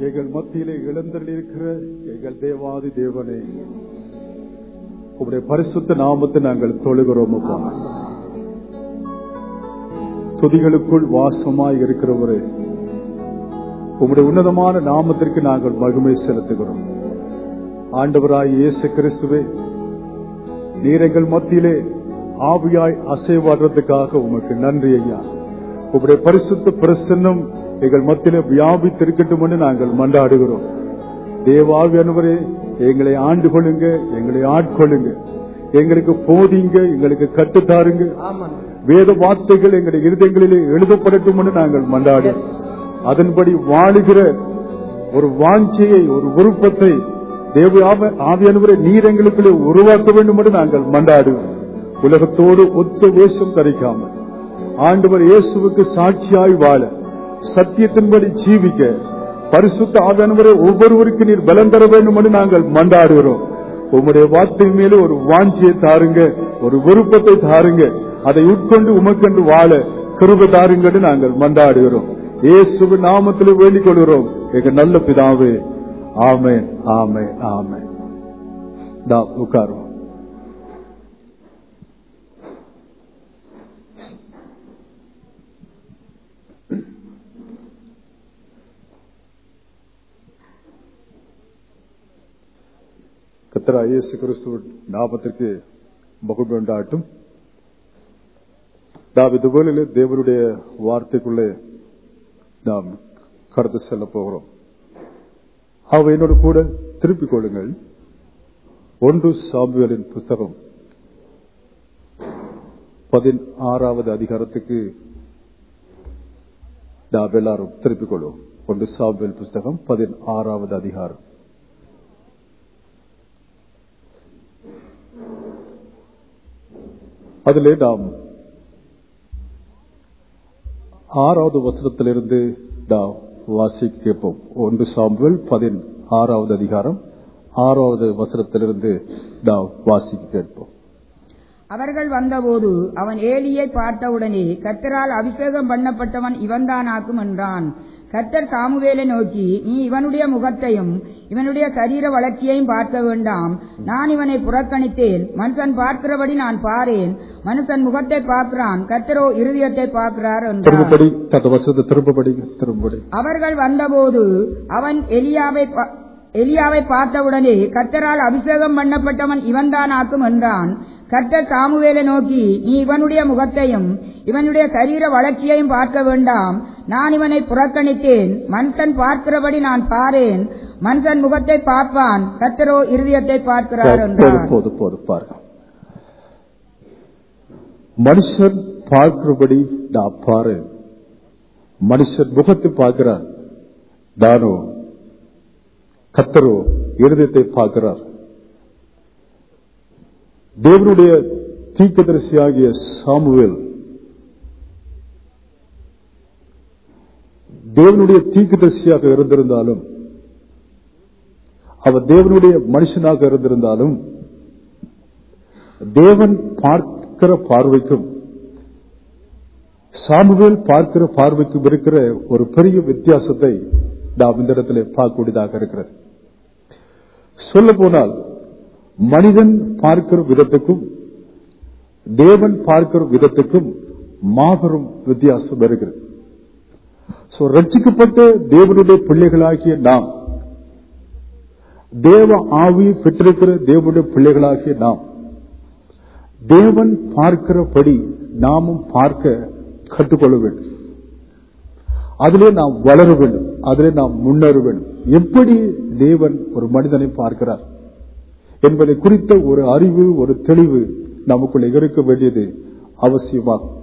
எங்கள் மத்தியிலே இழந்திருக்கிற எங்கள் தேவாதி தேவனே உங்களுடைய பரிசுத்த நாமத்தை நாங்கள் தொழுகிறோம் அப்பா துதிகளுக்குள் வாசமாய் இருக்கிறவரே உங்களுடைய உன்னதமான நாமத்திற்கு நாங்கள் மகிமை செலுத்துகிறோம் ஆண்டவராய் இயேசு கிறிஸ்துவே நீர் எங்கள் மத்தியிலே ஆவியாய் அசைவாடுறதுக்காக உமக்கு நன்றி ஐயா உங்களுடைய பரிசுத்த பிரசன்னம் எங்கள் மத்தியிலே வியாபித்திருக்கட்டும் என்று நாங்கள் மன்றாடுகிறோம் தேவாவியானவரே எங்களை ஆண்டு கொள்ளுங்க எங்களை ஆட்கொள்ளுங்க எங்களுக்கு போதிங்க எங்களுக்கு கட்டுத்தாருங்க வேத வார்த்தைகள் எங்களுடைய இருதயங்களிலே எழுதப்படட்டும் என்று நாங்கள் மன்றாடு அதன்படி வாழுகிற ஒரு வாஞ்சியை ஒரு விருப்பத்தை தேவ ஆவியானவரை நீர் எங்களுக்குள்ளே உருவாக்க வேண்டும் என்று நாங்கள் மன்றாடுவோம் உலகத்தோடு ஒத்த வேஷம் தரிக்காமல் ஆண்டவர் இயேசுவுக்கு சாட்சியாய் வாழ சத்தியத்தின்படி ஜீவிக்க பரிசுத்த ஆவியானவரை ஒவ்வொருவருக்கு நீர் பலம் தர வேண்டும் என்று நாங்கள் மன்றாடுகிறோம் உம்முடைய வார்த்தை மேலே ஒரு வாஞ்சியை தாருங்க ஒரு விருப்பத்தை தாருங்க அதை உட்கொண்டு உமக்கென்று வாழ கிருப தாருங்கன்னு நாங்கள் மன்றாடுகிறோம் இயேசுவ நாமத்தில் வேண்டிக் கொள்கிறோம் எங்க நல்ல பிதாவே ஆமே ஆமே ஆமே உட்காரும் கத்தரா இயேசு கிறிஸ்துவ நாமத்திற்கு மகிழ்வு உண்டாகட்டும் நாம் இது வேளையிலே தேவனுடைய வார்த்தைக்குள்ளே நாம் கடந்து செல்ல போகிறோம் அவ என்னோட கூட திருப்பிக் கொள்ளுங்கள் ஒன்று சாம்புவலின் புஸ்தகம் பதினாறாவது அதிகாரத்துக்கு நாம் எல்லாரும் திருப்பிக் கொள்வோம் ஒன்று சாம்புவல் புஸ்தகம் பதினாறாவது அதிகாரம் அதிலே நாம் ஆறாவது வசனத்திலிருந்து நாம் வாசிக்க கேட்போம் ஒன்று சாம்புவல் பதின் ஆறாவது அதிகாரம் ஆறாவது வசனத்திலிருந்து நாம் வாசிக்க கேட்போம் அவர்கள் வந்தபோது அவன் ஏலியை பார்த்தவுடனே கத்தரால் அபிஷேகம் பண்ணப்பட்டவன் இவன்தானாக்கும் என்றான் கத்தர் சாமுவேலை நோக்கி நீ இவனுடைய முகத்தையும் இவனுடைய சரீர வளர்ச்சியையும் பார்க்க வேண்டாம் நான் இவனை புறக்கணித்தேன் மனுஷன் பார்க்கிறபடி நான் பாரேன் மனுஷன் முகத்தை பார்க்கிறான் கத்தரோ இருதயத்தை பார்க்கிறார் என்றார் திரும்பபடி தந்த வசனத்தை திரும்பபடி திரும்பபடி அவர்கள் வந்தபோது அவன் எலியாவை பா- எலியாவை பார்த்தவுடனே கர்த்தரால் அபிஷேகம் பண்ணப்பட்டவன் இவன்தானாக்கும் என்றான் கர்த்தர் சாமுவேலை நோக்கி நீ இவனுடைய முகத்தையும் இவனுடைய சரீர வளர்ச்சியையும் பார்க்க வேண்டாம் நான் இவனை புறக்கணித்தேன் மனுஷன் பார்க்கிறபடி நான் பாரேன் மனுஷன் முகத்தை பார்ப்பான் கர்த்தரோ இருதயத்தை பார்க்கிறார் போது என்றார் போது போது பாருங்க மனுஷன் பார்க்கிறபடி நான் பாரு மனுஷன் முகத்தை பார்க்கிறான் நானோ கத்தரோ இருதயத்தை பார்க்கிறார் தேவனுடைய தீக்கதரிசியாகிய சாமுவேல் தேவனுடைய தீக்கதரிசியாக இருந்திருந்தாலும் அவர் தேவனுடைய மனுஷனாக இருந்திருந்தாலும் தேவன் பார்க்கிற பார்வைக்கும் சாமுவேல் பார்க்கிற பார்வைக்கும் இருக்கிற ஒரு பெரிய வித்தியாசத்தை நாம் இந்த இடத்துல பார்க்கக்கூடியதாக இருக்கிறது சொல்ல போனால் மனிதன் பார்க்கிற விதத்துக்கும் தேவன் பார்க்கிற விதத்துக்கும் மாபெரும் வித்தியாசம் இருக்கிறது சோ ரட்சிக்கப்பட்ட தேவனுடைய பிள்ளைகளாகிய நாம் தேவ ஆவி பெற்றிருக்கிற தேவனுடைய பிள்ளைகளாகிய நாம் தேவன் பார்க்கிறபடி நாமும் பார்க்க கற்றுக்கொள்ள வேண்டும் அதிலே நாம் வளர வேண்டும் அதிலே நாம் முன்னேற வேண்டும் எப்படி தேவன் ஒரு மனிதனை பார்க்கிறார் என்பதை குறித்த ஒரு அறிவு ஒரு தெளிவு நமக்குள்ள இருக்க வேண்டியது அவசியமாகும்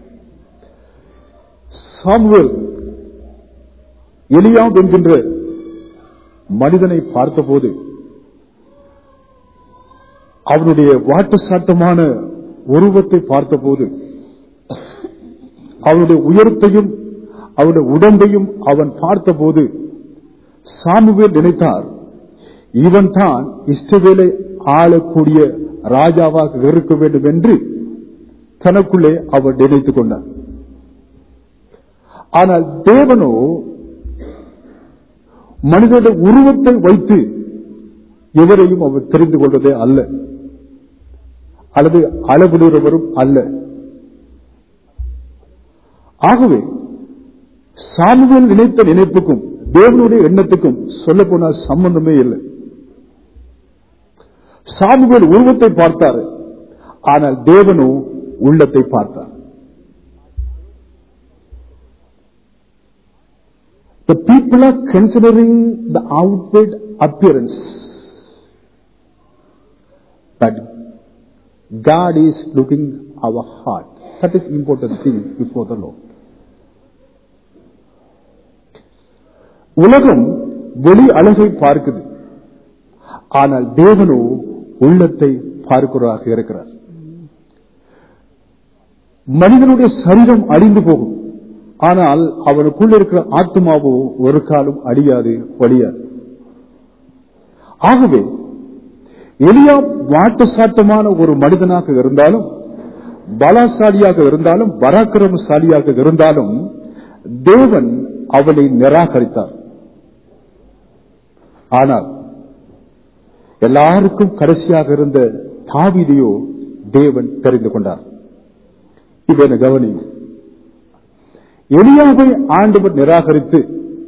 சாமுவேல் எலியாம் என்கின்ற மனிதனை பார்த்தபோது அவனுடைய வாட்டுச்சாட்டமான உருவத்தை பார்த்தபோது அவனுடைய உயரத்தையும் அவனுடைய உடம்பையும் அவன் பார்த்தபோது சாமுவேல் நினைத்தார் இவன் தான் இஷ்டவேலை ஆளக்கூடிய ராஜாவாக இருக்க வேண்டும் என்று தனக்குள்ளே அவர் நினைத்துக் கொண்டார் ஆனால் தேவனோ மனிதனுடைய உருவத்தை வைத்து எவரையும் அவர் தெரிந்து கொள்வதே அல்ல அல்லது அளவிடுகிறவரும் அல்ல ஆகவே சாமுவேல் நினைத்த நினைப்புக்கும் தேவனுடைய எண்ணத்துக்கும் சொல்ல போன சம்பந்தமே இல்லை சாமுவேல் உருவத்தை பார்த்தார் ஆனால் தேவனோ உள்ளத்தை பார்த்தார் The people are considering the outward appearance. But God is looking our heart. That is important thing before the Lord. உலகம் வெளி அழகை பார்க்குது ஆனால் தேவனோ உள்ளத்தை பார்க்கிறதாக இருக்கிறார் மனிதனுடைய சரீரம் அழிந்து போகும் ஆனால் அவனுக்குள்ள இருக்கிற ஆத்மாவோ ஒரு காலம் அழியாது வழியாது ஆகவே எளியா வாட்டசாட்டமான ஒரு மனிதனாக இருந்தாலும் பலசாலியாக இருந்தாலும் பராக்கிரமசாலியாக இருந்தாலும் தேவன் அவனை நிராகரித்தார் ஆனால் எல்லாருக்கும் கடைசியாக இருந்த தாவிதையோ தேவன் தெரிந்து கொண்டார் இப்ப என்ன கவனி எளியாவை ஆண்டவர் நிராகரித்து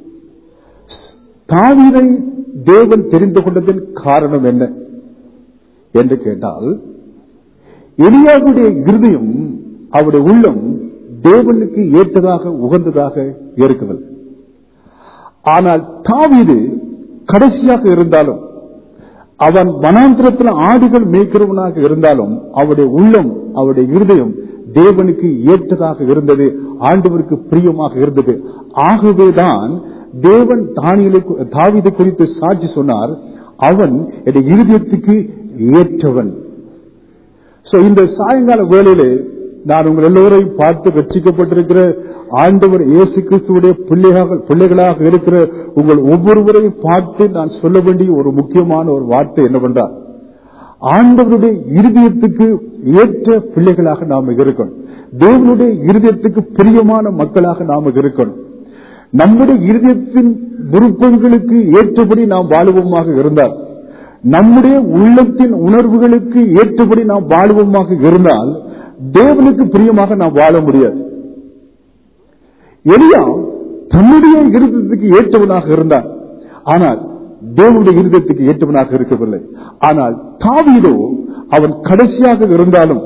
தாவீதை தேவன் தெரிந்து கொண்டதின் காரணம் என்ன என்று கேட்டால் எளியாவுடைய இருதயம் அவருடைய உள்ளம் தேவனுக்கு ஏற்றதாக உகந்ததாக இருக்கவில்லை ஆனால் தாவீது கடைசியாக இருந்தாலும் அவன் வனாந்திரத்தில் ஆடுகள் மேய்க்கிறவனாக இருந்தாலும் அவருடைய உள்ளம் அவருடைய இருதயம் தேவனுக்கு ஏற்றதாக இருந்தது ஆண்டவருக்கு பிரியமாக இருந்தது ஆகவேதான் தேவன் தானியலை தாவிதை குறித்து சாட்சி சொன்னார் அவன் என் இருதயத்துக்கு ஏற்றவன் சோ இந்த சாயங்கால வேளையிலே நான் உங்கள் எல்லோரையும் பார்த்து ரட்சிக்கப்பட்டிருக்கிற ஆண்டவர் இயேசு கிறிஸ்துடைய பிள்ளைகளாக பிள்ளைகளாக இருக்கிற உங்கள் ஒவ்வொருவரையும் பார்த்து நான் சொல்ல வேண்டிய ஒரு முக்கியமான ஒரு வார்த்தை என்னவென்றால் ஆண்டவருடைய இருதயத்துக்கு ஏற்ற பிள்ளைகளாக நாம இருக்கணும் தேவனுடைய இருதயத்துக்கு பிரியமான மக்களாக நாம இருக்கணும் நம்முடைய இருதயத்தின் விருப்பங்களுக்கு ஏற்றபடி நாம் வாழுவோமாக இருந்தால் நம்முடைய உள்ளத்தின் உணர்வுகளுக்கு ஏற்றபடி நாம் வாழுவோமாக இருந்தால் தேவனுக்கு பிரியமாக நாம் வாழ முடியாது எளியா தன்னுடைய இருதயத்துக்கு ஏற்றவனாக இருந்தார் ஆனால் தேவனுடைய இருதயத்துக்கு ஏற்றவனாக இருக்கவில்லை ஆனால் தாவீதோ அவன் கடைசியாக இருந்தாலும்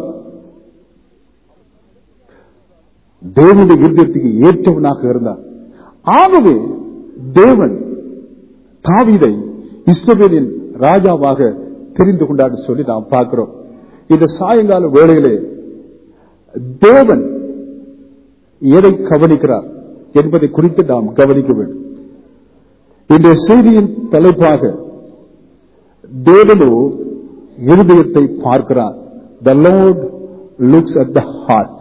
தேவனுடைய இருதயத்துக்கு ஏற்றவனாக இருந்தான் ஆகவே தேவன் தாவீதை இஸ்ரவேலின் ராஜாவாக தெரிந்து கொண்டான்னு சொல்லி நாம் பார்க்கிறோம் இந்த சாயங்கால வேளையிலே தேவன் எதை கவனிக்கிறார் என்பதை குறித்து நாம் கவனிக்க வேண்டும் இன்றைய செய்தியின் தலைப்பாக தேவனோ இருதயத்தை பார்க்கிறார் the lord looks at the heart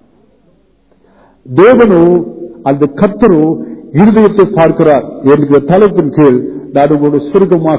தேவனோ அந்த கத்தரோ இருதயத்தை பார்க்கிறார் என்கிற தலைப்பின் கீழ் நான் உங்களோட சுருக்கமாக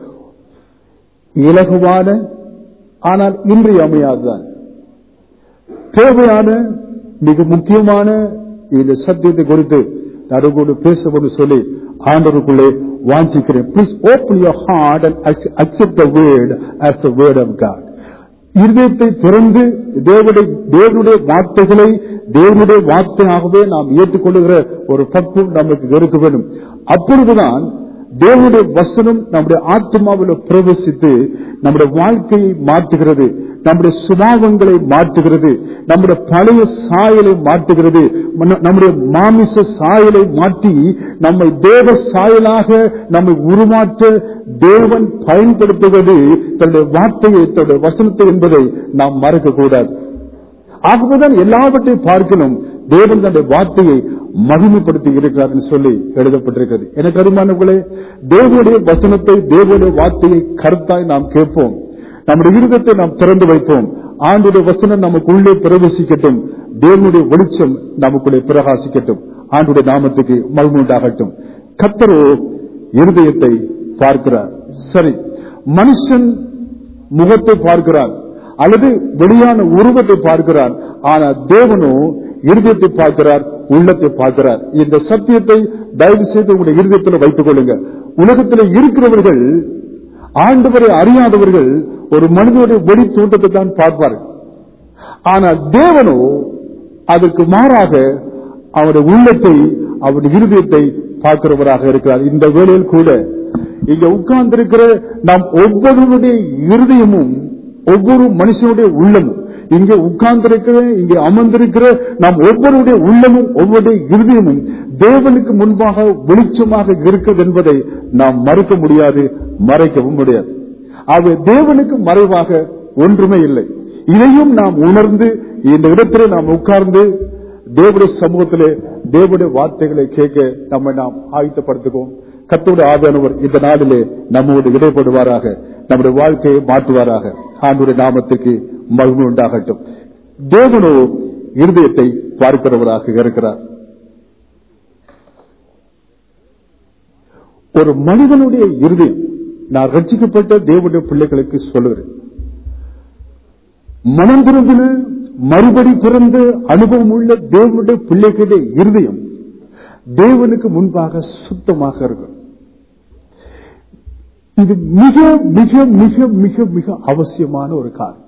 இலகுவான ஆனால் இன்றியமையாதுதான் தேவையான மிக முக்கியமான இந்த சத்தியத்தை குறித்து நடுவோடு பேச சொல்லி ஆண்டவருக்குள்ளே வாஞ்சிக்கிறேன் please open your heart and accept the word as the word of God இருதயத்தை திறந்து தேவனுடைய தேவனுடைய வார்த்தைகளை தேவனுடைய வார்த்தையாகவே நாம் ஏற்றுக்கொள்ளுகிற ஒரு பக்குவம் நமக்கு இருக்க வேண்டும் அப்பொழுதுதான் தேவனுடைய வசனம் நம்முடைய ஆத்மாவில் பிரவேசித்து நம்முடைய வாழ்க்கையை மாற்றுகிறது நம்முடைய சுபாவங்களை மாற்றுகிறது நம்முடைய பழைய சாயலை மாற்றுகிறது நம்முடைய மாமிச சாயலை மாற்றி நம்மை தேவ சாயலாக நம்மை உருமாற்ற தேவன் பயன்படுத்துவது தன்னுடைய வார்த்தையை தன்னுடைய வசனத்தை என்பதை நாம் மறக்க கூடாது ஆகவேதான் எல்லாவற்றையும் பார்க்கணும் தேவன் தன்னுடைய வார்த்தையை மகிமைப்படுத்தி இருக்கிறார் என்று சொல்லி எழுதப்பட்டிருக்கிறது எனக்கு அருமானவர்களே தேவனுடைய வசனத்தை தேவனுடைய வார்த்தையை கருத்தாய் நாம் கேட்போம் நம்முடைய இருதத்தை நாம் திறந்து வைப்போம் ஆண்டுடைய வசனம் நமக்கு உள்ளே பிரவேசிக்கட்டும் தேவனுடைய வெளிச்சம் நமக்குள்ளே பிரகாசிக்கட்டும் ஆண்டுடைய நாமத்துக்கு மகிழ்வுண்டாகட்டும் கத்தரோ இருதயத்தை பார்க்கிறார் சரி மனுஷன் முகத்தை பார்க்கிறான் அல்லது வெளியான உருவத்தை பார்க்கிறான் ஆனால் தேவனோ இருதயத்தை பார்க்கிறார் உள்ளத்தை பார்க்கிறார் இந்த சத்தியத்தை தயவு செய்து உங்களுடைய இருதயத்தில் வைத்துக் கொள்ளுங்க உலகத்தில் இருக்கிறவர்கள் ஆண்டவரை அறியாதவர்கள் ஒரு மனிதனுடைய வெளி தோட்டத்தை தான் பார்ப்பார்கள் ஆனால் தேவனோ அதற்கு மாறாக அவருடைய உள்ளத்தை அவருடைய இருதயத்தை பார்க்கிறவராக இருக்கிறார் இந்த வேளையில் கூட இங்க உட்கார்ந்திருக்கிற நாம் ஒவ்வொருவருடைய இருதயமும் ஒவ்வொரு மனுஷனுடைய உள்ளமும் இங்கே உட்கார்ந்திருக்கிற இங்கே அமர்ந்திருக்கிற நாம் ஒவ்வொருடைய உள்ளமும் ஒவ்வொரு இருதயமும் தேவனுக்கு முன்பாக வெளிச்சமாக இருக்கிறது என்பதை நாம் மறுக்க முடியாது மறைக்கவும் முடியாது ஆக தேவனுக்கு மறைவாக ஒன்றுமே இல்லை இதையும் நாம் உணர்ந்து இந்த இடத்திலே நாம் உட்கார்ந்து தேவடைய சமூகத்திலே தேவனுடைய வார்த்தைகளை கேட்க நம்மை நாம் ஆயத்தப்படுத்துவோம் கத்தோட ஆவியானவர் இந்த நாளிலே நம்மோடு இடைப்படுவாராக நம்முடைய வாழ்க்கையை மாற்றுவாராக ஆண்டுடைய நாமத்துக்கு மகிமை உண்டாகட்டும் தேவனோ இருதயத்தை பார்க்கிறவராக இருக்கிறார் ஒரு மனிதனுடைய இருதயம் நான் ரட்சிக்கப்பட்ட தேவனுடைய பிள்ளைகளுக்கு சொல்லுகிறேன் மனம் திரும்பின மறுபடி பிறந்த அனுபவம் உள்ள தேவனுடைய பிள்ளைகளுடைய இருதயம் தேவனுக்கு முன்பாக சுத்தமாக இருக்கும் இது மிக மிக மிக மிக மிக அவசியமான ஒரு காரணம்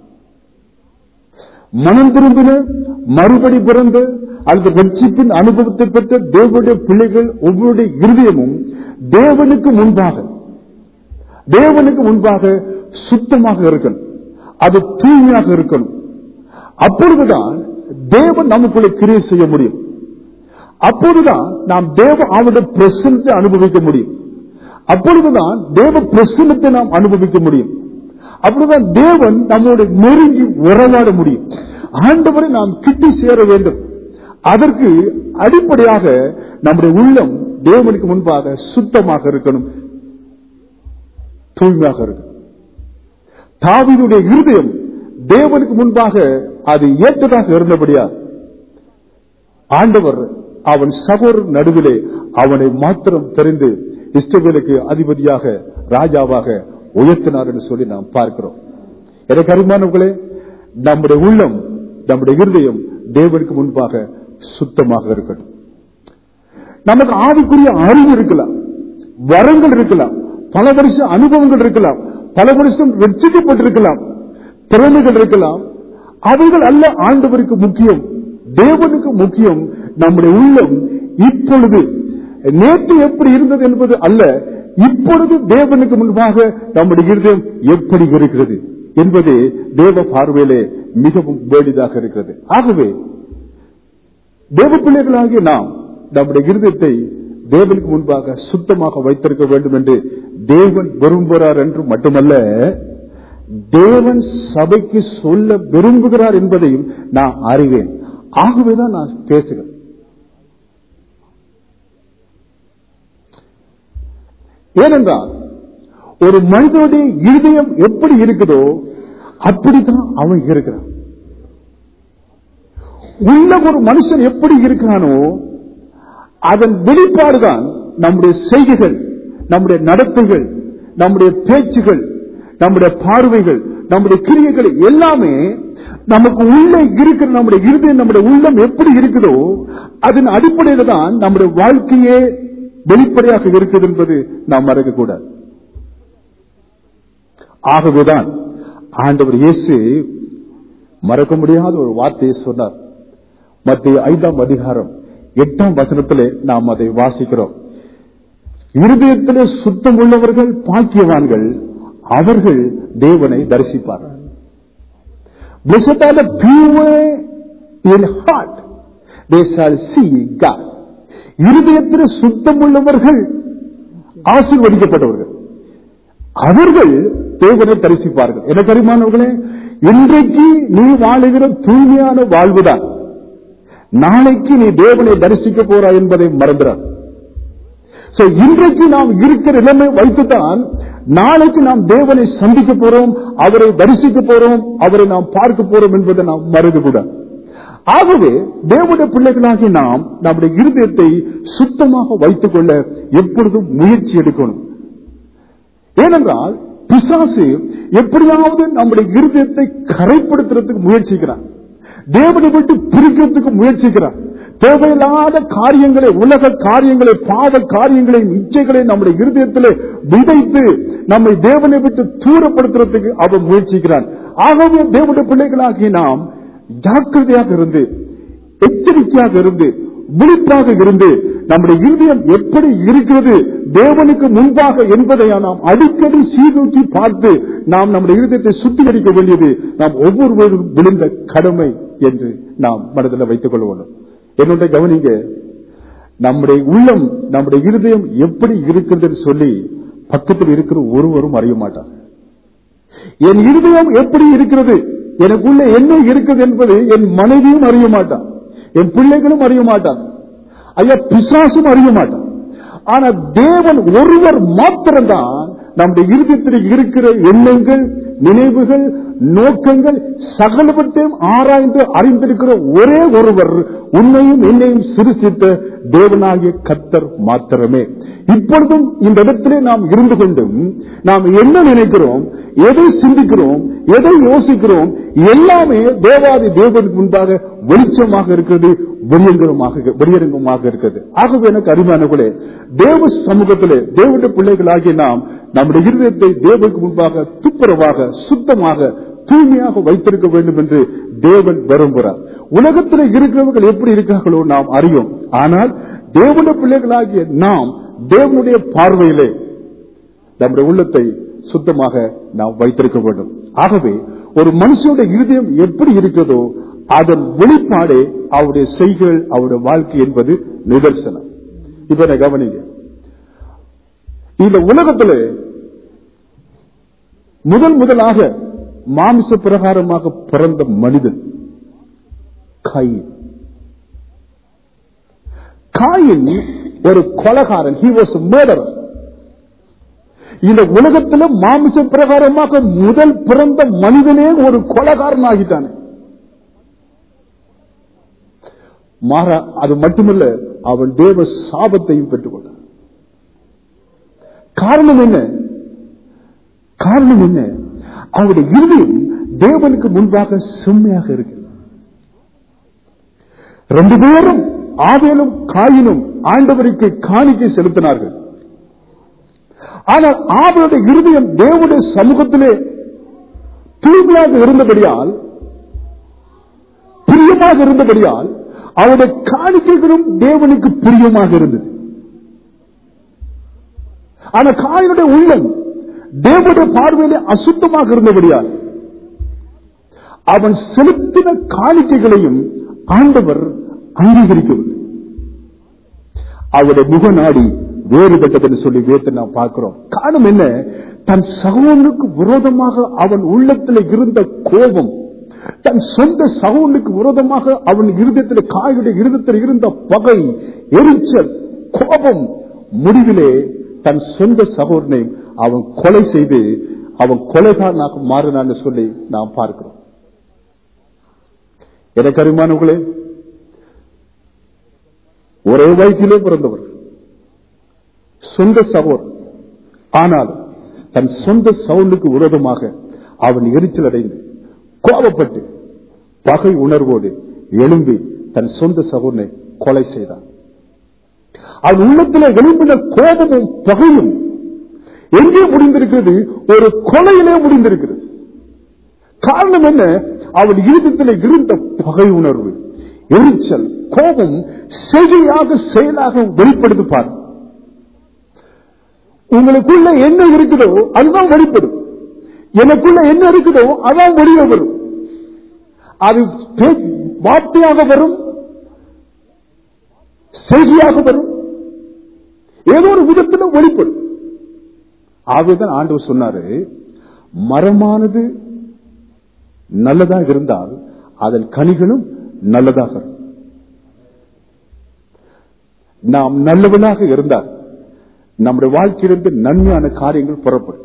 மனம் திரும்பின மறுபடி பிறந்த அல்லது ரட்சிப்பின் அனுபவத்தை பெற்ற தேவனுடைய பிள்ளைகள் ஒவ்வொருடைய இருதயமும் தேவனுக்கு முன்பாக தேவனுக்கு முன்பாக சுத்தமாக இருக்கணும் அது தூய்மையாக இருக்கணும் அப்பொழுதுதான் தேவன் நமக்குள்ளே கிரியை செய்ய முடியும் அப்போதுதான் நாம் தேவ அவருடைய பிரசனத்தை அனுபவிக்க முடியும் அப்பொழுதுதான் தேவ பிரசனத்தை நாம் அனுபவிக்க முடியும் அப்பொழுதுதான் தேவன் நம்மோடு நெருங்கி உறவாட முடியும் ஆண்டவரை நாம் கிட்டி சேர வேண்டும் அதற்கு அடிப்படையாக நம்முடைய உள்ளம் தேவனுக்கு முன்பாக சுத்தமாக இருக்கணும் தூய்மையாக இருக்கணும் தாவினுடைய இருதயம் தேவனுக்கு முன்பாக அது ஏற்றதாக இருந்தபடியா ஆண்டவர் அவன் சகோர் நடுவிலே அவனை மாத்திரம் தெரிந்து இஸ்ரவேலுக்கு அதிபதியாக ராஜாவாக உயர்த்தினார் என்று சொல்லி நாம் பார்க்கிறோம் எனக்கு அருமானவர்களே நம்முடைய உள்ளம் நம்முடைய இருதயம் தேவனுக்கு முன்பாக சுத்தமாக இருக்கட்டும் நமக்கு ஆவிக்குரிய அறிவு இருக்கலாம் வரங்கள் இருக்கலாம் பல வருஷ அனுபவங்கள் இருக்கலாம் பல வருஷம் வெற்றிக்கப்பட்டிருக்கலாம் திறமைகள் இருக்கலாம் அவைகள் அல்ல ஆண்டவருக்கு முக்கியம் தேவனுக்கு முக்கியம் நம்முடைய உள்ளம் இப்பொழுது நேற்று எப்படி இருந்தது என்பது அல்ல இப்பொழுது தேவனுக்கு முன்பாக நம்முடைய இருதயம் எப்படி இருக்கிறது என்பது தேவ பார்வையிலே மிகவும் வேடிதாக இருக்கிறது ஆகவே தேவ பிள்ளைகளாகிய நாம் நம்முடைய இருதயத்தை தேவனுக்கு முன்பாக சுத்தமாக வைத்திருக்க வேண்டும் என்று தேவன் விரும்புகிறார் என்று மட்டுமல்ல தேவன் சபைக்கு சொல்ல விரும்புகிறார் என்பதையும் நான் அறிவேன் ஆகவேதான் நான் பேசுகிறேன் ஏனென்றால் ஒரு மனிதனுடைய இருதயம் எப்படி இருக்குதோ அப்படித்தான் அவன் இருக்கிறான் உள்ள ஒரு மனுஷன் எப்படி இருக்கிறானோ அதன் வெளிப்பாடுதான் நம்முடைய செய்கைகள் நம்முடைய நடத்தைகள் நம்முடைய பேச்சுகள் நம்முடைய பார்வைகள் நம்முடைய கிரியைகள் எல்லாமே நமக்கு உள்ளே இருக்கிற நம்முடைய இருதயம் நம்முடைய உள்ளம் எப்படி இருக்குதோ அதன் அடிப்படையில தான் நம்முடைய வாழ்க்கையே வெளிப்படையாக இருக்குது என்பது நாம் மறக்கக்கூடாது ஆகவேதான் ஆண்டவர் இயேசு மறக்க முடியாத ஒரு வார்த்தையை சொன்னார் மத்திய ஐந்தாம் அதிகாரம் எட்டாம் வசனத்திலே நாம் அதை வாசிக்கிறோம் இருதயத்திலே சுத்தம் உள்ளவர்கள் பாக்கியவான்கள் அவர்கள் தேவனை தரிசிப்பார் Blessed are the pure in heart, they shall see God. இருதயத்தில் சுத்தம் உள்ளவர்கள் ஆசீர்வதிக்கப்பட்டவர்கள் அவர்கள் தேவனை தரிசிப்பார்கள் என கரிமானவர்களே இன்றைக்கு நீ வாழுகிற தூய்மையான வாழ்வுதான் நாளைக்கு நீ தேவனை தரிசிக்க போறாய் என்பதை மறந்துடார் So, இன்றைக்கு நாம் இருக்கிற நிலைமை வைத்துதான் நாளைக்கு நாம் தேவனை சந்திக்க போறோம் அவரை தரிசிக்க போறோம் அவரை நாம் பார்க்க போறோம் என்பதை நாம் மறக்கக்கூடாது ஆகவே தேவனுடைய பிள்ளைகளாகி நாம் நம்முடைய இருதயத்தை சுத்தமாக வைத்துக் கொள்ள எப்பொழுதும் முயற்சி எடுக்கணும் ஏனென்றால் பிசாசு எப்படியாவது நம்முடைய இருதயத்தை கரைப்படுத்துறதுக்கு முயற்சிக்கிறான் தேவனை விட்டு பிரிக்கிறதுக்கு முயற்சிக்கிறான் தேவையில்லாத காரியங்களை உலக காரியங்களை பாவ காரியங்களை இச்சைகளை நம்முடைய இருதயத்திலே விதைத்து நம்மை தேவனை விட்டு தூரப்படுத்துறதுக்கு அவன் முயற்சிக்கிறான் ஆகவே தேவனுடைய பிள்ளைகளாகிய நாம் ஜாக்கிரதையாக இருந்து எச்சரிக்கையாக இருந்து விழிப்பாக இருந்து நம்முடைய இருதயம் எப்படி இருக்கிறது தேவனுக்கு முன்பாக என்பதை நாம் அடிக்கடி சீர்தூக்கி பார்த்து நாம் நம்முடைய இருதயத்தை சுத்திகரிக்க வேண்டியது நாம் ஒவ்வொருவரும் விழுந்த கடமை என்று நாம் மனதில் வைத்துக் கொள்ள வேண்டும் என்னுடைய கவனிங்க நம்முடைய உள்ளம் நம்முடைய இருதயம் எப்படி இருக்கிறது சொல்லி பக்கத்தில் இருக்கிற ஒருவரும் அறிய மாட்டார் என் இருதயம் எப்படி இருக்கிறது எனக்குள்ள என்ன இருக்கிறது என்பது என் மனைவியும் அறிய மாட்டான் என் பிள்ளைகளும் அறிய மாட்டான் ஐயா பிசாசும் அறிய மாட்டான் ஆனா தேவன் ஒருவர் மாத்திரம்தான் நம்முடைய இருதயத்தில் இருக்கிற எண்ணங்கள் நினைவுகள் நோக்கங்கள் சகலவற்றையும் ஆராய்ந்து அறிந்திருக்கிற ஒரே ஒருவர் உன்னையும் என்னையும் சிருஷ்டித்த தேவனாகிய கத்தர் மாத்திரமே இப்பொழுதும் இந்த இடத்திலே நாம் இருந்து கொண்டும் நாம் என்ன நினைக்கிறோம் எதை சிந்திக்கிறோம் எதை யோசிக்கிறோம் எல்லாமே தேவாதி தேவனுக்கு முன்பாக வெளிச்சமாக இருக்கிறது வெளியங்கமாக வெளியரங்கமாக இருக்கிறது ஆகவே எனக்கு அருமையானவர்களே தேவ சமூகத்திலே தேவனுடைய பிள்ளைகளாகிய நாம் நம்முடைய இருதயத்தை தேவனுக்கு முன்பாக துப்புரவாக சுத்தமாக தூய்மையாக வைத்திருக்க வேண்டும் என்று தேவன் விரும்புகிறார் உலகத்தில் இருக்கிறவர்கள் எப்படி இருக்கிறார்களோ நாம் அறியோம் ஆனால் தேவனுடைய பிள்ளைகளாகிய நாம் தேவனுடைய பார்வையிலே நம்முடைய உள்ளத்தை சுத்தமாக நாம் வைத்திருக்க வேண்டும் ஆகவே ஒரு மனுஷனுடைய இருதயம் எப்படி இருக்கிறதோ அதன் வெளிப்பாடே அவருடைய செய்கள் அவருடைய வாழ்க்கை என்பது நிதர்சனம் இப்ப என்ன கவனிங்க இந்த உலகத்தில் முதல் முதலாக மாமிச பிரகாரமாக பிறந்த மனிதன் காயின் காயின் ஒரு கொலகாரன் ஹி வாஸ் மேடர் இந்த உலகத்தில் மாமிச பிரகாரமாக முதல் பிறந்த மனிதனே ஒரு கொலகாரன் ஆகிட்டானே மாறா அது மட்டுமல்ல அவன் தேவ சாபத்தையும் பெற்றுக்கொண்டான் காரணம் என்ன காரணம் என்ன அவருடைய இருதயம் தேவனுக்கு முன்பாக செம்மையாக இருக்கிறது ரெண்டு பேரும் ஆவேலும் காயினும் ஆண்டவருக்கு காணிக்கை செலுத்தினார்கள் ஆனால் ஆவலுடைய இருதயம் தேவனுடைய சமூகத்திலே தூய்மையாக இருந்தபடியால் பிரியமாக இருந்தபடியால் அவருடைய காணிக்கைகளும் தேவனுக்கு பிரியமாக இருந்தது ஆனா காயினுடைய உள்ளம் தேவனுடைய பார்வையிலே அசுத்தமாக இருந்தபடியால் அவன் செலுத்தின காணிக்கைகளையும் ஆண்டவர் அங்கீகரிக்கவில்லை அவருடைய முகநாடி வேறுபட்டதுன்னு சொல்லி வேத்தை நாம் பார்க்கிறோம் காரணம் என்ன தன் சகோதரனுக்கு விரோதமாக அவன் உள்ளத்தில் இருந்த கோபம் தன் சொந்த சகோதரனுக்கு விரோதமாக அவன் இருதயத்தில் காயுடைய இருதயத்தில் இருந்த பகை எரிச்சல் கோபம் முடிவிலே தன் சொந்த சகோதரனை அவன் கொலை செய்து அவன் கொலைகாரனாக மாறினான்னு சொல்லி நாம் பார்க்கிறோம் எனக்கு அருமானவர்களே ஒரே வயிற்றிலே பிறந்தவர் சொந்த சகோர் ஆனால் தன் சொந்த சவுண்டுக்கு விரோதமாக அவன் எரிச்சல் அடைந்து கோபப்பட்டு பகை உணர்வோடு எழும்பி தன் சொந்த சகோதரனை கொலை செய்தான் அவன் உள்ளத்தில் எழும்பின கோபமும் பகையும் எங்கே முடிந்திருக்கிறது ஒரு கொலையிலே முடிந்திருக்கிறது காரணம் என்ன அவன் இருதயத்தில் இருந்த பகை உணர்வு எரிச்சல் கோபம் செய்கையாக செயலாக வெளிப்படுத்தி பாரு உங்களுக்குள்ள என்ன இருக்குதோ அதுதான் வெளிப்படும் எனக்குள்ள என்ன இருக்குதோ அதான் வெளியே வரும் அது பே- வார்த்தையாக வரும் செய்தியாக வரும் ஏதோ ஒரு விதத்தில் வெளிப்படும் ஆகவேதான் ஆண்டவர் சொன்னாரு மரமானது நல்லதாக இருந்தால் அதன் கனிகளும் நல்லதாக இருக்கும். நாம் நல்லவனாக இருந்தால் நம்முடைய வாழ்க்கையிலிருந்து நன்மையான காரியங்கள் புறப்படும்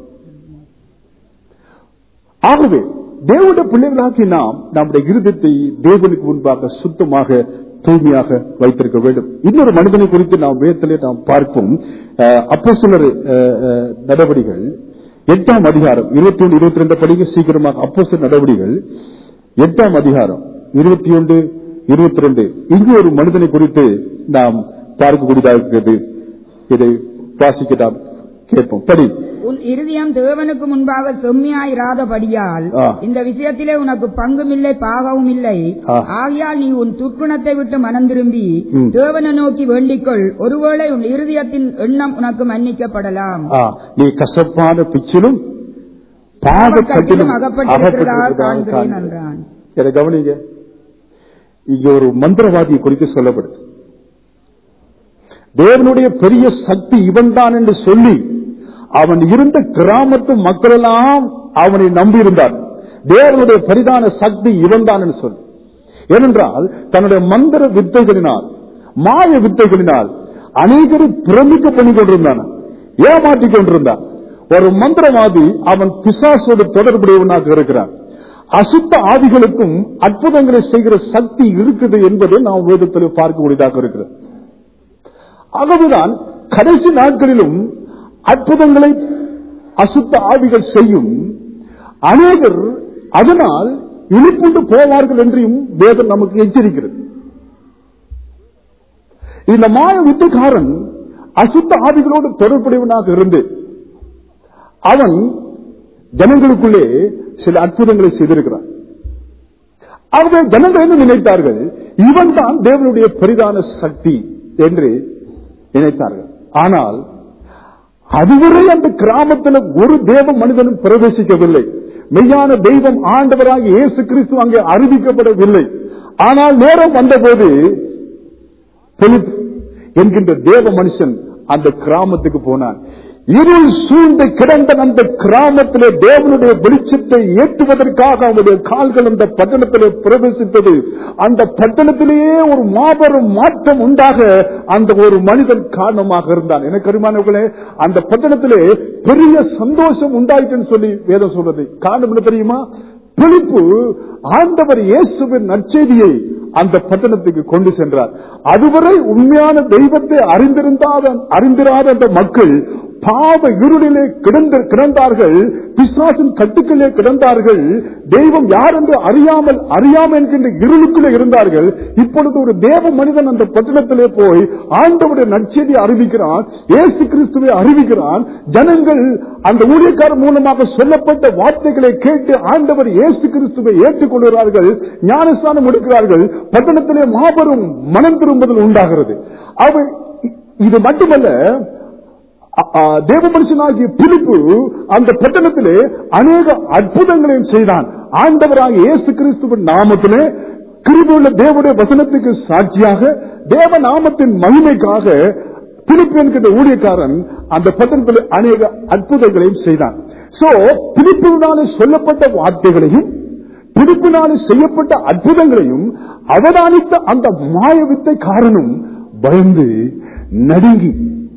ஆகவே தேவனுடைய பிள்ளைகளாகி நாம் நம்முடைய இருதயத்தை தேவனுக்கு முன்பாக சுத்தமாக தூய்மையாக வைத்திருக்க வேண்டும் இன்னொரு மனிதனை குறித்து நாம் வேதத்திலே நாம் பார்ப்போம் அப்போ சிலர் நடவடிகள் எட்டாம் அதிகாரம் இருபத்தி ஒன்று இருபத்தி ரெண்டு படிக்க சீக்கிரமாக அப்போ நடவடிகள் எட்டாம் அதிகாரம் இருபத்தி ஒன்று இருபத்தி ரெண்டு இங்கு ஒரு மனிதனை குறித்து நாம் பார்க்கக்கூடியதாக இருக்கிறது இதை வாசிக்க நாம் கேட்போம் படி உன் இருதயம் தேவனுக்கு முன்பாக செம்மையாயிராதபடியால் ஆ. இந்த விஷயத்திலே உனக்கு பங்கும் இல்லை பாகவும் இல்லை ஆ. ஆகையால் நீ உன் துர்க்குணத்தை விட்டு மனம் திரும்பி ம். தேவனை நோக்கி வேண்டிக்கொள் ஒருவேளை உன் இருதயத்தின் எண்ணம் உனக்கு மன்னிக்கப்படலாம் ஆ, நீ கசப்பான பிச்சிலும் பாவக்கட்டிலும் கட்டிலும் அகப்பட்டிருக்கிறதா அகப்பட்டிருக்கிறதாக காண்கிறேன் காண்கிறேன். என்றான் இதை கவனிங்க இங்க ஒரு மந்திரவாதியை குறித்து சொல்லப்படுது தேவனுடைய பெரிய சக்தி இவன்தான் என்று சொல்லி அவன் இருந்த கிராமத்து மக்களெல்லாம் அவனை நம்பியிருந்தார் தேவனுடைய பரிதான சக்தி இவன்தான் என்று சொல்லி ஏனென்றால் தன்னுடைய மந்திர வித்தைகளினால் மாய வித்தைகளினால் அநேகரை பிரமிக்க பண்ணி கொண்டிருந்தான் ஏமாற்றிக் கொண்டிருந்தான் ஒரு மந்திரவாதி அவன் பிசாசோடு தொடர்புடையவனாக இருக்கிறான் அசுத்த ஆவிகளுக்கும் அற்புதங்களை செய்கிற சக்தி இருக்குது என்பதை நாம் வேதத்தில் பார்க்கக்கூடியதாக இருக்கிறது ஆகவேதான் கடைசி நாட்களிலும் அற்புதங்களை அசுத்த ஆவிகள் செய்யும் அநேகர் அதனால் இனிப்புண்டு போவார்கள் என்றும் வேதம் நமக்கு எச்சரிக்கிறது இந்த மாய வித்துக்காரன் அசுத்த ஆவிகளோடு தொடர்புடையவனாக இருந்து அவன் ஜனங்களுக்குள்ளே சில அற்புதங்களை செய்திருக்கிறான் ஆகவே ஜனங்கள் என்ன நினைத்தார்கள் இவன் தான் தேவனுடைய பெரிதான சக்தி என்று நினைத்தார்கள் ஆனால் அதுவரை அந்த கிராமத்தில் ஒரு தேவ மனிதனும் பிரவேசிக்கவில்லை மெய்யான தெய்வம் ஆண்டவராக இயேசு கிறிஸ்து அங்கே அறிவிக்கப்படவில்லை ஆனால் நேரம் வந்தபோது பிலிப் என்கின்ற தேவ மனுஷன் அந்த கிராமத்துக்கு போனான் இருள் சூழ்ந்து கிடந்த அந்த கிராமத்திலே தேவனுடைய வெளிச்சத்தை ஏற்றுவதற்காக அவனுடைய கால்கள் அந்த பட்டணத்திலே பிரவேசித்தது அந்த பட்டணத்திலேயே ஒரு மாபெரும் மாற்றம் உண்டாக அந்த ஒரு மனிதன் காரணமாக இருந்தான் எனக்கு அருமானவர்களே அந்த பட்டணத்திலே பெரிய சந்தோஷம் உண்டாயிட்டுன்னு சொல்லி வேதம் சொல்றது காரணம் என்ன தெரியுமா பிலிப்பு ஆண்டவர் இயேசுவின் நற்செய்தியை அந்த பட்டணத்துக்கு கொண்டு சென்றார் அதுவரை உண்மையான தெய்வத்தை அறிந்திருந்தாத அறிந்திராத அந்த மக்கள் பாவ இருளிலே கிடந்து கிடந்தார்கள் பிசாசின் கட்டுக்களே கிடந்தார்கள் தெய்வம் யார் என்று அறியாமல் அறியாமல் என்கின்ற இருளுக்குள்ளே இருந்தார்கள் இப்பொழுது ஒரு தேவ மனிதன் அந்த பட்டணத்திலே போய் ஆண்டவருடைய நற்செய்தியை அறிவிக்கிறான் இயேசு கிறிஸ்துவை அறிவிக்கிறான் ஜனங்கள் அந்த ஊழியக்காரர் மூலமாக சொல்லப்பட்ட வார்த்தைகளை கேட்டு ஆண்டவர் இயேசு கிறிஸ்துவை ஏற்றுக்கொள்கிறார்கள் ஞானஸ்தானம் எடுக்கிறார்கள் பட்டணத்திலே மாபெரும் மனம் திரும்புதல் உண்டாகிறது அவை இது மட்டுமல்ல அ- அ, தேவ மனுஷனாகிய பிலிப்பு அந்த பட்டணத்திலே அநேக அற்புதங்களையும் செய்தான் ஆண்டவராக இயேசு கிறிஸ்துவின் நாமத்திலே கிருபுள்ள தேவனுடைய வசனத்துக்கு சாட்சியாக தேவ நாமத்தின் மகிமைக்காக பிலிப்பு என்கிற ஊழியக்காரன் அந்த பட்டணத்தில் அநேக அற்புதங்களையும் செய்தான் சோ பிலிப்பினாலே சொல்லப்பட்ட வார்த்தைகளையும் பிடிப்பினாலே செய்யப்பட்ட அற்புதங்களையும் அவதானித்த அந்த மாயவித்தை காரணம் பயந்து நடுங்கி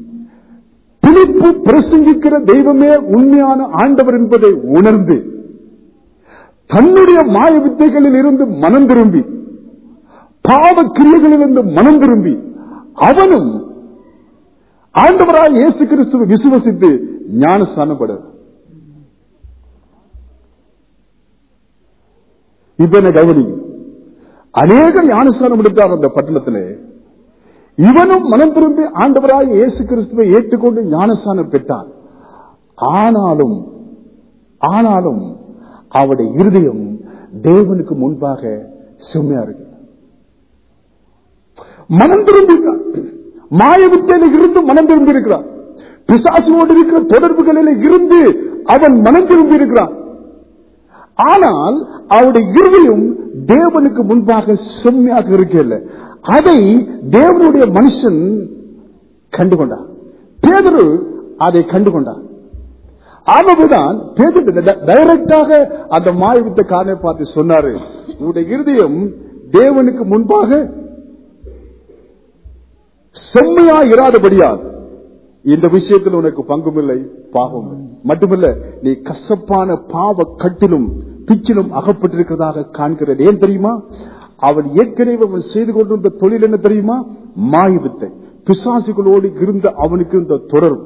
பிடிப்பு பிரசங்கிக்கிற தெய்வமே உண்மையான ஆண்டவர் என்பதை உணர்ந்து தன்னுடைய மாய வித்தைகளில் இருந்து மனம் திரும்பி பாவ கிரியைகளிலிருந்து மனம் திரும்பி அவனும் ஆண்டவராய் இயேசு கிறிஸ்துவை விசுவசித்து ஞானஸ்தானப்பட இப்ப என்ன கவனிங்க அநேக ஞானஸ்தானம் எடுத்தார் அந்த பட்டணத்திலே இவனும் மனம் திரும்பி ஆண்டவராய் இயேசு கிறிஸ்துவை ஏற்றுக்கொண்டு ஞானஸ்தானம் பெற்றான் ஆனாலும் ஆனாலும் அவருடைய இருதயம் தேவனுக்கு முன்பாக செம்மையா இருக்கு மனம் திரும்பினான் மாயவித்தையில இருந்து மனம் திரும்பி இருக்கிறான் பிசாசுவோடு இருக்கிற தொடர்புகளில் இருந்து அவன் மனம் திரும்பி இருக்கிறான் ஆனால் அவருடைய இருதயம் தேவனுக்கு முன்பாக செம்மையாக இருக்கல அதை தேவனுடைய மனுஷன் கண்டுகொண்டார் பேதரு அதை கண்டுகொண்டார் ஆகவேதான் பேதரு டைரக்டாக அந்த மாயவித்த காரணை பார்த்து சொன்னாரு உன்னுடைய இருதயம் தேவனுக்கு முன்பாக செம்மையா இராதபடியால் இந்த விஷயத்தில் உனக்கு பங்குமில்லை பாவம் மட்டுமல்ல நீ கசப்பான பாவ கட்டிலும் பிச்சிலும் அகப்பட்டிருக்கிறதாக காண்கிறது ஏன் தெரியுமா அவன் ஏற்கனவே அவன் செய்து கொண்டிருந்த தொழில் என்ன தெரியுமா மாயவித்தை பிசாசுகளோடு இருந்த அவனுக்கு இந்த தொடர்பு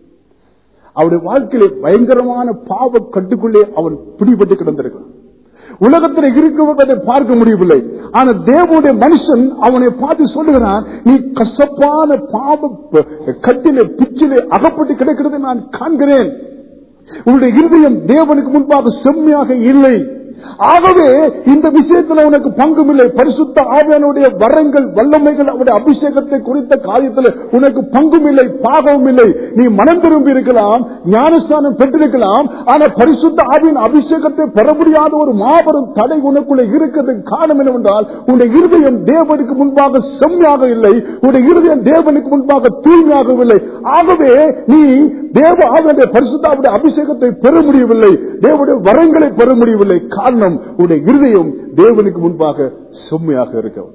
அவனுடைய வாழ்க்கையிலே பயங்கரமான பாவ கட்டுக்குள்ளே அவன் பிடிபட்டு கிடந்திருக்கிறான் உலகத்தில் இருக்கிறவர்கள் அதை பார்க்க முடியவில்லை ஆனா தேவனுடைய மனுஷன் அவனை பார்த்து சொல்லுகிறான் நீ கசப்பான பாவ கட்டிலே பிச்சிலே அகப்பட்டு கிடக்கிறது நான் காண்கிறேன் உன்னுடைய இருதயம் தேவனுக்கு முன்பாக செம்மையாக இல்லை ஆகவே இந்த விஷயத்தில் உனக்கு பங்கும் இல்லை பரிசுத்த ஆவியானுடைய வரங்கள் வல்லமைகள் அவருடைய அபிஷேகத்தை குறித்த காரியத்தில் உனக்கு பங்கும் இல்லை பாகமும் இல்லை நீ மனம் திரும்பி இருக்கலாம் ஞானஸ்தானம் பெற்றிருக்கலாம் ஆனா பரிசுத்த ஆவியின் அபிஷேகத்தை பெற முடியாத ஒரு மாபெரும் தடை உனக்குள்ள இருக்கிறது காரணம் என்னவென்றால் உன்னுடைய இருதயம் தேவனுக்கு முன்பாக செம்மையாக இல்லை உன்னுடைய இருதயம் தேவனுக்கு முன்பாக தூய்மையாகவில்லை ஆகவே நீ தேவ ஆவியுடைய பரிசுத்தாவுடைய அபிஷேகத்தை பெற முடியவில்லை தேவனுடைய வரங்களை பெற முடியவில்லை காரணம் உன்னுடைய இருதயம் தேவனுக்கு முன்பாக செம்மையாக இருக்கவில்லை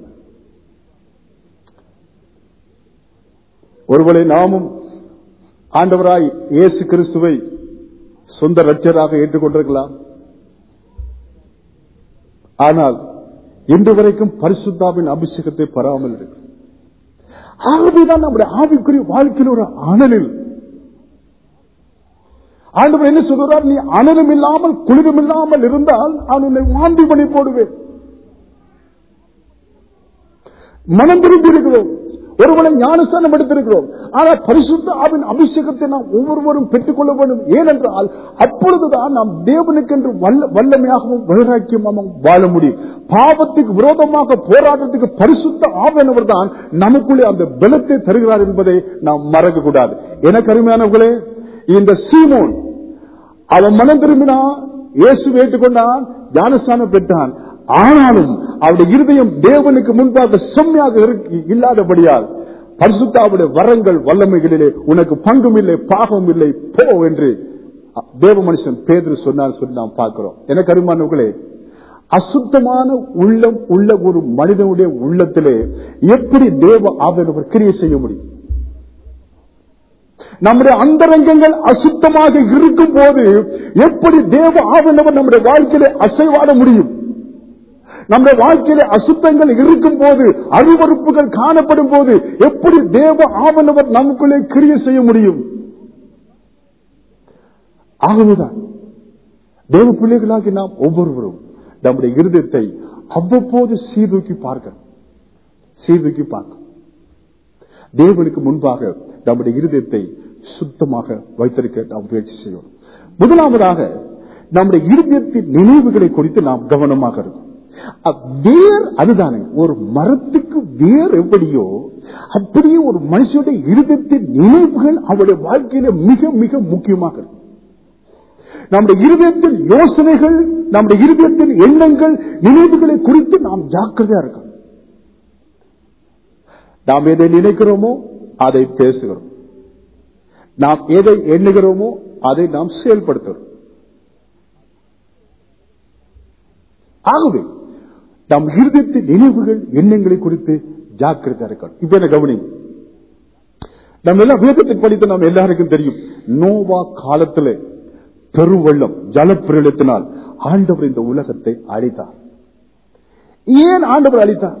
ஒருவேளை நாமும் ஆண்டவராய் இயேசு கிறிஸ்துவை சொந்த ரட்சராக ஏற்றுக்கொண்டிருக்கலாம் ஆனால் இன்று வரைக்கும் பரிசுத்தாவின் அபிஷேகத்தை பெறாமல் இருக்கு ஆகவேதான் நம்முடைய ஆவிக்குரிய வாழ்க்கையில் ஒரு அனலில் ஆண்டவர் என்ன சொல்றார் நீ அனலும் இல்லாமல் குளிரும் இல்லாமல் இருந்தால் நான் உன்னை வாந்தி பண்ணி போடுவேன் மனம் திரும்பி இருக்கிறோம் ஒருவனை ஞானஸ்தானம் எடுத்திருக்கிறோம் ஆனால் பரிசுத்த ஆவின் அபிஷேகத்தை நாம் ஒவ்வொருவரும் பெற்றுக்கொள்ள வேண்டும் ஏனென்றால் அப்பொழுதுதான் நாம் தேவனுக்கென்று வல்ல வல்லமையாகவும் வைராக்கியமாகவும் வாழ முடியும் பாவத்துக்கு விரோதமாக போராட்டத்துக்கு பரிசுத்த ஆவியானவர் தான் நமக்குள்ளே அந்த பலத்தை தருகிறார் என்பதை நாம் மறக்க கூடாது எனக்கு அருமையானவர்களே இந்த சீமோன் அவன் மனம் திரும்பினா இயேசு ஏற்றுக்கொண்டான் ஞானஸ்தானம் பெற்றான் ஆனாலும் அவருடைய இருதயம் தேவனுக்கு முன்பாக செம்மையாக இருக்கு- இல்லாதபடியால் பரிசுத்தாவுடைய வரங்கள் வல்லமைகளிலே உனக்கு பங்கும் இல்லை பாகம் இல்லை போ என்று தேவ மனுஷன் பேதர் சொன்னார் சொல்லி நாம் பார்க்கிறோம் எனக்கு அருமானவர்களே அசுத்தமான உள்ளம் உள்ள ஒரு மனிதனுடைய உள்ளத்திலே எப்படி தேவ ஆவியானவர் கிரியை செய்ய முடியும் நம்முடைய அந்தரங்கங்கள் அசுத்தமாக இருக்கும் போது எப்படி தேவ ஆவியானவர் நம்முடைய வாழ்க்கையிலே அசைவாட முடியும் நம்முடைய வாழ்க்கையில அசுத்தங்கள் இருக்கும் போது அருவறுப்புகள் காணப்படும் போது எப்படி தேவ ஆவணவர் நமக்குள்ளே கிரிய செய்ய முடியும் ஆகவேதான் தேவ பிள்ளைகளாகி நாம் ஒவ்வொருவரும் நம்முடைய இருதயத்தை அவ்வப்போது சீர்தூக்கி பார்க்க சீர்தூக்கி பார்க்க தேவனுக்கு முன்பாக நம்முடைய இருதயத்தை சுத்தமாக வைத்திருக்க நாம் முயற்சி செய்யணும் முதலாவதாக நம்முடைய இருதயத்தின் நினைவுகளை குறித்து நாம் கவனமாக இருக்கும் அ- வேர் அதுதானே ஒரு மரத்துக்கு வேர் எப்படியோ அப்படியே ஒரு மனுஷனுடைய இருதயத்தின் நினைவுகள் அவருடைய வாழ்க்கையில மிக மிக முக்கியமாக இருக்கும் நம்முடைய இருதயத்தின் யோசனைகள் நம்முடைய இருதயத்தின் எண்ணங்கள் நினைவுகளை குறித்து நாம் ஜாக்கிரதையா இருக்கணும் நாம் எதை நினைக்கிறோமோ அதை பேசுகிறோம் நாம் எதை எண்ணுகிறோமோ அதை நாம் செயல்படுத்துகிறோம் ஆகவே நம் இருதயத்தின் நினைவுகள் எண்ணங்களை குறித்து ஜாக்கிரதை இருக்கணும் இப்ப என்ன கவனி நம்ம எல்லாம் வேதத்தை படித்து நாம் எல்லாருக்கும் தெரியும் நோவா காலத்திலே பெருவெள்ளம் ஜலப்பிரளத்தினால் ஆண்டவர் இந்த உலகத்தை அழித்தார் ஏன் ஆண்டவர் அழித்தார்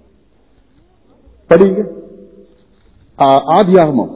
படிங்க ஆ, ஆதியாகமம்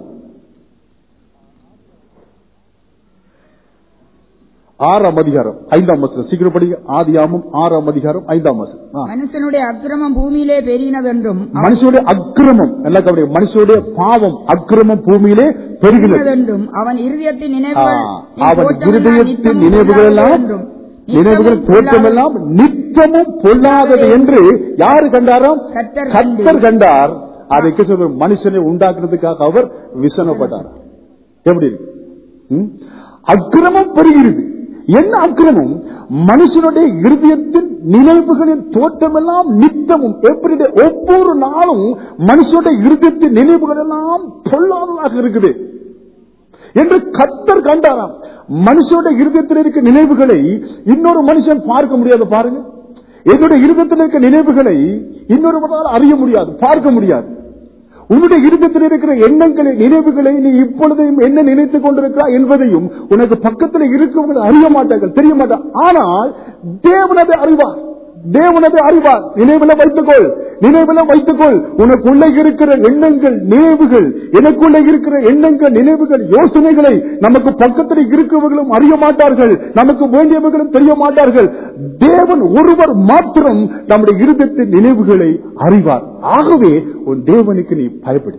ஆறாம் அதிகாரம் ஐந்தாம் வசனம் சீக்கிரம் படிங்க ஆதியாகமம் ஆறாம் அதிகாரம் ஐந்தாம் வசனம் ஆ. மனுஷனுடைய அக்கிரமம் பூமியிலே பெருகினதென்றும் மனுஷனுடைய அக்கிரமம் நல்லா கவனிங்க மனுஷனுடைய பாவம் அக்கிரமம் பூமியிலே பெருகினது பெருகினதென்றும் அவன் இருதயத்தின் நினைவுகள் ஆ, நீ அவன் தோற்றமெல்லாம் இருதயத்தின் நித்தமும் நினைவுகள் எல்லாம் பொல்லாதது என்றும், நினைவுகள் நித்தமும் தோற்றமெல்லாம் நித்தமும் பொல்லாதது என்று யாரு கண்டாராம் கர்த்தர் கத்தர் கண்டார் அதுக்கு சொல்ற மனுஷனை உண்டாக்குறதுக்காக அவர் விசனப்பட்டார் எப்படி இருக்கு ம்? அக்கிரமம் பெறுகிறது என்ன அக்கிரமம் மனுஷனுடைய இருதயத்தின் நினைவுகளின் தோற்றமெல்லாம் நித்தமும் எப்படி ஒவ்வொரு நாளும் மனுஷனுடைய இருதயத்தின் நினைவுகள் எல்லாம் பொல்லாததாக இருக்குது என்று கத்தர் கண்டாராம் மனுஷனுடைய இருதயத்தில் இருக்க நினைவுகளை இன்னொரு மனுஷன் பார்க்க முடியாது பாருங்க என்னுடைய இருதயத்தில் இருக்க நினைவுகளை இன்னொருவரால் அறிய முடியாது பார்க்க முடியாது உன்னுடைய இருதயத்தில் இருக்கிற எண்ணங்களை நினைவுகளை நீ இப்பொழுதையும் என்ன நினைத்துக் கொண்டிருக்கிறாய் என்பதையும் உனக்கு பக்கத்தில் இருக்கவங்க அறிய மாட்டார்கள் தெரிய மாட்டார் ஆனால் தேவன் அதை அறிவார் தேவனதை அறிவார் நினைவுல வைத்துக்கொள் நினைவுல வைத்துக்கொள் உனக்குள்ளே இருக்கிற எண்ணங்கள் நினைவுகள் எனக்குள்ளே இருக்கிற எண்ணங்கள் நினைவுகள் யோசனைகளை நமக்கு பக்கத்தில் இருக்கிறவர்களும் அறிய மாட்டார்கள் நமக்கு வேண்டியவர்களும் தெரிய மாட்டார்கள் தேவன் ஒருவர் மாத்திரம் நம்முடைய இருதயத்தின் நினைவுகளை அறிவார் ஆகவே உன் தேவனுக்கு நீ பயப்படு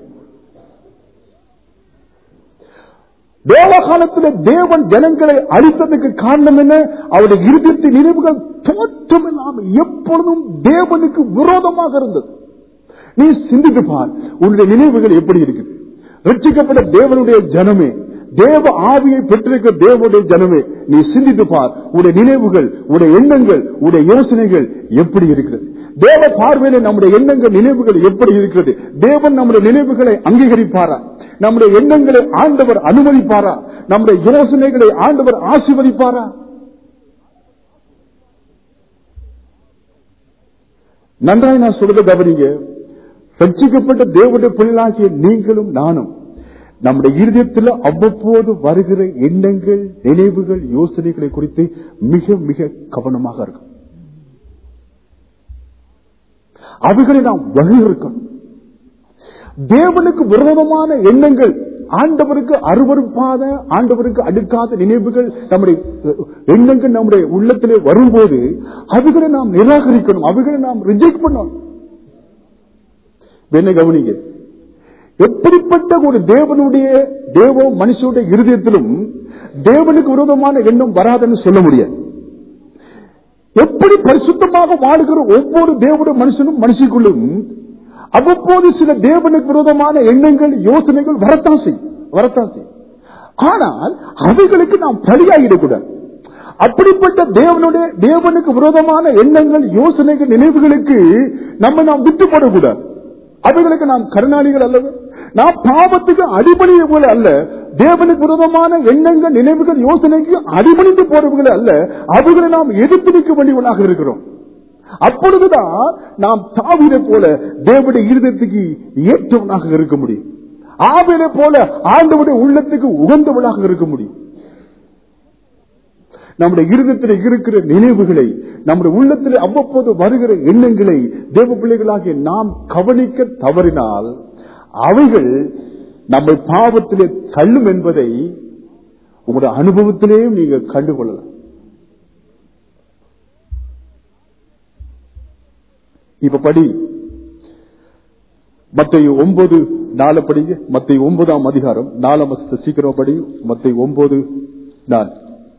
தேவ காலத்தில் தேவன் ஜனங்களை அழித்ததுக்கு காரணம் என்ன அவருடைய இருதயத்தின் நினைவுகள் தோற்றம் இல்லாமல் எப்பொழுதும் தேவனுக்கு விரோதமாக இருந்தது நீ சிந்தித்து பார் உன்னுடைய நினைவுகள் எப்படி இருக்குது ரட்சிக்கப்பட்ட தேவனுடைய ஜனமே தேவ ஆவியை பெற்றிருக்கிற தேவனுடைய ஜனமே நீ சிந்தித்து பார் உடைய நினைவுகள் உடைய எண்ணங்கள் உடைய யோசனைகள் எப்படி இருக்கிறது தேவ பார்வையில நம்முடைய எண்ணங்கள் நினைவுகள் எப்படி இருக்கிறது தேவன் நம்முடைய நினைவுகளை அங்கீகரிப்பாரா நம்முடைய எண்ணங்களை ஆண்டவர் அனுமதிப்பாரா நம்முடைய யோசனைகளை ஆண்டவர் ஆசீர்வதிப்பாரா நன்றாய் நான் சொல்றதை கவனிங்க ரட்சிக்கப்பட்ட தேவனுடைய பிள்ளைகளாகிய நீங்களும் நானும் நம்முடைய இருதயத்தில் அவ்வப்போது வருகிற எண்ணங்கள் நினைவுகள் யோசனைகளை குறித்து மிக மிக கவனமாக இருக்கும் அவைகளை நாம் வகையிருக்கணும் தேவனுக்கு விரோதமான எண்ணங்கள் ஆண்டவருக்கு அருவறுப்பாத ஆண்டவருக்கு அடுக்காத நினைவுகள் நம்முடைய எண்ணங்கள் நம்முடைய உள்ளத்திலே வரும்போது அவைகளை நாம் நிராகரிக்கணும் அவைகளை நாம் ரிஜெக்ட் பண்ணணும் என்ன கவனிங்க எப்படிப்பட்ட ஒரு தேவனுடைய தேவ மனுஷனுடைய இருதயத்திலும் தேவனுக்கு விரோதமான எண்ணம் வராதுன்னு சொல்ல முடியாது எப்படி பரிசுத்தமாக வாழுகிற ஒவ்வொரு தேவனுடைய மனுஷனும் மனுஷிக்குள்ளும் அவ்வப்போது சில தேவனுக்கு விரோதமான எண்ணங்கள் யோசனைகள் வரத்தான் செய்யும் வரத்தான் செய்யும் ஆனால் அவைகளுக்கு நாம் பலியாகிடக்கூடாது அப்படிப்பட்ட தேவனுடைய தேவனுக்கு விரோதமான எண்ணங்கள் யோசனைகள் நினைவுகளுக்கு நம்ம நாம் விட்டு போடக்கூடாது அவைகளுக்கு நாம் கருணாளிகள் அல்லவே நாம் பாவத்துக்கு அடிபணிய போல அல்ல தேவனுக்கு விரோதமான எண்ணங்கள் நினைவுகள் யோசனைக்கு அடிபணிந்து போறவர்கள் அல்ல அவைகளை நாம் எதிர்த்து நிற்க வேண்டியவர்களாக இருக்கிறோம் அப்பொழுதுதான் நாம் தாவிரை போல தேவனுடைய இருதயத்துக்கு ஏற்றவனாக இருக்க முடியும் ஆவினை போல ஆண்டவுடைய உள்ளத்துக்கு உகந்தவளாக இருக்க முடியும் நம்முடைய இருதயத்தில் இருக்கிற நினைவுகளை நம்முடைய உள்ளத்தில் அவ்வப்போது வருகிற எண்ணங்களை தேவ பிள்ளைகளாகிய நாம் கவனிக்க தவறினால் அவைகள் நம்மை பாவத்திலே தள்ளும் என்பதை உங்களுடைய அனுபவத்திலேயும் நீங்கள் கண்டுகொள்ளலாம் இப்ப படி மத்திய ஒன்பது நாலு படிங்க மத்திய ஒன்பதாம் அதிகாரம் நாலாம் வருஷத்தை சீக்கிரம் படி மத்திய ஒன்பது நாலு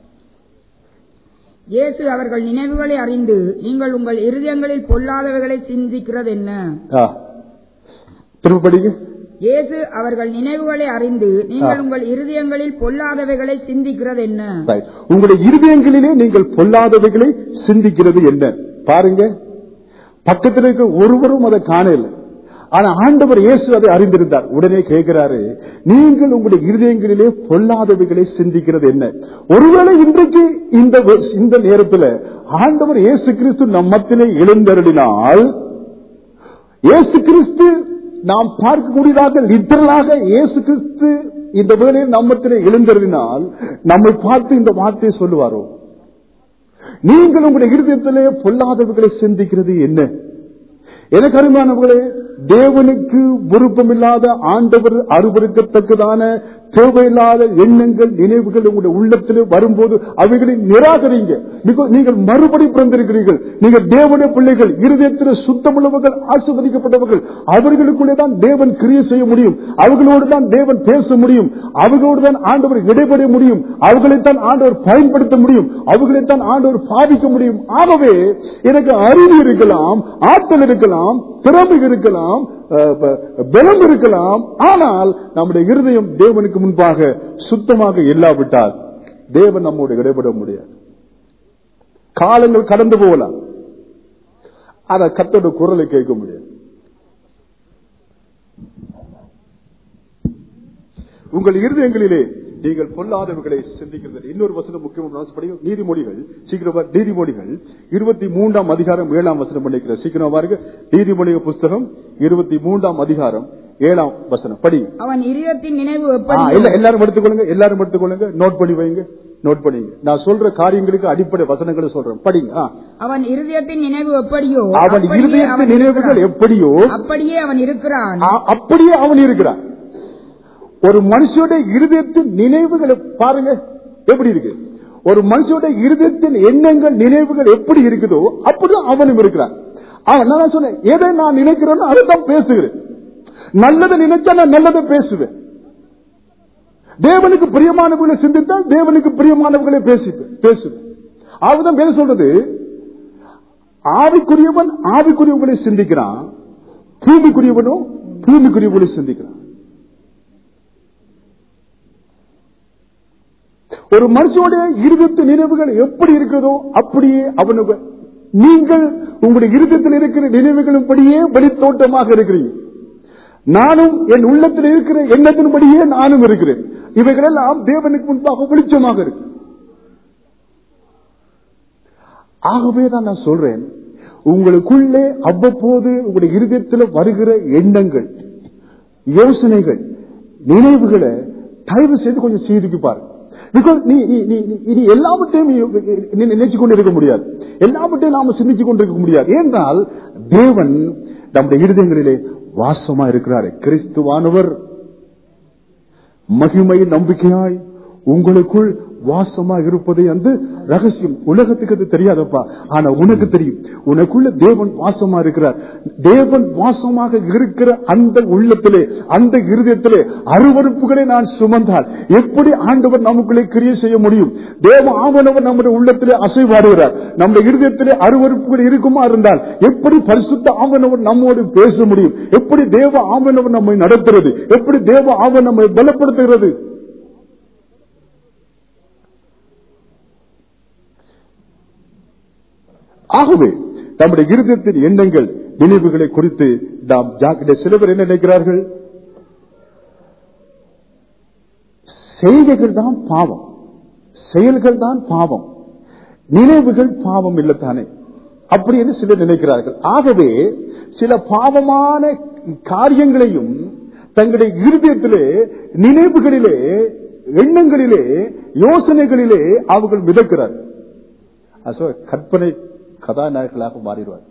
இயேசு அவர்கள் நினைவுகளை அறிந்து நீங்கள் உங்கள் இருதயங்களில் பொல்லாதவைகளை சிந்திக்கிறது என்ன ஆ. திரும்ப படிங்க இயேசு அவர்கள் நினைவுகளை அறிந்து நீங்கள் உங்கள் இருதயங்களில் பொல்லாதவைகளை சிந்திக்கிறது என்ன Right. உங்களுடைய இருதயங்களிலே நீங்கள் பொல்லாதவைகளை சிந்திக்கிறது என்ன பாருங்க பக்கத்தில் இருக்க ஒருவரும் அதை காணல ஆனா ஆண்டவர் இயேசு அதை அறிந்திருந்தார் உடனே கேட்கிறாரு நீங்கள் உங்களுடைய இருதயங்களிலே பொல்லாதவைகளை சிந்திக்கிறது என்ன ஒருவேளை இன்றைக்கு இந்த வ- இந்த நேரத்தில் ஆண்டவர் இயேசு கிறிஸ்து நம்மத்திலே எழுந்தருளினால் இயேசு கிறிஸ்து நாம் பார்க்கக்கூடியதாக லிட்டரலாக இயேசு கிறிஸ்து இந்த வேளையில் நம்மத்திலே எழுந்தருளினால் நம்மை பார்த்து இந்த வார்த்தையை சொல்லுவாரோ நீங்கள் உங்களுடைய இருதயத்திலே பொல்லாதவர்களை சிந்திக்கிறது என்ன எனக்கு அருமையானவர்களே தேவனுக்கு விருப்பமில்லாத ஆண்டவர் அருவருக்கத்தக்கதான தேவையில்லாத எண்ணங்கள் நினைவுகள் உங்களுடைய உள்ளத்திலே வரும்போது அவைகளை நிராகரிங்க Because நீங்கள் மறுபடி பிறந்திருக்கிறீர்கள் நீங்கள் தேவனுடைய பிள்ளைகள் இருதயத்தில் சுத்தமுள்ளவர்கள் ஆசிர்வதிக்கப்பட்டவர்கள் அவர்களுக்குள்ளே தான் தேவன் கிரியை செய்ய முடியும் அவர்களோடு தான் தேவன் பேச முடியும் அவர்களோடு தான் ஆண்டவர் இடைபெற முடியும் அவர்களைத்தான் ஆண்டவர் பயன்படுத்த முடியும் அவர்களைத்தான் ஆண்டவர் பாதிக்க முடியும் ஆகவே எனக்கு அறிவு இருக்கலாம் ஆற்றல் இருக்கலாம் திறமை இருக்கலாம் அஹ், ப- பலம் இருக்கலாம் ஆனால் நம்முடைய இருதயம் தேவனுக்கு முன்பாக சுத்தமாக இல்லாவிட்டால் தேவன் நம்மோடு இடைபெற முடியாது காலங்கள் கடந்து போகலாம் ஆனா கத்தோட குரலை கேட்க முடியாது உங்கள் இருதயங்களிலே நீங்கள் பொல்லாதவர்களை சிந்திக்கிறது இன்னொரு வசனம் முக்கியமான படியும் நீதிமொழிகள் சீக்கிரம் வா- நீதிமொழிகள் இருபத்தி மூன்றாம் அதிகாரம் ஏழாம் வசனம் பண்ணிக்கிற சீக்கிரம் பாருங்க நீதிமொழிகள் புஸ்தகம் இருபத்தி மூன்றாம் அதிகாரம் ஏழாம் வசனம் படி அவன் இதயத்தின் நினைவு ஆ, எப்படி இல்ல எல்லாரும் எடுத்துக்கொள்ளுங்க எல்லாரும் எடுத்துக்கொள்ளுங்க நோட் பண்ணி வைங்க நோட் பண்ணீங்க நான் சொல்ற காரியங்களுக்கு அடிப்படை வசனங்களை சொல்றேன் படிங்க ஆ. அவன் இருதயத்தின் நினைவு எப்படியோ அவன் அப்படியே இருதயத்தின் அவன் நினைவுகள் இருக்கிறான். எப்படியோ அப்படியே அவன் இருக்கிறான் ஆ- அப்படியே அவன் இருக்கிறான் ஒரு மனுஷனுடைய இருதயத்தின் நினைவுகளை பாருங்க எப்படி இருக்கு ஒரு மனுஷனுடைய இருதயத்தின் எண்ணங்கள் நினைவுகள் எப்படி இருக்குதோ அப்படிதான் அவனும் இருக்கிறான் அவன் நான் சொன்னேன் எதை நான் நினைக்கிறேன்னு அதை தான் பேசுகிறேன் நல்லதை நினைச்சா நான் நல்லதை பேசுவேன் தேவனுக்கு பிரியமானவர்களை சிந்தித்தால் தேவனுக்கு பிரியமானவர்களை பேசிப்பேன் பேசுவேன் அவதான் பேச சொல்றது ஆவிக்குரியவன் ஆவிக்குரியவர்களை சிந்திக்கிறான் பூமிக்குரியவனோ பூமிக்குரியவர்களை சிந்திக்கிறான் ஒரு மனுஷனுடைய இருபத்து நினைவுகள் எப்படி இருக்கிறதோ அப்படியே அவனுக்கு நீங்கள் உங்களுடைய இருதயத்தில் இருக்கிற நினைவுகளும் படியே வெளித்தோட்டமாக இருக்கிறீங்க நானும் என் உள்ளத்தில் இருக்கிற எண்ணத்தின்படியே நானும் இருக்கிறேன் இவைகளெல்லாம் தேவனுக்கு முன்பாக வெளிச்சமாக இருக்கு ஆகவே தான் நான் சொல்றேன் உங்களுக்குள்ளே அவ்வப்போது உங்களுடைய இருதயத்தில் வருகிற எண்ணங்கள் யோசனைகள் நினைவுகளை தயவு செய்து கொஞ்சம் சீதுக்கு பாருங்க பிகாஸ் நீ நீ நீ நீ- நீ எல்லாவற்றையும் நீ- நீ நினைச்சு கொண்டு இருக்க முடியாது எல்லாவற்றையும் நாம சிந்திச்சு கொண்டு இருக்க முடியாது ஏனென்றால் தேவன் நம்முடைய இருதயங்களிலே வாசமா இருக்கிறார் கிறிஸ்துவானவர் மகிமை நம்பிக்கையாய் உங்களுக்குள் வாசமா இருப்பதை அந்த ரகசியம் உலகத்துக்கு அது தெரியாதப்பா ஆனா உனக்கு தெரியும் உனக்குள்ள தேவன் வாசமா இருக்கிறார் தேவன் வாசமாக இருக்கிற அந்த உள்ளத்திலே அந்த இருதயத்திலே அருவறுப்புகளை நான் சுமந்தால் எப்படி ஆண்டவர் நமக்குள்ளே கிரியை செய்ய முடியும் தேவ ஆவணவர் நம்முடைய உள்ளத்திலே அசைவாடுகிறார் நம்முடைய இருதயத்திலே அருவறுப்புகள் இருக்குமா இருந்தால் எப்படி பரிசுத்த ஆவணவர் நம்மோடு பேச முடியும் எப்படி தேவ ஆவணவர் நம்மை நடத்துறது எப்படி தேவ ஆவணம் நம்மை பலப்படுத்துகிறது ஆகவே நம்முடைய இருதயத்தின் எண்ணங்கள் நினைவுகளை குறித்து நாம் ஜாக்கிரதை சில பேர் என்ன நினைக்கிறார்கள் செய்கைகள் தான் பாவம் செயல்கள் தான் பாவம் நினைவுகள் பாவம் இல்லத்தானே அப்படி என்று சிலர் நினைக்கிறார்கள் ஆகவே சில பாவமான காரியங்களையும் தங்களுடைய இருதயத்திலே நினைவுகளிலே எண்ணங்களிலே யோசனைகளிலே அவர்கள் மிதக்கிறார்கள் அசோ கற்பனை கதாநாயகர்களாக மாறிடுவார்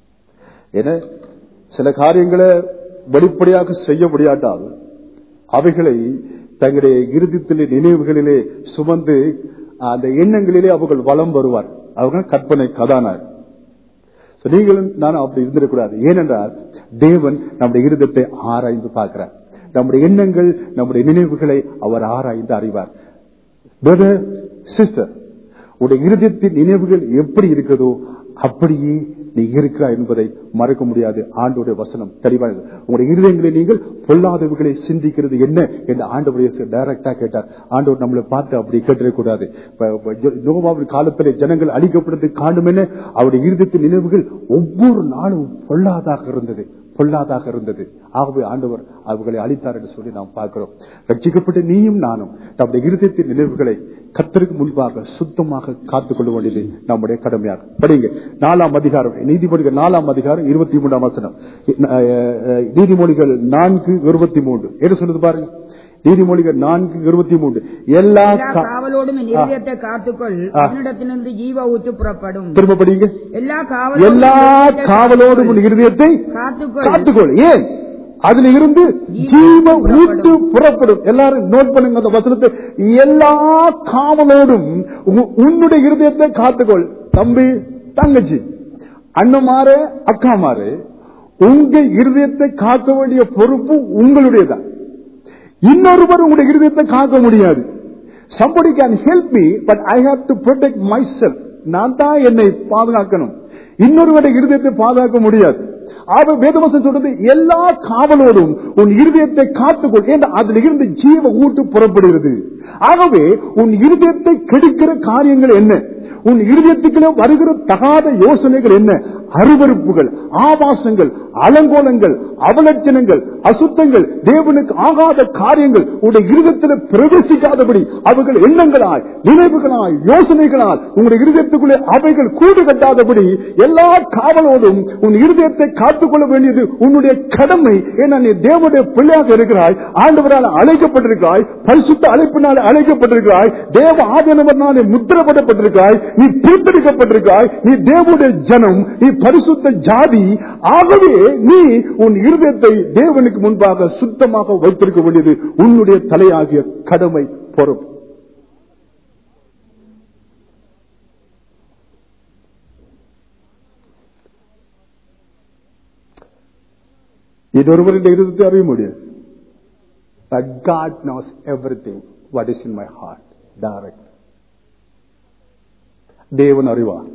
என சில காரியங்களை வெளிப்படையாக செய்ய முடியாட்டால் அவைகளை தங்களுடைய இறுதித்திலே நினைவுகளிலே சுமந்து அந்த எண்ணங்களிலே அவர்கள் வளம் வருவார் அவர்கள் கற்பனை கதாநாயகர் So, நீங்களும் நானும் அப்படி இருந்திடக்கூடாது ஏனென்றால் தேவன் நம்முடைய இருதத்தை ஆராய்ந்து பார்க்கிறார் நம்முடைய எண்ணங்கள் நம்முடைய நினைவுகளை அவர் ஆராய்ந்து அறிவார் பிரதர் சிஸ்டர் உடைய இருதயத்தின் நினைவுகள் எப்படி இருக்கிறதோ அப்படியே நீ இருக்கிறாய் என்பதை மறக்க முடியாது ஆண்டோடைய வசனம் தெளிவானது உங்களுடைய இருதயங்களை நீங்கள் பொல்லாதவர்களை சிந்திக்கிறது என்ன என்று ஆண்டவருடைய டைரக்டா கேட்டார் ஆண்டவர் நம்மளை பார்த்து அப்படி கேட்டிடக்கூடாது நோவாவின் காலத்திலே ஜனங்கள் அழிக்கப்படுறது காணும் என்ன அவருடைய இருதயத்தின் நினைவுகள் ஒவ்வொரு நாளும் பொல்லாதாக இருந்தது பொல்லாதாக இருந்தது ஆகவே ஆண்டவர் அவர்களை அளித்தார் என்று சொல்லி நாம் பார்க்கிறோம் ரட்சிக்கப்பட்ட நீயும் நானும் நம்முடைய இருதயத்தின் நினைவுகளை கத்தருக்கு முன்பாக சுத்தமாக காத்துக் கொள்ள வேண்டியது நம்முடைய கடமையாக படிங்க நாலாம் அதிகாரம் நீதிமொழிகள் நாலாம் அதிகாரம் இருபத்தி மூன்றாம் வசனம் அஹ், அஹ், நீதிமொழிகள் நான்கு இருபத்தி மூன்று என்ன சொல்லுது பாருங்க நீதிமொழிகள் நான்கு இருபத்தி மூன்று எல்லா எல்லா கா- காவலோடும் என் இருதயத்தை காத்துக்கொள் ஆ. அவனிடத்திலிருந்து ஜீவ ஊற்று புறப்படும் திரும்ப படிங்க எல்லா காவலோடும் எல்லா என் இருதயத்தை காவலோடும் உன் இருதயத்தை காத்துக்கொள் காத்துக்கொள் ஏன் அதுல இருந்து ஜீவ ஊட்டு புறப்படும் எல்லாரும் நோட் பண்ணுங்க அந்த வசனத்தை எல்லா காவலோடும் உ- உன்னுடைய இருதயத்தை காத்துக்கொள் தம்பி தங்கச்சி அண்ணமாறு அக்காமாறு உங்க இருதயத்தை காக்க வேண்டிய பொறுப்பு உங்களுடையதான் இன்னொருவர் உங்களுடைய இருதயத்தை காக்க முடியாது somebody can help me but i have to protect myself நான் தான் என்னை பாதுகாக்கணும் இன்னொருவருடைய இருதயத்தை பாதுகாக்க முடியாது ஆக வேதவசம் சொல்றது எல்லா காவலோடும் உன் இருதயத்தை காத்துக்கொள் ஏன் அதுல இருந்து ஜீவ ஊட்டு புறப்படுகிறது ஆகவே உன் இருதயத்தை கெடுக்கிற காரியங்கள் என்ன உன் இருதயத்துக்குள்ள வருகிற தகாத யோசனைகள் என்ன அருவருப்புகள் ஆபாசங்கள் அலங்கோலங்கள் அவலட்சணங்கள் அசுத்தங்கள் தேவனுக்கு ஆகாத காரியங்கள் உடைய இருதயத்தில் பிரவேசிக்காதபடி அவைகள் எண்ணங்களாய் நினைவுகளாய் யோசனைகளால் உங்களுடைய இருதயத்துக்குள்ளே அவைகள் கூடு கட்டாதபடி எல்லா காவலோடும் உன் இருதயத்தை காத்துக்கொள்ள வேண்டியது உன்னுடைய கடமை ஏன்னா நீ தேவனுடைய பிள்ளையாக இருக்கிறாய் ஆண்டவரால் அழைக்கப்பட்டிருக்கிறாய் பரிசுத்த அழைப்பினால் அழைக்கப்பட்டிருக்கிறாய் தேவ ஆதனவனாலே முத்திரப்படப்பட்டிருக்கிறாய் நீ பிரித்தெடுக்கப்பட்டிருக்கிறாய் நீ தேவனுடைய ஜனம் நீ பரிசுத்த ஜாதி ஆகவே நீ உன் இருதயத்தை தேவனுக்கு முன்பாக சுத்தமாக வைத்திருக்க வேண்டியது உன்னுடைய தலையாகிய கடமை பொறுப்பு இது ஒருவருடைய இருதயத்தை அறிய முடியாது But God knows everything what is in my heart direct. தேவன் அறிவார்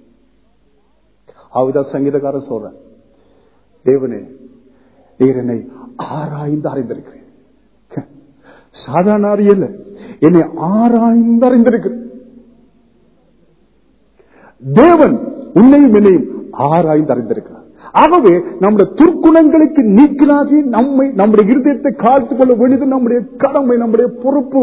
அவதான் சங்கீதக்காரன் சொல்றேன் தேவனே நீர் என்னை ஆராய்ந்து அறிந்திருக்கிறேன் சாதாரண அறியல என்னை ஆராய்ந்து அறிந்திருக்கிறேன் தேவன் உன்னையும் என்னையும் ஆராய்ந்து அறிந்திருக்கிறார் ஆகவே நம்முடைய துர்க்குணங்களுக்கு நீக்கினாகி நம்மை நம்முடைய இருதயத்தை காத்துக் கொள்ள வேண்டியது நம்முடைய கடமை நம்முடைய பொறுப்பு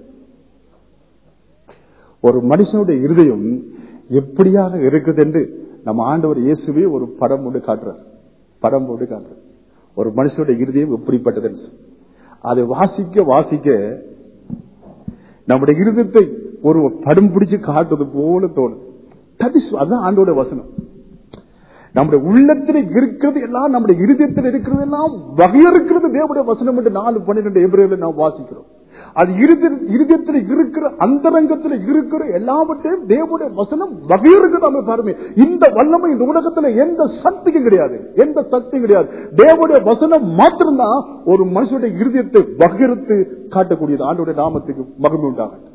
ஒரு மனுஷனுடைய இருதயம் எப்படியாக இருக்குது என்று நம்ம ஆண்டவர் இயேசுவே ஒரு படம் போட்டு காட்டுறார் படம் போட்டு காட்டுறார் ஒரு மனுஷனுடைய இருதயம் எப்படிப்பட்டது அதை வாசிக்க வாசிக்க நம்முடைய இருதயத்தை ஒரு படம் பிடிச்சு காட்டுவது போல தோணும் அதுதான் ஆண்டோட வசனம் நம்முடைய உள்ளத்தில் இருக்கிறது எல்லாம் நம்முடைய இருதயத்தில் இருக்கிறது எல்லாம் வகையிருக்கிறது தேவனுடைய வசனம் என்று நாலு பன்னிரெண்டு ஏப்ரல் நாம் வாசிக்கிறோம் அது இருதயத்தில் இருக்கிற அந்தரங்கத்தில் இருக்கிற எல்லாவற்றையும் தேவனுடைய வசனம் வகையிருக்கிறது நம்ம பாருமே இந்த வல்லமை இந்த உலகத்தில் எந்த சக்தியும் கிடையாது எந்த சக்தியும் கிடையாது தேவனுடைய வசனம் மாத்திரம்தான் ஒரு மனுஷனுடைய இருதயத்தை வகையிருத்து காட்டக்கூடியது ஆண்டோடைய நாமத்துக்கு மகிமை உண்டாகட்டும்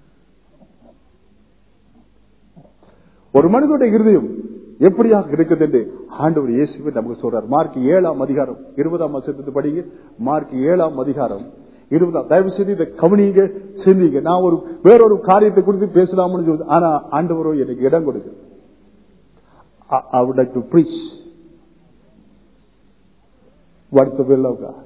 ஒரு மனிதனுடைய இருதயம் எப்படியாக இருக்குது என்று ஆண்டவர் இயேசுவே நமக்கு சொல்றார் மார்க் ஏழாம் அதிகாரம் இருபதாம் வருஷத்துக்கு படிங்க மார்க் ஏழாம் அதிகாரம் இருபதாம் தயவு செய்து இதை கவனிங்க சிந்திங்க நான் ஒரு வேறொரு காரியத்தை குறித்து பேசலாம்னு சொல்லி ஆனா ஆண்டவரோ எனக்கு இடம் கொடுக்கு I would like to preach what's the will of God.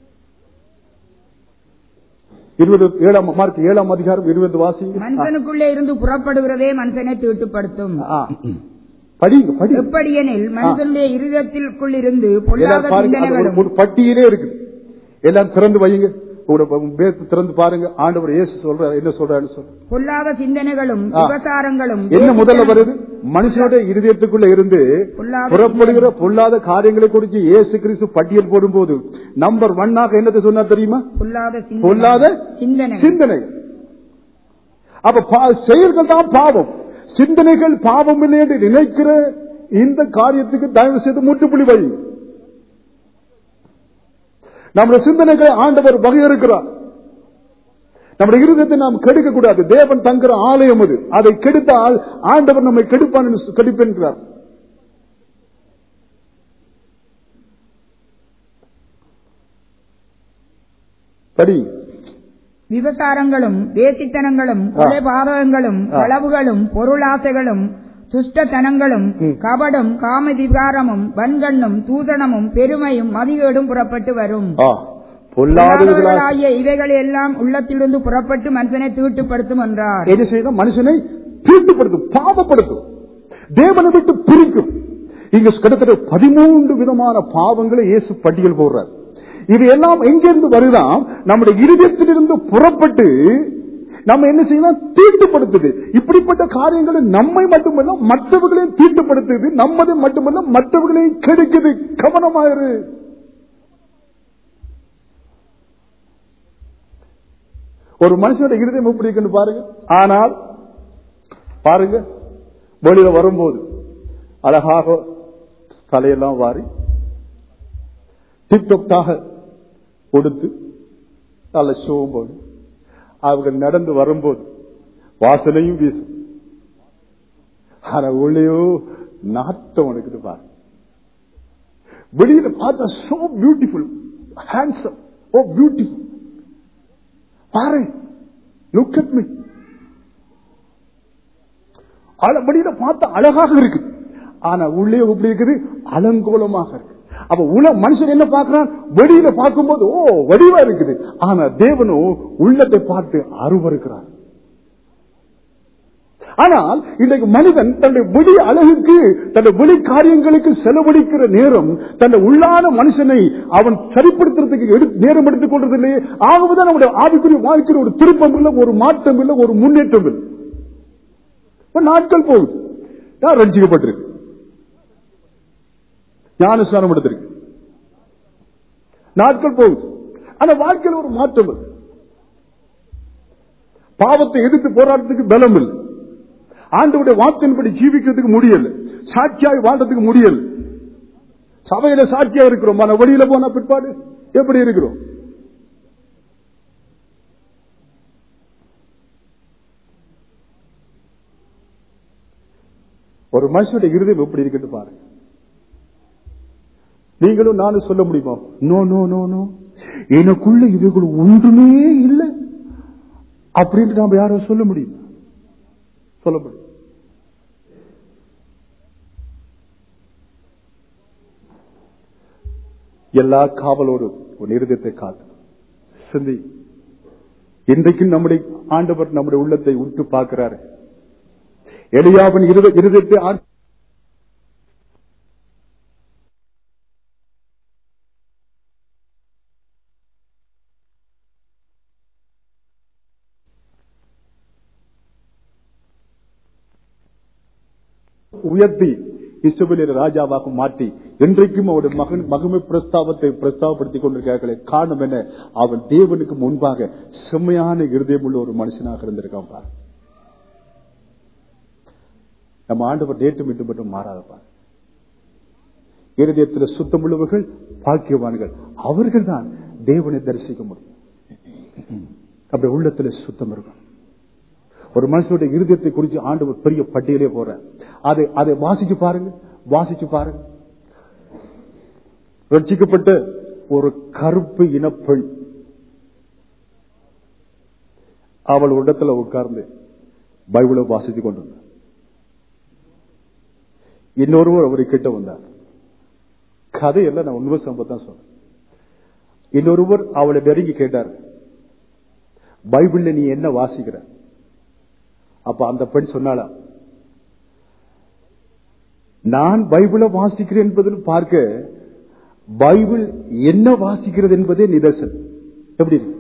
இருபது ஏழாம் மார்க் ஏழாம் அதிகாரம் இருபது வாசிங்க மனுஷனுக்குள்ளே இருந்து புறப்படுகிறதே மனுஷனை தீட்டுப்படுத்தும் ஆ. படிங்க படிங்க எப்படியெனில் மனுஷனுடைய இருதயத்திற்குள் இருந்து எல்லாரும் பொல்லாத பாருங்க அது ஒரு- சிந்தனைகளும் ஒரு பட்டியலே இருக்கு எல்லாம் திறந்து வையுங்க உங்களோட வேதத்தை திறந்து பாருங்க ஆண்டவர் இயேசு சொல்றாரு என்ன சொல்றாரு சொல்ற பொல்லாத சிந்தனைகளும் ஆ. விபசாரங்களும் என்ன முதல்ல வருது மனுஷனுடைய இருதயத்துக்குள்ள இருந்து பொல்லாத புறப்படுகிற பொல்லாத காரியங்களை குறித்து இயேசு கிறிஸ்து பட்டியல் போடும்போது நம்பர் ஒன்னாக என்னத்தை சொன்னார் தெரியுமா பொல்லாத பொல்லாத சிந்தனை சிந்தனை அப்ப பா- செயல்கள் தான் பாவம் சிந்தனைகள் பாவம் இல்லை என்று நினைக்கிற இந்த காரியத்துக்கு தயவு செய்து முற்றுப்புள்ளி வை நம்முடைய சிந்தனைகளை ஆண்டவர் வகையிருக்கிறார் நம்முடைய இருதயத்தை நாம் கெடுக்க கூடாது தேவன் தங்குற ஆலயம் அது அதை கெடுத்தால் ஆண்டவர் நம்மை கெடுப்பான் என்று சொ- கெடுப்பென்கிறார் படி விபசாரங்களும் வேசித்தனங்களும் கொலை பாதகங்களும் ஆ. களவுகளும் பொருளாசைகளும் துஷ்டத்தனங்களும் ம். கபடும் காம விகாரமும் வன்கண்ணும் தூசணமும் பெருமையும் மதிகேடும் புறப்பட்டு வரும் ஆ, பொல்லாதவர்களால் பொல்லாதவர்களாகிய இவைகள் எல்லாம் உள்ளத்திலிருந்து புறப்பட்டு மனுஷனை தீட்டுப்படுத்தும் என்றார் என்ன செய்யும் மனுஷனை தீட்டுப்படுத்தும் பாவப்படுத்தும் தேவனை விட்டு பிரிக்கும் இங்க கிட்டத்தட்ட பதிமூன்று விதமான பாவங்களை இயேசு பட்டியல் போடுறார் இது எல்லாம் எங்கிருந்து வருதாம் நம்முடைய இருதயத்திலிருந்து புறப்பட்டு நம்ம என்ன செய்யலாம் தீட்டுப்படுத்துது இப்படிப்பட்ட காரியங்களை நம்மை மட்டுமல்ல மற்றவர்களையும் தீட்டுப்படுத்துது நம்மதை மட்டுமல்ல மற்றவர்களையும் கெடுக்குது கவனமாயிரு ஒரு மனுஷனோட இருதயம் எப்படி இருக்குன்னு பாருங்க ஆனால் பாருங்க வெளியில வரும்போது அழகாக தலையெல்லாம் வாரி டிப்டாக கொடுத்து நல்ல ஷோவும் போடு அவங்க நடந்து வரும்போது வாசனையும் வீசும் ஆனா உள்ளேயோ நாட்டம் உனக்கு பாரு வெளியில பார்த்தா so beautiful handsome oh beautiful பாரு லுக் அட் மீ வெளியில பார்த்தா அழகாக இருக்கு ஆனா உள்ளே எப்படி இருக்குது அலங்கோலமாக இருக்கு அப்ப உல மனுஷன் என்ன பார்க்கிறான் வெளியில பார்க்கும்போது ஓ வடிவா இருக்குது ஆனா தேவனும் உள்ளத்தை பார்த்து அருவருக்கிறார் ஆனால் இன்றைக்கு மனிதன் தன்னுடைய வெளி அழகுக்கு தன்னுடைய வெளி காரியங்களுக்கு செலவழிக்கிற நேரம் தன்னுடைய உள்ளான மனுஷனை அவன் சரிப்படுத்துறதுக்கு எடு- நேரம் எடுத்துக் கொள்றது இல்லையே ஆகவேதான் நம்முடைய ஆவிக்குரிய வாழ்க்கையில் ஒரு திருப்பம் இல்லை ஒரு மாற்றம் இல்லை ஒரு முன்னேற்றம் இல்லை இப்ப நாட்கள் போகுது யார் ரஞ்சிக்கப்பட்டிருக்கு ஞானஸ்தானம் எடுத்திருக்கு நாட்கள் போகுது ஆனா வாழ்க்கையில் ஒரு மாற்றம் இல்லை பாவத்தை எதிர்த்து போராட்டத்துக்கு பலம் இல்லை ஆண்டவுடைய வார்த்தையின்படி ஜீவிக்கிறதுக்கு முடியல சாட்சியாய் வாழ்றதுக்கு முடியல சபையில சாட்சியா இருக்கிறோம் ஆனா வெளியில போன பிற்பாடு எப்படி இருக்கிறோம் ஒரு மனுஷனுடைய இருதயம் எப்படி இருக்குன்னு பாருங்க நீங்களும் நானும் சொல்ல முடியுமா நோ நோ நோ நோ எனக்குள்ள இவைகள் ஒன்றுமே இல்லை அப்படின்னு நாம யாரும் சொல்ல முடியுமா சொல்ல முடியும் எல்லா காவலோடும் ஒரு இருதயத்தை காத்து சிந்தி இன்றைக்கும் நம்முடைய ஆண்டவர் நம்முடைய உள்ளத்தை உற்று பார்க்கிறாரு எளியாவின் இருத- இருதயத்தை ஆண்டு உயர்த்தி இஸ்ரவேலின் ராஜாவாக மாற்றி இன்றைக்கும் அவருடைய மகன் மகிமை பிரஸ்தாபத்தை பிரஸ்தாபப்படுத்திக் கொண்டிருக்கிறார்களே காரணம் என்ன அவன் தேவனுக்கு முன்பாக செம்மையான இருதயம் உள்ள ஒரு மனுஷனாக இருந்திருக்கான் பார் நம்ம ஆண்டவர் நேற்று மீண்டும் மட்டும் மாறாதப்பா இருதயத்தில் சுத்தமுள்ளவர்கள் பாக்கியவான்கள் அவர்கள் தான் தேவனை தரிசிக்க முடியும் அப்படி உள்ளத்துல சுத்தம் இருக்கும் ஒரு மனுஷனுடைய இருதயத்தை குறித்து ஆண்டவர் பெரிய பட்டியலே போற அதை அதை வாசிச்சு பாருங்க வாசிச்சு பாருங்க ரட்சிக்கப்பட்ட ஒரு கருப்பு இனப்பெண் அவள் ஒரு இடத்துல உட்கார்ந்து பைபிளை வாசிச்சு கொண்டிருந்தார் இன்னொருவர் அவரு கிட்ட வந்தார் கதையெல்லாம் நான் உண்மை சம்பவம் தான் சொல்றேன் இன்னொருவர் அவளை நெருங்கி கேட்டார் பைபிள்ல நீ என்ன வாசிக்கிற அப்ப அந்த பெண் சொன்னாளா நான் பைபிளை வாசிக்கிறேன் என்பதில் பார்க்க பைபிள் என்ன வாசிக்கிறது என்பதே நிதர்சனம் எப்படி இருக்கு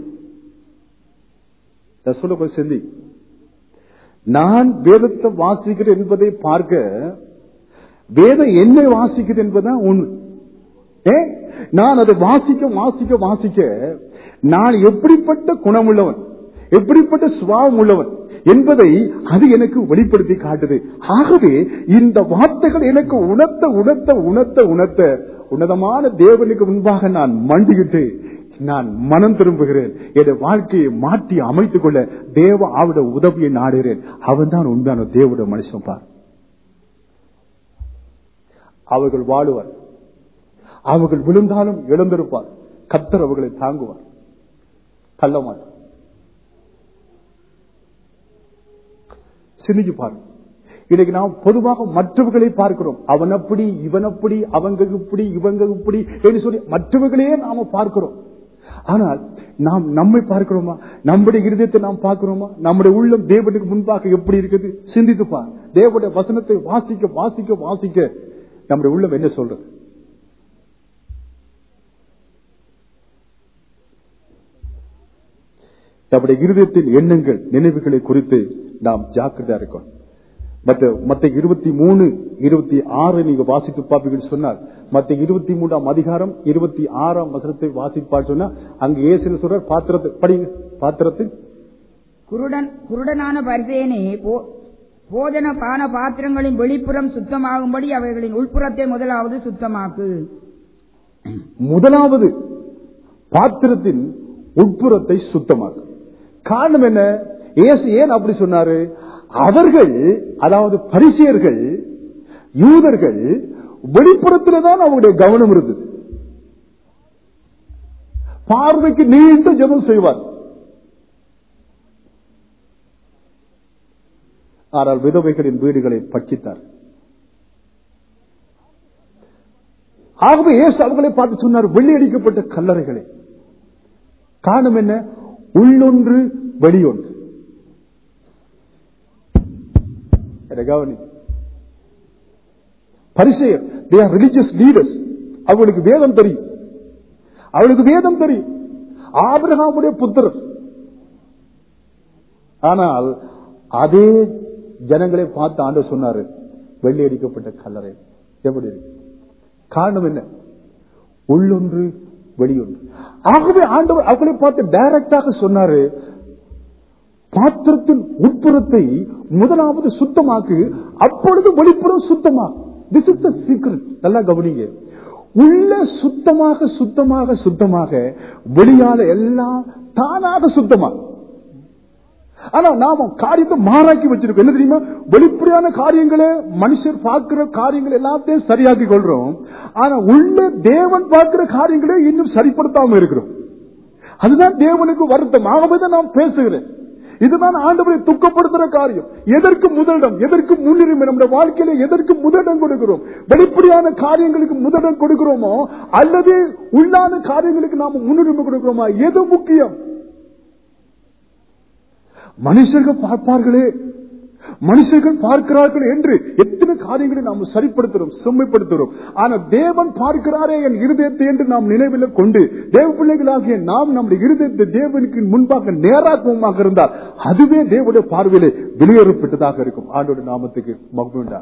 நான் சொல்ல கொஞ்சம் சிந்தி நான் வேதத்தை வாசிக்கிறேன் என்பதை பார்க்க வேதம் என்ன வாசிக்குது என்பதுதான் உண்மை ஏ நான் அதை வாசிக்க வாசிக்க வாசிக்க நான் எப்படிப்பட்ட குணமுள்ளவன் எப்படிப்பட்ட சுபாவம் உள்ளவன் என்பதை அது எனக்கு வெளிப்படுத்தி காட்டுது ஆகவே இந்த வார்த்தைகள் எனக்கு உணர்த்த உணர்த்த உணர்த்த உணர்த்த உன்னதமான தேவனுக்கு முன்பாக நான் மண்டிக்கிட்டு நான் மனம் திரும்புகிறேன் என் வாழ்க்கையை மாற்றி அமைத்துக் கொள்ள தேவ ஆவிட உதவியை நாடுகிறேன் அவன் தான் உண்மையான தேவட மனுஷன் பார் அவர்கள் வாழுவார் அவர்கள் விழுந்தாலும் இழந்திருப்பார் கத்தர் அவர்களை தாங்குவார் தள்ள மாட்டார் சிந்திச்சு பாருங்க இன்னைக்கு நாம் பொதுவாக மற்றவர்களை பார்க்கிறோம் அவன் அப்படி இவன் அப்படி அவங்க இப்படி இவங்க இப்படி என்று சொல்லி மற்றவர்களையே நாம பார்க்கிறோம் ஆனால் நாம் நம்மை பார்க்கிறோமா நம்முடைய இருதயத்தை நாம் பார்க்கிறோமா நம்முடைய உள்ளம் தேவனுக்கு முன்பாக எப்படி இருக்குது சிந்தித்து பார் தேவனுடைய வசனத்தை வாசிக்க வாசிக்க வாசிக்க நம்முடைய உள்ளம் என்ன சொல்றது நம்முடைய இருதயத்தின் எண்ணங்கள் நினைவுகளை குறித்து நாம் ஜாக்கிரதையா இருக்கணும் மற்ற மத்த இருபத்தி மூணு இருபத்தி ஆறு நீங்க வாசித்து பார்ப்பீங்கன்னு சொன்னால் மத்த இருபத்தி மூன்றாம் அதிகாரம் இருபத்தி ஆறாம் வசனத்தை வாசிப்பார் சொன்னா அங்க ஏசுன்னு சொல்ற பாத்திரத்தை படிங்க பாத்திரத்தில் குருடன் குருடனான பரிசேனே போ- போஜன பான பாத்திரங்களின் வெளிப்புறம் சுத்தமாகும்படி அவைகளின் உள்புறத்தை முதலாவது சுத்தமாக்கு முதலாவது பாத்திரத்தின் உட்புறத்தை சுத்தமாக்கு காரணம் என்ன இயேசு ஏன் அப்படி சொன்னாரு அவர்கள் அதாவது பரிசியர்கள் யூதர்கள் வெளிப்புறத்துல தான் அவங்களுடைய கவனம் இருந்தது பார்வைக்கு நீண்ட ஜெபம் செய்வார் ஆனால் விதவைகளின் வீடுகளை பட்சித்தார் ஆகவே இயேசு அவர்களை பார்த்து சொன்னார் வெள்ளையடிக்கப்பட்ட கல்லறைகளை காரணம் என்ன உள்ளொன்று வெளியொன்று இதை கவனி பரிசெயர் தே ஆர் ரிலிஜியஸ் லீடர்ஸ் அவங்களுக்கு வேதம் தெரியும் அவளுக்கு வேதம் தெரியும் ஆபிரகாமுடைய புத்திரர் ஆனால் அதே ஜனங்களை பார்த்து ஆண்டு சொன்னாரு வெள்ளி அடிக்கப்பட்ட கல்லறை எப்படி இருக்கு காரணம் என்ன உள்ளொன்று வெளியொன்று ஆகவே ஆண்டவர் அவர்களை பார்த்து டைரக்டாக சொன்னாரு பாத்திரத்தின் உட்புறத்தை முதலாவது சுத்தமாக்கு அப்பொழுது வெளிப்புறம் சுத்தமா திஸ் இஸ் த சீக்கிரம் நல்லா கவனிங்க உள்ள சுத்தமாக சுத்தமாக சுத்தமாக வெளியால எல்லாம் தானாக சுத்தமா ஆனா நாம காரியத்தை மாறாக்கி வச்சிருக்கோம் என்ன தெரியுமா வெளிப்படையான காரியங்களே மனுஷர் பார்க்கிற காரியங்கள் எல்லாத்தையும் சரியாக்கி கொள்றோம் ஆனா உள்ள தேவன் பார்க்கிற காரியங்களே இன்னும் சரிப்படுத்தாம இருக்கிறோம் அதுதான் தேவனுக்கு வருத்தம் ஆகவே தான் நான் பேசுகிறேன் இதுதான் ஆண்டவரை துக்கப்படுத்துற காரியம் எதற்கு முதலிடம் எதற்கு முன்னுரிமை நம்முடைய வாழ்க்கையில எதற்கு முதலிடம் கொடுக்கிறோம் வெளிப்படையான காரியங்களுக்கு முதலிடம் கொடுக்கிறோமோ அல்லது உள்ளான காரியங்களுக்கு நாம முன்னுரிமை கொடுக்கிறோமா எது முக்கியம் மனுஷர்கள் பார்ப்பார்களே மனுஷர்கள் பார்க்கிறார்கள் என்று எத்தனை காரியங்களை நாம் சரிப்படுத்துறோம் செம்மைப்படுத்துகிறோம் ஆனா தேவன் பார்க்கிறாரே என் இருதயத்தை என்று நாம் நினைவில் கொண்டு தேவ பிள்ளைகளாகிய நாம் நம்முடைய இருதயத்தை தேவனுக்கு முன்பாக நேராக்குவமாக இருந்தால் அதுவே தேவனுடைய பார்வையிலே வெளியேறப்பட்டதாக இருக்கும் ஆண்டோட நாமத்துக்கு மகிழ்ந்தா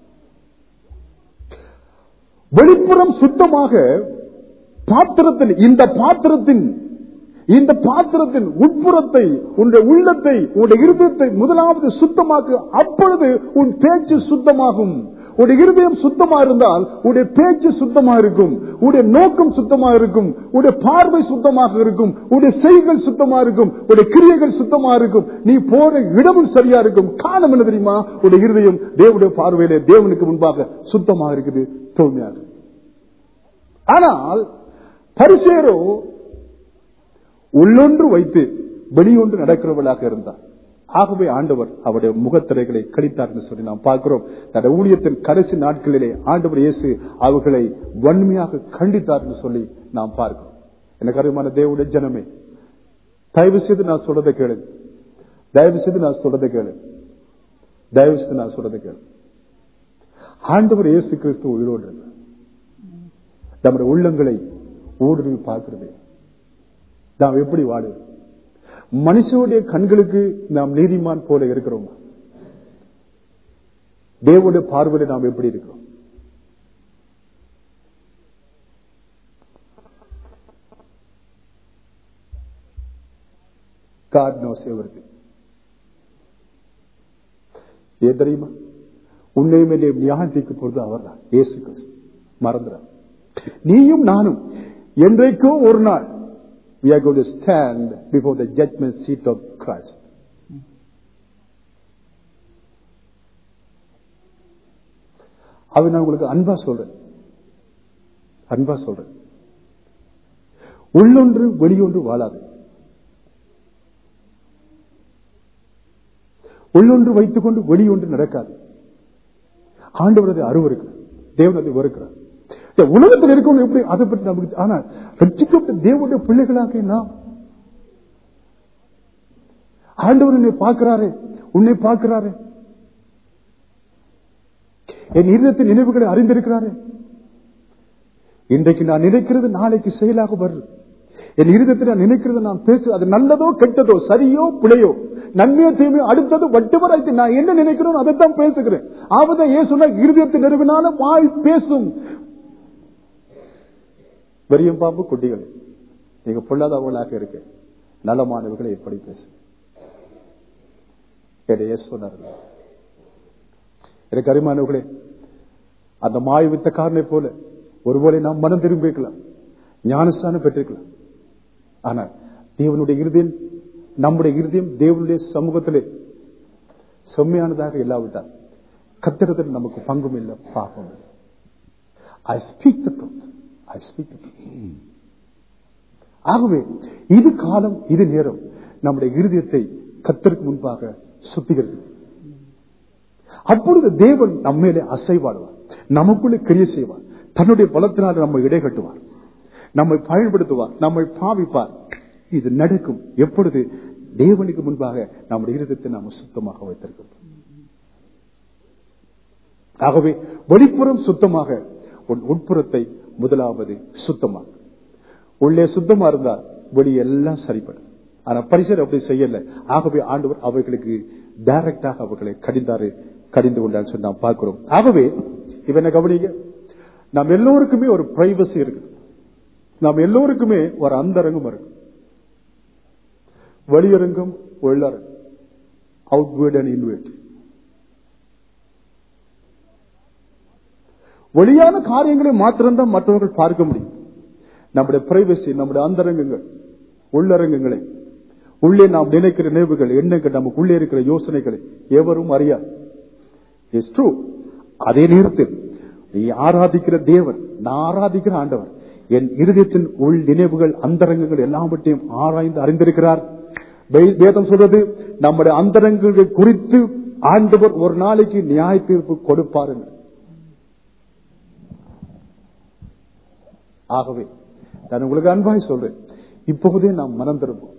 வெளிப்புறம் சுத்தமாக பாத்திரத்தில் இந்த பாத்திரத்தின் இந்த பாத்திரத்தின் உட்புறத்தை உன்னுடைய உள்ளத்தை உன்னுடைய இருதயத்தை முதலாவது சுத்தமாக்கு அப்பொழுது உன் பேச்சு சுத்தமாகும் உடைய இருதயம் சுத்தமா இருந்தால் உடைய பேச்சு சுத்தமா இருக்கும் உடைய நோக்கம் சுத்தமா இருக்கும் உடைய பார்வை சுத்தமாக இருக்கும் உடைய செய்கள் சுத்தமா இருக்கும் உடைய கிரியைகள் சுத்தமா இருக்கும் நீ போற இடமும் சரியா இருக்கும் காரணம் என்ன தெரியுமா உடைய இருதயம் தேவனுடைய பார்வையிலே தேவனுக்கு முன்பாக சுத்தமா இருக்குது தூய்மையாக ஆனால் பரிசேரோ உள்ளொன்று வைத்து வெளியொன்று நடக்கிறவர்களாக இருந்தார் ஆகவே ஆண்டவர் அவருடைய முகத்திரைகளை கழித்தார் என்று சொல்லி நாம் பார்க்கிறோம் தன்னுடைய ஊழியத்தின் கடைசி நாட்களிலே ஆண்டவர் இயேசு அவர்களை வன்மையாக கண்டித்தார் என்று சொல்லி நாம் பார்க்கிறோம் எனக்கு அருமான தேவனுடைய ஜனமே தயவு செய்து நான் சொல்றதை கேளு தயவு செய்து நான் சொல்றதை கேளு தயவு செய்து நான் சொல்றதை கேளு ஆண்டவர் இயேசு கிறிஸ்து உயிரோடு இருக்கிறார். நம்முடைய உள்ளங்களை ஊடுருவி பார்க்கிறது நாம் எப்படி வாழுவோம் மனுஷனுடைய கண்களுக்கு நாம் நீதிமான் போல இருக்கிறோம் தேவனுடைய பார்வையில் நாம் எப்படி இருக்கிறோம் God knows everything. ஏன் தெரியுமா உன்னையும் என்னையும் நியாயத்திற்கு பொழுது அவர்தான் இயேசு கிறிஸ்து மறந்துடார் நீயும் நானும் என்றைக்கோ ஒரு நாள் we are going to stand before the judgment seat of Christ. அவன் நான் உங்களுக்கு அன்பா சொல்றேன் அன்பா சொல்றேன் உள்ளொன்று வெளியொன்று வாழாது உள்ளொன்று வைத்துக் கொண்டு வெளியொன்று நடக்காது ஆண்டவர் அதை அருவருக்கிறார் தேவன் அதை வெறுக்கிறார் இந்த உலகத்தில் இருக்கணும் எப்படி அதை பற்றி நமக்கு ஆனால் ரட்சிக்கப்பட்ட தேவனுடைய பிள்ளைகளாக நாம் ஆண்டவர் என்னை பார்க்கிறாரே உன்னை பார்க்கிறாரே என் இருதத்தின் நினைவுகளை அறிந்திருக்கிறாரே இன்றைக்கு நான் நினைக்கிறது நாளைக்கு செயலாக வரும் என் இருதத்தில் நான் நினைக்கிறது நான் பேசு அது நல்லதோ கெட்டதோ சரியோ பிழையோ நன்மையோ தீமையோ அடுத்தது வட்டுவராய்த்து நான் என்ன நினைக்கிறோம் அதைத்தான் பேசுகிறேன் ஆவதை ஏன் சொன்னா இருதயத்தை நிறுவினாலும் வாய் பேசும் வெறியும் பாம்பு குட்டிகள் நீங்க பொல்லாதவர்களாக இருக்க நலமானவர்களை எப்படி பேசு என்னைய சொன்னார்கள் எனக்கு அருமானவர்களே அந்த மாய் வித்த காரனை போல ஒருவேளை நாம் மனம் திரும்பிக்கலாம் ஞானஸ்தானம் பெற்றிருக்கலாம் ஆனால் தேவனுடைய இருதயம் நம்முடைய இருதயம் தேவனுடைய சமூகத்திலே செம்மையானதாக இல்லாவிட்டால் கத்திரத்தில் நமக்கு பங்கும் இல்லை பாகம் இல்லை I speak the truth I speak the truth ஆகவே இது காலம் இது நேரம் நம்முடைய இருதயத்தை கத்தருக்கு முன்பாக சுத்திகரிக்கும் அப்பொழுது தேவன் நம்மேலே அசைவாடுவார் நமக்குள்ளே கிரிய செய்வார் தன்னுடைய பலத்தினால் நம்மை இடை கட்டுவார் நம்மை பயன்படுத்துவார் நம்மை பாவிப்பார் இது நடக்கும் எப்பொழுது தேவனுக்கு முன்பாக நம்முடைய இருதயத்தை நாம் சுத்தமாக வைத்திருக்கிறோம் ஆகவே வெளிப்புறம் சுத்தமாக உன் உட்புறத்தை முதலாவது சுத்தமாக உள்ளே சுத்தமா இருந்தா வெளியெல்லாம் சரிப்படும் ஆனா பரிசர் அப்படி செய்யல ஆகவே ஆண்டவர் அவர்களுக்கு டைரக்டாக அவர்களை கடிந்தாரு கடிந்து கொண்டான்னு சொல்லி நாம் பார்க்கிறோம் ஆகவே இவனை கவனிங்க நாம் எல்லோருக்குமே ஒரு பிரைவசி இருக்கு நாம் எல்லோருக்குமே ஒரு அந்தரங்கம் இருக்கு வெளியரங்கம் உள்ளரங்கம் அவுட்வேர்ட் அண்ட் இன்வேர்ட் வெளியான காரியங்களை மாத்திரம்தான் மற்றவர்கள் பார்க்க முடியும் நம்முடைய பிரைவசி நம்முடைய அந்தரங்கங்கள் உள்ளரங்கங்களை உள்ளே நாம் நினைக்கிற நினைவுகள் எண்ணங்கள் நமக்கு உள்ளே இருக்கிற யோசனைகளை எவரும் அறியார் இட்ஸ் ட்ரூ அதே நேரத்தில் நீ ஆராதிக்கிற தேவன் நான் ஆராதிக்கிற ஆண்டவர் என் இருதயத்தின் உள் நினைவுகள் அந்தரங்கங்கள் எல்லாவற்றையும் ஆராய்ந்து அறிந்திருக்கிறார் வே- வேதம் சொல்றது நம்முடைய அந்தரங்கங்கள் குறித்து ஆண்டவர் ஒரு நாளைக்கு நியாய தீர்ப்பு கொடுப்பாருங்க ஆகவே நான் உங்களுக்கு அன்பாய் சொல்றேன் இப்போதே நாம் மனம் திரும்பும்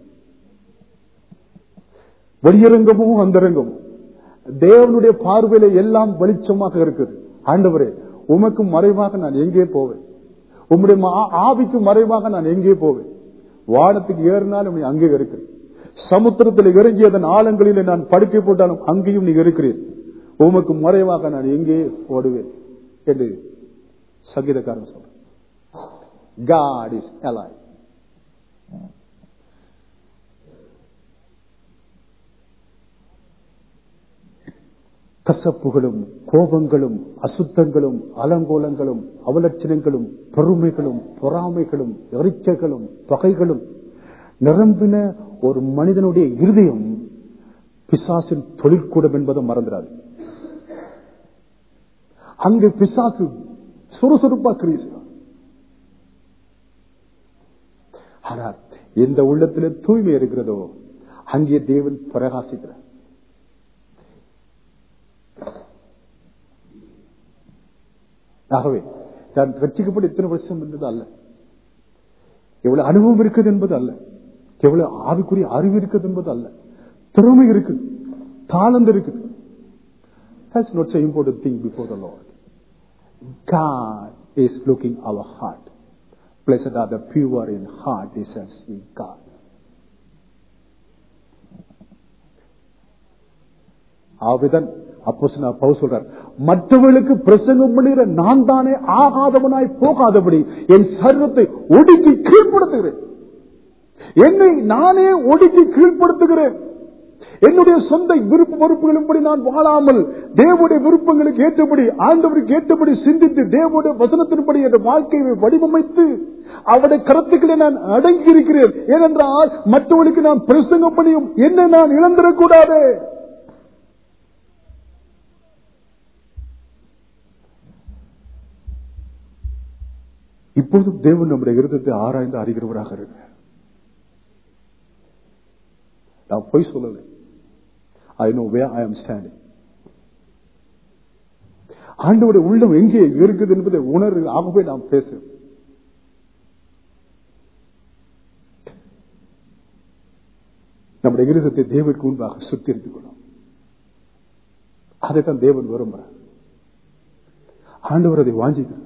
வெளியரங்கமும் அந்தரங்கமும் தேவனுடைய பார்வையில எல்லாம் வெளிச்சமாக இருக்குது ஆண்டவரே உமக்கு மறைவாக நான் எங்கே போவேன் உம்முடைய மா- ஆவிக்கு மறைவாக நான் எங்கே போவேன் வானத்துக்கு ஏறினாலும் நீ அங்கே இருக்கிறேன் சமுத்திரத்தில் இறங்கி அதன் ஆழங்களில் நான் படுக்கை போட்டாலும் அங்கேயும் நீ இருக்கிறீர் உமக்கு மறைவாக நான் எங்கே ஓடுவேன் என்று சங்கீதக்காரன் சொல்றேன் God is alive. கசப்புகளும் கோபங்களும் அசுத்தங்களும் அலங்கோலங்களும் அவலட்சணங்களும் பெருமைகளும் பொறாமைகளும் எரிச்சல்களும் பகைகளும் நிரம்பின ஒரு மனிதனுடைய இருதயம் பிசாசின் தொழிற்கூடம் என்பதை மறந்துடாது அங்கு பிசாசு சுறுசுறுப்பா கிரியை செய்வான் ஆனால் எந்த உள்ளத்திலே தூய்மை இருக்கிறதோ அங்கே தேவன் பிரகாசிக்கிறார் ஆகவே நான் ரட்சிக்கப்பட்டு எத்தனை வருஷம் என்பது அல்ல எவ்வளவு அனுபவம் இருக்குது என்பது அல்ல எவ்வளவு ஆவிக்குரிய அறிவு இருக்குது என்பது அல்ல திறமை இருக்குது தாளந்து இருக்குது That's not so important thing before the Lord. God is looking our heart. Blessed are the pure in heart, they shall see God. ஆவிதன் அப்போ பவு சொல்றார் மற்றவர்களுக்கு பிரசங்கம் பண்ணுகிற நான் தானே ஆகாதவனாய் போகாதபடி என் சர்வத்தை ஒடுக்கி கீழ்ப்படுத்துகிறேன் என்னை நானே ஒடுக்கி கீழ்ப்படுத்துகிறேன் என்னுடைய சொந்த விருப்ப பொறுப்புகளின்படி நான் வாழாமல் தேவனுடைய விருப்பங்களுக்கு ஏற்றபடி ஆண்டவருக்கு ஏற்றபடி சிந்தித்து தேவனுடைய வசனத்தின்படி என் வாழ்க்கையை வடிவமைத்து அவருடைய கருத்துக்களை நான் அடங்கி இருக்கிறேன் ஏனென்றால் மற்றவர்களுக்கு நான் பிரசங்கம் பண்ணியும் என்ன நான் இழந்துடக்கூடாது இப்போதும் தேவன் நம்முடைய இருதத்தை ஆராய்ந்து அறிகிறவராக இருக்கிறார் நான் பொய் சொல்லலை ஐ நோ வே ஐ ஆம் ஸ்டாண்டிங் ஆண்டவருடைய உள்ளம் எங்கே இருக்குது என்பதை உணர்வு ஆகவே நாம் பேசுகிறோம் நம்முடைய இருதத்தை தேவனுக்கு முன்பாக சுத்திரித்துக் கொள்ளும் அதைத்தான் தேவன் விரும்புகிறார் ஆண்டவர் அதை வாஞ்சிக்கிறார்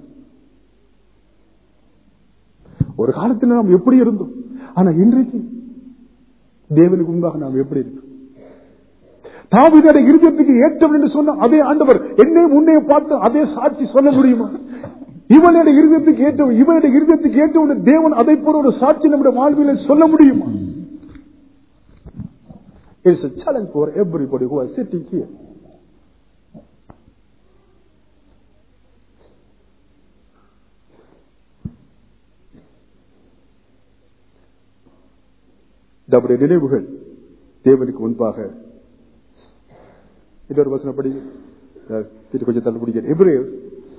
ஒரு காலத்தில் நாம் எப்படி இருந்தோம் ஆனா இன்றைக்கு தேவனுக்கு முன்பாக நாம் எப்படி இருக்கோம் தாவிதோட இருதயத்துக்கு ஏற்றவன் என்று சொன்ன அதே ஆண்டவர் என்னை முன்னே பார்த்து அதே சாட்சி சொல்ல முடியுமா இவனுடைய இருதயத்துக்கு ஏற்றவன் இவனுடைய இருதயத்துக்கு ஏற்றவன் தேவன் அதை போல ஒரு சாட்சி நம்முடைய வாழ்வில சொல்ல முடியுமா It's a challenge for everybody who are sitting here. நம்முடைய நினைவுகள் தேவனுக்கு முன்பாக இன்னொரு வசனம் படி அஹ், இது கொஞ்சம் தள்ளி பிடிக்கிறேன் எபிரேயர்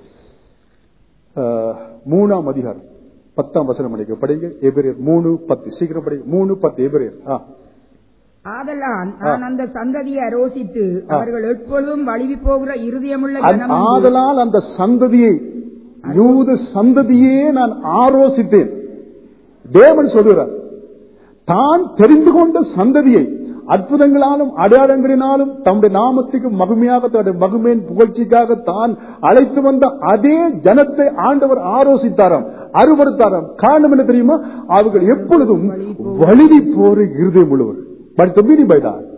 அஹ், மூணாம் அதிகாரம் பத்தாம் வசனம் படிக்க படிங்க எபிரேயர் மூணு பத்து சீக்கிரம் படிங்க மூணு பத்து எபிரேயர் ஆ ஆதலால் நான் அந்த சந்ததியை அரோசித்து அவர்கள் எப்பொழுதும் வழுவி போகிற இருதயமுள்ள அந்த- ஜனம் என்று ஆதலால் அந்த சந்ததியை யூத சந்ததியே நான் ஆரோசித்தேன் தேவன் சொல்கிறார் தான் தெரிந்து கொண்ட சந்ததியை அற்புதங்களாலும் அடையாளங்களினாலும் தம்முடைய நாமத்துக்கு மகிமையாக தன்னுடைய மகிமையின் புகழ்ச்சிக்காக தான் அழைத்து வந்த அதே ஜனத்தை ஆண்டவர் ஆரோசித்தாராம் அருவறுத்தாராம் காரணம் என்ன தெரியுமா அவர்கள் எப்பொழுதும் வழுதி போற இருதயம் உள்ளவர் but the meaning by that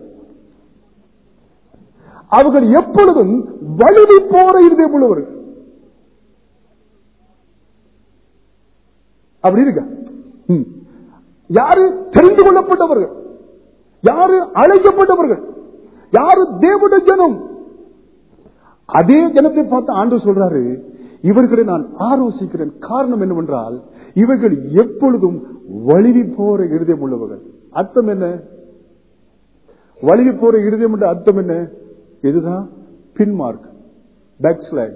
அவர்கள் எப்பொழுதும் வழுதி போற இருதயம் உள்ளவர்கள் அப்படி இருக்க ம். யாரு தெரிந்து கொள்ளப்பட்டவர்கள் யாரு அழைக்கப்பட்டவர்கள் யாரு தேவனுடைய ஜனம் அதே ஜனத்தை பார்த்து ஆண்டு சொல்றாரு இவர்களை நான் ஆலோசிக்கிறேன் காரணம் என்னவென்றால் இவர்கள் எப்பொழுதும் வழுவி போற இருதயம் உள்ளவர்கள் அர்த்தம் என்ன வழுவி போற இருதயம் என்ற அர்த்தம் என்ன இதுதான் பின்மார்க் பேக் ஸ்லைட்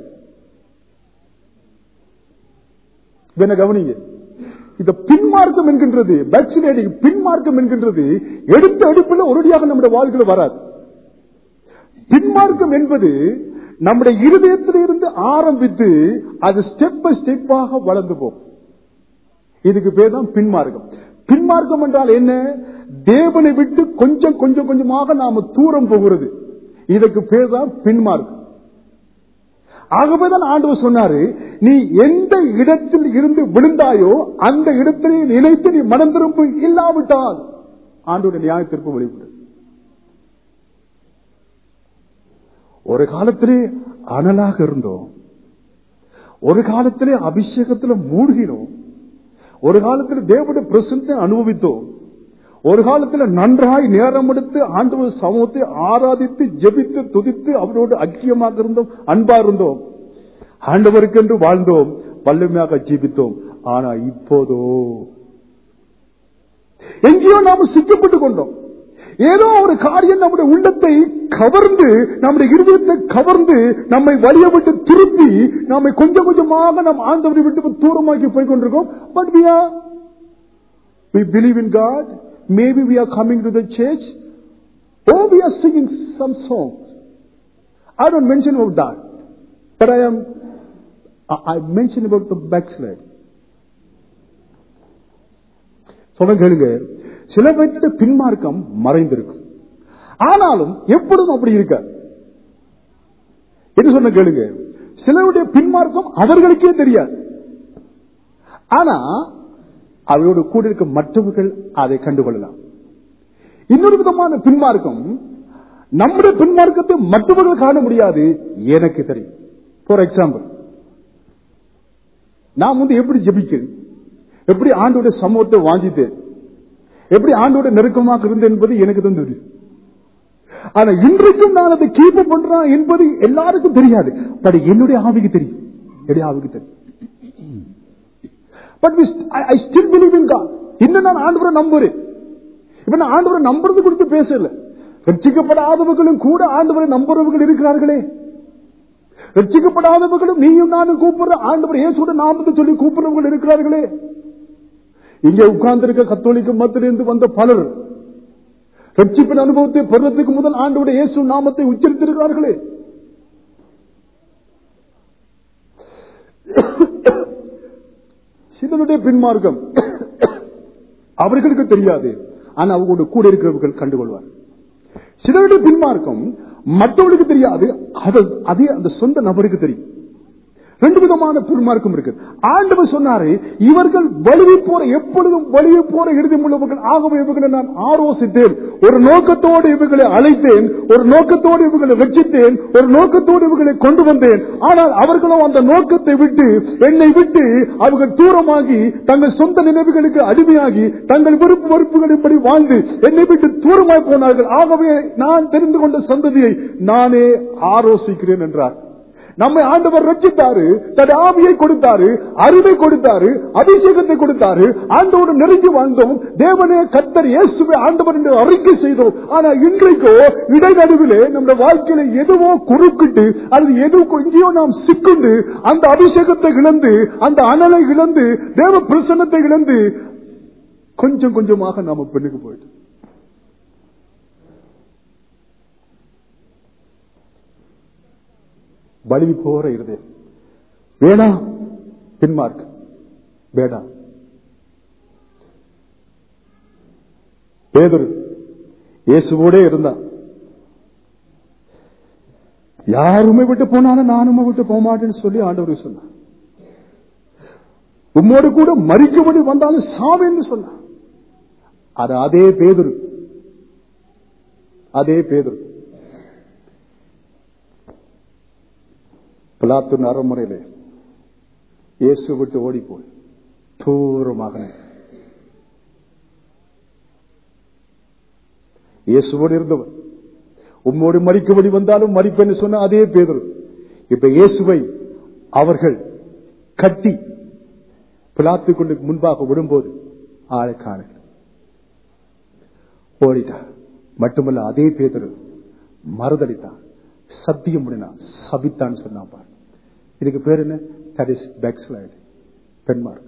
என்ன கவனிங்க இந்த பின்மார்க்கம் என்கின்றது பேக்ஸ்லைடிங் பின்மார்க்கம் என்கின்றது எடுத்த எடுப்பில் ஒரடியாக நம்முடைய வாழ்க்கையில் வராது பின்மார்க்கம் என்பது நம்முடைய இருதயத்திலிருந்து ஆரம்பித்து அது ஸ்டெப் பை ஸ்டெப்பாக வளர்ந்து போகும் இதுக்கு பேர் தான் பின்மார்க்கம் பின்மார்க்கம் என்றால் என்ன தேவனை விட்டு கொஞ்சம் கொஞ்சம் கொஞ்சமாக நாம தூரம் போகிறது இதற்கு பேர் தான் பின்மார்க்கம் ஆகவேதான் ஆண்டவர் சொன்னாரு நீ எந்த இடத்தில் இருந்து விழுந்தாயோ அந்த இடத்திலே நினைத்து நீ மனம் திரும்ப இல்லாவிட்டால் ஆண்டோட நியாயத்திற்கு வெளிப்படு ஒரு காலத்திலே அனலாக இருந்தோம் ஒரு காலத்திலே அபிஷேகத்தில் மூழ்கினோம் ஒரு காலத்தில் தேவனுடைய பிரசனத்தை அனுபவித்தோம் ஒரு காலத்தில் நன்றாய் நேரம் எடுத்து ஆண்டவர் சமூகத்தை ஆராதித்து ஜெபித்து துதித்து அவரோடு ஐக்கியமாக இருந்தோம் அன்பா இருந்தோம் ஆண்டவருக்கென்று வாழ்ந்தோம் வல்லமையாக ஜீவித்தோம் ஆனா இப்போதோ எங்கேயோ நாம சிக்கப்பட்டுக் கொண்டோம் ஏதோ ஒரு காரியம் நம்முடைய உள்ளத்தை கவர்ந்து நம்முடைய இருதயத்தை கவர்ந்து நம்மை வழிய விட்டு திருப்பி நம்மை கொஞ்சம் கொஞ்சமாக நம் ஆண்டவரை விட்டு தூரமாக்கி போய் கொண்டிருக்கோம் but we are we believe in God maybe we are coming to the church or we are singing some songs I don't mention about that but I am I I mention about the backslide சொல்ல கேளுங்க சில பேர்த்த பின்மார்க்கம் மறைந்திருக்கும் ஆனாலும் எப்பொழுதும் அப்படி இருக்க என்ன சொன்ன கேளுங்க சிலருடைய பின்மார்க்கம் அவர்களுக்கே தெரியாது ஆனா அவரோடு கூட இருக்க மற்றவர்கள் அதை கண்டுகொள்ளலாம் இன்னொரு விதமான பின்மார்க்கம் நம்முடைய பின்மார்க்கத்தை மற்றவர்கள் காண முடியாது எனக்கு தெரியும் ஃபார் எக்ஸாம்பிள் நான் வந்து எப்படி ஜெபிக்கிறேன் எப்படி ஆண்டோட சமூகத்தை வாஞ்சித்தேன் எப்படி ஆண்டோட நெருக்கமாக இருந்தேன் என்பது எனக்கு தான் தெரியும் ஆனா இன்றைக்கும் நான் அதை கீப் பண்றேன் என்பது எல்லாருக்கும் தெரியாது பட் என்னுடைய ஆவிக்கு தெரியும் என்னுடைய ஆவிக்கு தெரியும் but I still believe in God இன்னும் நான் ஆண்டவரை நம்புறேன் இப்ப நான் ஆண்டவரை நம்புறது குறித்து பேசல ரட்சிக்கப்படாதவர்களும் கூட ஆண்டவரை நம்புறவர்கள் இருக்கிறார்களே ரட்சிக்கப்படாதவர்களும் நீயும் நானும் கூப்பிடுற ஆண்டவர் இயேசுட நாமத்தை சொல்லி கூப்பிடுறவர்கள் இருக்கிறார்களே இங்கே உட்கார்ந்திருக்க கத்தோலிக்க மத்திலிருந்து வந்த பலர் ரட்சிப்பின் அனுபவத்தை பெறுவதற்கு முதல் ஆண்டோட இயேசு நாமத்தை உச்சரித்திருக்கிறார்களே சிலருடைய பின்மார்க்கம் அவர்களுக்கு தெரியாது ஆனா அவங்களோட கூட இருக்கிறவர்கள் கண்டுகொள்வார் சிலருடைய பின்மார்க்கம் மற்றவர்களுக்கு தெரியாது அது அதே அந்த சொந்த நபருக்கு தெரியும் ரெண்டு விதமான பின்மார்க்கம் இருக்கு ஆண்டவர் சொன்னாரு இவர்கள் வலுவி போற எப்பொழுதும் வலுவி போற இறுதி உள்ளவர்கள் ஆகவே இவர்களை நான் ஆலோசித்தேன் ஒரு நோக்கத்தோடு இவர்களை அழைத்தேன் ஒரு நோக்கத்தோடு இவர்களை ரட்சித்தேன் ஒரு நோக்கத்தோடு இவர்களை கொண்டு வந்தேன் ஆனால் அவர்களும் அந்த நோக்கத்தை விட்டு என்னை விட்டு அவர்கள் தூரமாகி தங்கள் சொந்த நினைவுகளுக்கு அடிமையாகி தங்கள் விருப்பு வெறுப்புகளின்படி வாழ்ந்து என்னை விட்டு தூரமாய் போனார்கள் ஆகவே நான் தெரிந்து கொண்ட சந்ததியை நானே ஆலோசிக்கிறேன் என்றார் நம்மை ஆண்டவர் ரட்சித்தாரு தன் ஆவியை கொடுத்தாரு அறிவை கொடுத்தாரு அபிஷேகத்தை கொடுத்தாரு ஆண்டோடு நெருங்கி வாழ்ந்தோம் தேவனே கத்தர் இயேசுவை ஆண்டவர் என்று அறிக்கை செய்தோம் ஆனா இன்றைக்கோ இடைநடுவிலே நம்முடைய வாழ்க்கையில எதுவோ குறுக்கிட்டு அல்லது எது எங்கேயோ நாம் சிக்குண்டு அந்த அபிஷேகத்தை இழந்து அந்த அனலை இழந்து தேவ பிரசன்னத்தை இழந்து கொஞ்சம் கொஞ்சமாக நாம பெண்ணுக்கு போயிட்டு வழி போற இருதயம் வேணாம் பின்மார்க் வேடா பேதுரு இயேசுவோடே இருந்தான் யாருமே விட்டு போனாலும் நானுமே விட்டு போக மாட்டேன்னு சொல்லி ஆண்டவருக்கு சொன்னான் உம்மோடு கூட மறிக்கும்படி வந்தாலும் சாவேன்னு சொன்னான் அது அதே பேதுரு அதே பேதுரு பிலாத்தின் அரண்மனையிலே இயேசு விட்டு ஓடிப்போய் தூரமாக இயேசுவோடு இருந்தவர் உம்மோடு மறிக்கும்படி வந்தாலும் மறிப்பேன்னு சொன்ன அதே பேதர் இப்ப இயேசுவை அவர்கள் கட்டி பிளாத்துக்குள்ளு முன்பாக விடும்போது ஆளை காண ஓடிட்டார் மட்டுமல்ல அதே பேதர் மறுதளித்தான் சத்தியம் முடினான் சபித்தான் சொன்னான் பாரு. இதுக்கு பேர் என்ன தட் இஸ் பேக்ஸ்லைடு பெண்மார்க்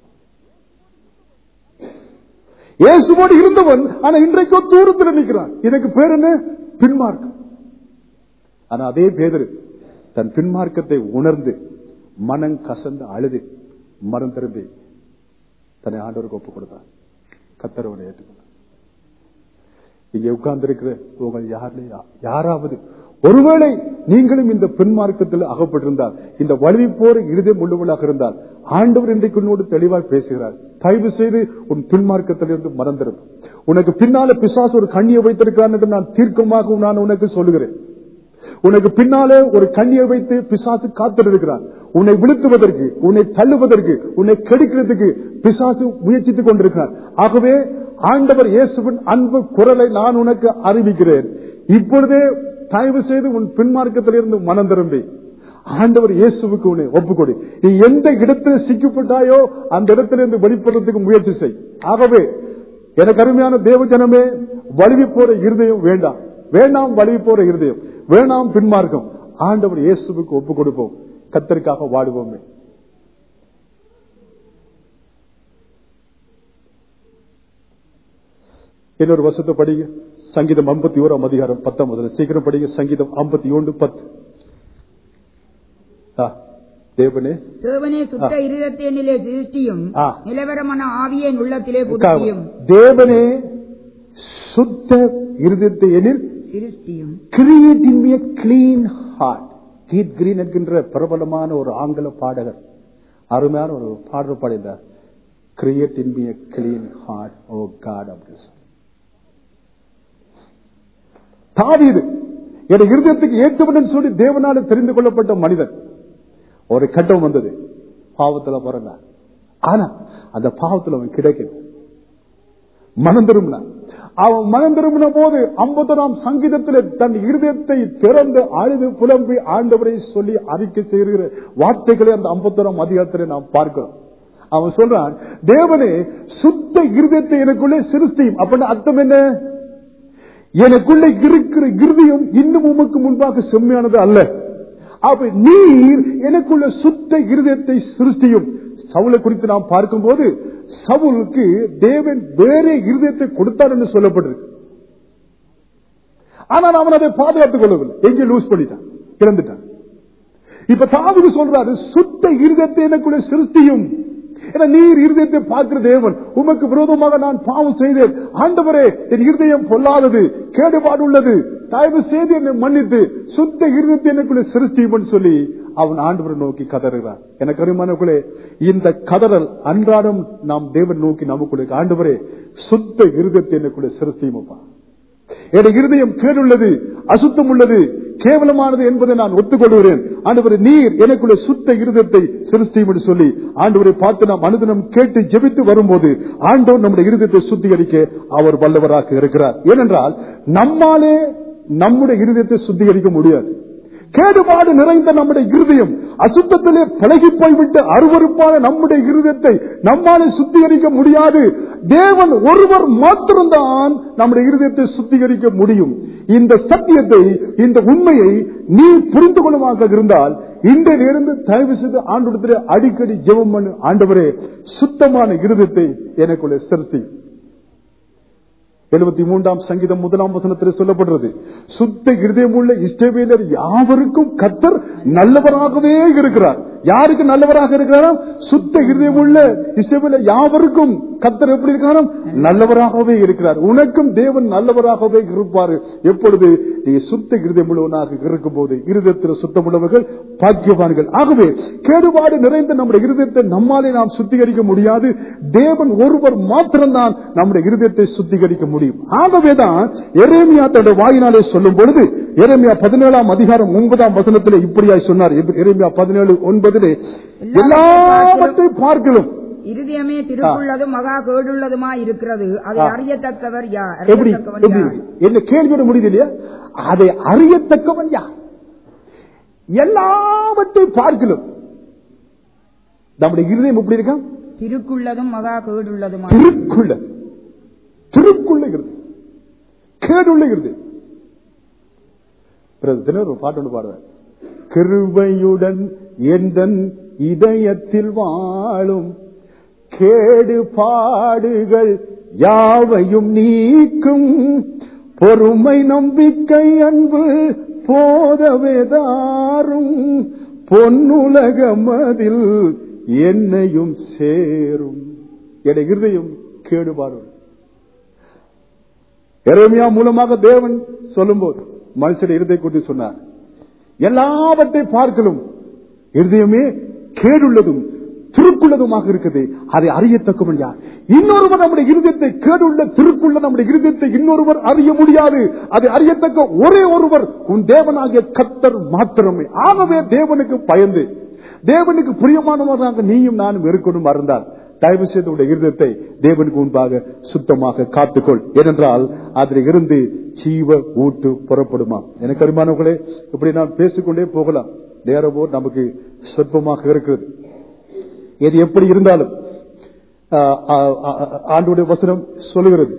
இயேசுவோடு இருந்தவன் ஆனா இன்றைக்கோ தூரத்தில் நிற்கிறான் இதுக்கு பேர் என்ன பின்மார்க்கம் ஆனா அதே பேதரு தன் பின்மார்க்கத்தை உணர்ந்து மனம் கசந்து அழுது மரம் திரும்பி தன்னை ஆண்டவருக்கு ஒப்புக் கொடுத்தான் கத்தரவனை ஏற்றுக்கொண்டார் இங்கே உட்கார்ந்து இருக்கிற உங்கள் யாருல யாராவது ஒருவேளை நீங்களும் இந்த பின்மார்க்கத்தில் அகப்பட்டிருந்தால் இந்த வழுவி போற இருதயம் உள்ளவளாக இருந்தால் ஆண்டவர் இன்றைக்கு உன்னோடு தெளிவாய் பேசுகிறார் தயவு செய்து உன் பின்மார்க்கத்திலிருந்து மறந்திரும் உனக்கு பின்னால பிசாசு ஒரு கண்ணியை வைத்திருக்கிறான் என்று நான் தீர்க்கமாக நான் உனக்கு சொல்லுகிறேன் உனக்கு பின்னாலே ஒரு கண்ணியை வைத்து பிசாசு காத்திருக்கிறான் உன்னை விழுத்துவதற்கு உன்னை தள்ளுவதற்கு உன்னை கெடுக்கிறதுக்கு பிசாசு முயற்சித்துக் கொண்டிருக்கிறார் ஆகவே ஆண்டவர் இயேசுவின் அன்பு குரலை நான் உனக்கு அறிவிக்கிறேன் இப்பொழுதே தயவு செய்து உன் பின்மார்க்கத்திலிருந்து மனம் திரும்பி ஆண்டவர் இயேசுவுக்கு உன்னை ஒப்புக்கொடு நீ எந்த இடத்தில் சிக்கப்பட்டாயோ அந்த இடத்திலிருந்து வெளிப்படுறதுக்கு முயற்சி செய் ஆகவே எனக்கு அருமையான தேவ ஜனமே வழுவி போற இருதயம் வேண்டாம் வேண்டாம் வழுவி போற இருதயம் வேண்டாம் பின்மார்க்கம் ஆண்டவர் இயேசுவுக்கு ஒப்பு கொடுப்போம் கத்தருக்காக வாடுவோமே இன்னொரு வருஷத்தை படிங்க சங்கீதம் ஐம்பத்தி ஓராம் அதிகாரம் பத்தொன்பதுல சீக்கிரம் படிங்க சங்கீதம் ஐம்பத்தி ஒன்று பத்து ஆ, தேவனே தேவனே சுத்த இருதயத்தினிலே சிருஷ்டியும் ஆ. நிலவரமான ஆவியை உள்ளத்திலே உட்காருங்க. புத்தியும் தேவனே சுத்த இருதயத்தை எனில் சிருஷ்டியும் create in a clean heart Keith Green என்கின்ற பிரபலமான ஒரு ஆங்கில பாடகர் அருமையான ஒரு பாடல் பாடினார் create in a clean heart oh God அப்படின்னு சொல்லி. தாவீது என் இருதயத்துக்கு ஏற்றவன் சொல்லி தேவனால தெரிந்து கொள்ளப்பட்ட மனிதன் ஒரு கட்டம் வந்தது பாவத்துல பிறந்தார் ஆனா அந்த பாவத்துல அவன் கிடைக்கல மனம் திரும்பினான் அவன் மனம் திரும்பின போது ஐம்பத்தொராம் சங்கீதத்தில் தன் இருதயத்தை திறந்து அழுது புலம்பி ஆண்டவரை சொல்லி அறிக்கை செய்கிற வார்த்தைகளை அந்த ஐம்பத்தொராம் அதிகாரத்தில் நாம் பார்க்கிறோம் அவன் சொல்றான் தேவனே சுத்த இருதயத்தை எனக்குள்ளே சிருஷ்டியும் அப்படின்னு அர்த்தம் என்ன எனக்குள்ள இருக்கிற இருதயம் இன்னும் உமக்கு முன்பாக செம்மையானது அல்ல அப்ப நீர் எனக்குள்ள சுத்த இருதயத்தை சிருஷ்டியும் சவுலை குறித்து நாம் பார்க்கும்போது சவுலுக்கு தேவன் வேற இருதயத்தை கொடுத்தார் என்று சொல்லப்பட்டிருக்கு ஆனால் அவன் அதை பாதுகாத்துக் கொள்ளவில்லை எங்கே லூஸ் பண்ணிட்டான் இறந்துட்டான் இப்ப தாவிது சொல்றாரு சுத்த இருதயத்தை எனக்குள்ள சிருஷ்டியும் ஏன்னா நீர் இருதயத்தை பார்க்கிற தேவன் உமக்கு விரோதமாக நான் பாவம் செய்தேன் ஆண்டவரே என் இருதயம் பொல்லாதது கேடுபாடு உள்ளது தயவு செய்து என்னை மன்னித்து சுத்த இருதயத்தை எனக்குள்ள சிருஷ்டியும் சொல்லி அவன் ஆண்டவரை நோக்கி கதறுகிறான் எனக்கு அருமானக்குள்ளே இந்த கதறல் அன்றாடம் நாம் தேவன் நோக்கி நமக்குள்ளே ஆண்டவரே சுத்த இருதயத்தை எனக்குள்ள சிருஷ்டியுமப்பா என் இருதயம் கேடுள்ளது அசுத்தம் உள்ளது கேவலமானது என்பதை நான் ஒத்துக்கொள்கிறேன் ஆண்டவர் நீர் எனக்குள்ள சுத்த இருதயத்தை சிருஷ்டியும் என்று சொல்லி ஆண்டவரை பார்த்து நாம் அனுதினம் கேட்டு ஜெபித்து வரும்போது ஆண்டவர் நம்முடைய இருதயத்தை சுத்திகரிக்க அவர் வல்லவராக இருக்கிறார் ஏனென்றால் நம்மாலே நம்முடைய இருதயத்தை சுத்திகரிக்க முடியாது கேடுபாடு நிறைந்த நம்முடைய இருதயம் அசுத்தத்திலே பழகி போய்விட்டு அருவருப்பான நம்முடைய இருதயத்தை நம்மாலே சுத்திகரிக்க முடியாது தேவன் ஒருவர் மாத்திரம்தான் நம்முடைய இருதயத்தை சுத்திகரிக்க முடியும் இந்த சத்தியத்தை இந்த உண்மையை நீ புரிந்து கொள்ளுமாக இருந்தால் இன்றிலிருந்து தயவு செய்து ஆண்டு அடிக்கடி ஜெபம் பண்ணு ஆண்டவரே சுத்தமான இருதயத்தை எனக்குள்ளே சிருஷ்டி எழுபத்தி மூன்றாம் சங்கீதம் முதலாம் வசனத்தில் சொல்லப்படுறது சுத்த இருதயம் உள்ள இஷ்டவேலர் யாவருக்கும் கத்தர் நல்லவராகவே இருக்கிறார் யாருக்கு நல்லவராக இருக்கிறாராம் சுத்த இருதயம் உள்ள இஸ்ரவேல யாவருக்கும் கத்தர் எப்படி இருக்கிறாராம் நல்லவராகவே இருக்கிறார் உனக்கும் தேவன் நல்லவராகவே இருப்பார் எப்பொழுது நீ சுத்த இருதயம் உள்ளவனாக இருக்கும் போது இருதயத்தில் சுத்தமுள்ளவர்கள் பாக்கியவான்கள் ஆகவே கேடுபாடு நிறைந்த நம்முடைய இருதயத்தை நம்மாலே நாம் சுத்திகரிக்க முடியாது தேவன் ஒருவர் மாத்திரம்தான் நம்முடைய இருதயத்தை சுத்திகரிக்க முடியும் ஆகவேதான் எரேமியா தன்னுடைய வாயினாலே சொல்லும் பொழுது எரேமியா பதினேழாம் அதிகாரம் ஒன்பதாம் வசனத்திலே இப்படியாய் சொன்னார் எரேமியா பதினேழு ஒன்பதிலே எல்லாவற்றையும் பார்க்கலும் இருதயமே திருக்குள்ளதும் மகா கேடுள்ளதுமா இருக்கிறது அதை அறியத்தக்கவர் யார் எப்படி அறியத்தக்கவன் எப்படி யார் என்ன கேள்வியோட முடியுது இல்லையா அதை அறியத்தக்கவன் யார் எல்லாவற்றையும் பார்க்கலும் நம்முடைய இருதயம் எப்படி இருக்கா திருக்குள்ளதும் மகா கேடுள்ளதுமா திருக்குள்ள திருக்குள்ள இருந்து கேடுள்ள இருந்து பிறகு தினம் ஒரு பாட்டு ஒன்று பாடுவேன் கிருபையுடன் எந்தன் இதயத்தில் வாழும் கேடு பாடுகள் யாவையும் நீக்கும் பொறுமை நம்பிக்கை அன்பு போதவேதாரும் பொன்னுலகமதில் என்னையும் சேரும் என இருதயம் கேடுபாடு எரேமியா மூலமாக தேவன் சொல்லும்போது மனுஷன் இருதய கூட்டி சொன்னார் எல்லாவற்றை பார்க்கலும் இருதயமே கேடுள்ளதும் திருக்குள்ளதுமாக இருக்குது அதை அறியத்தக்கவன் யார் இன்னொருவர் நம்முடைய இருதயத்தை கேடுள்ள திருக்குள்ள நம்முடைய இருதயத்தை இன்னொருவர் அறிய முடியாது அதை அறியத்தக்க ஒரே ஒருவர் உன் தேவனாகிய கத்தர் மாத்திரமே ஆகவே தேவனுக்கு பயந்து தேவனுக்கு பிரியமானவராக நீயும் நானும் இருக்கணும் இருந்தால் தயவு செய்து உடைய இருதயத்தை தேவனுக்கு முன்பாக சுத்தமாக காத்துக்கொள் ஏனென்றால் அதில் இருந்து ஜீவ ஊட்டு புறப்படுமா எனக்கு அருமானவர்களே இப்படி நான் பேசிக்கொண்டே போகலாம் நேரமோ நமக்கு சொற்பமாக இருக்கிறது எது எப்படி இருந்தாலும் ஆ, ஆ, ஆ, ஆண்டுடைய வசனம் சொல்லுகிறது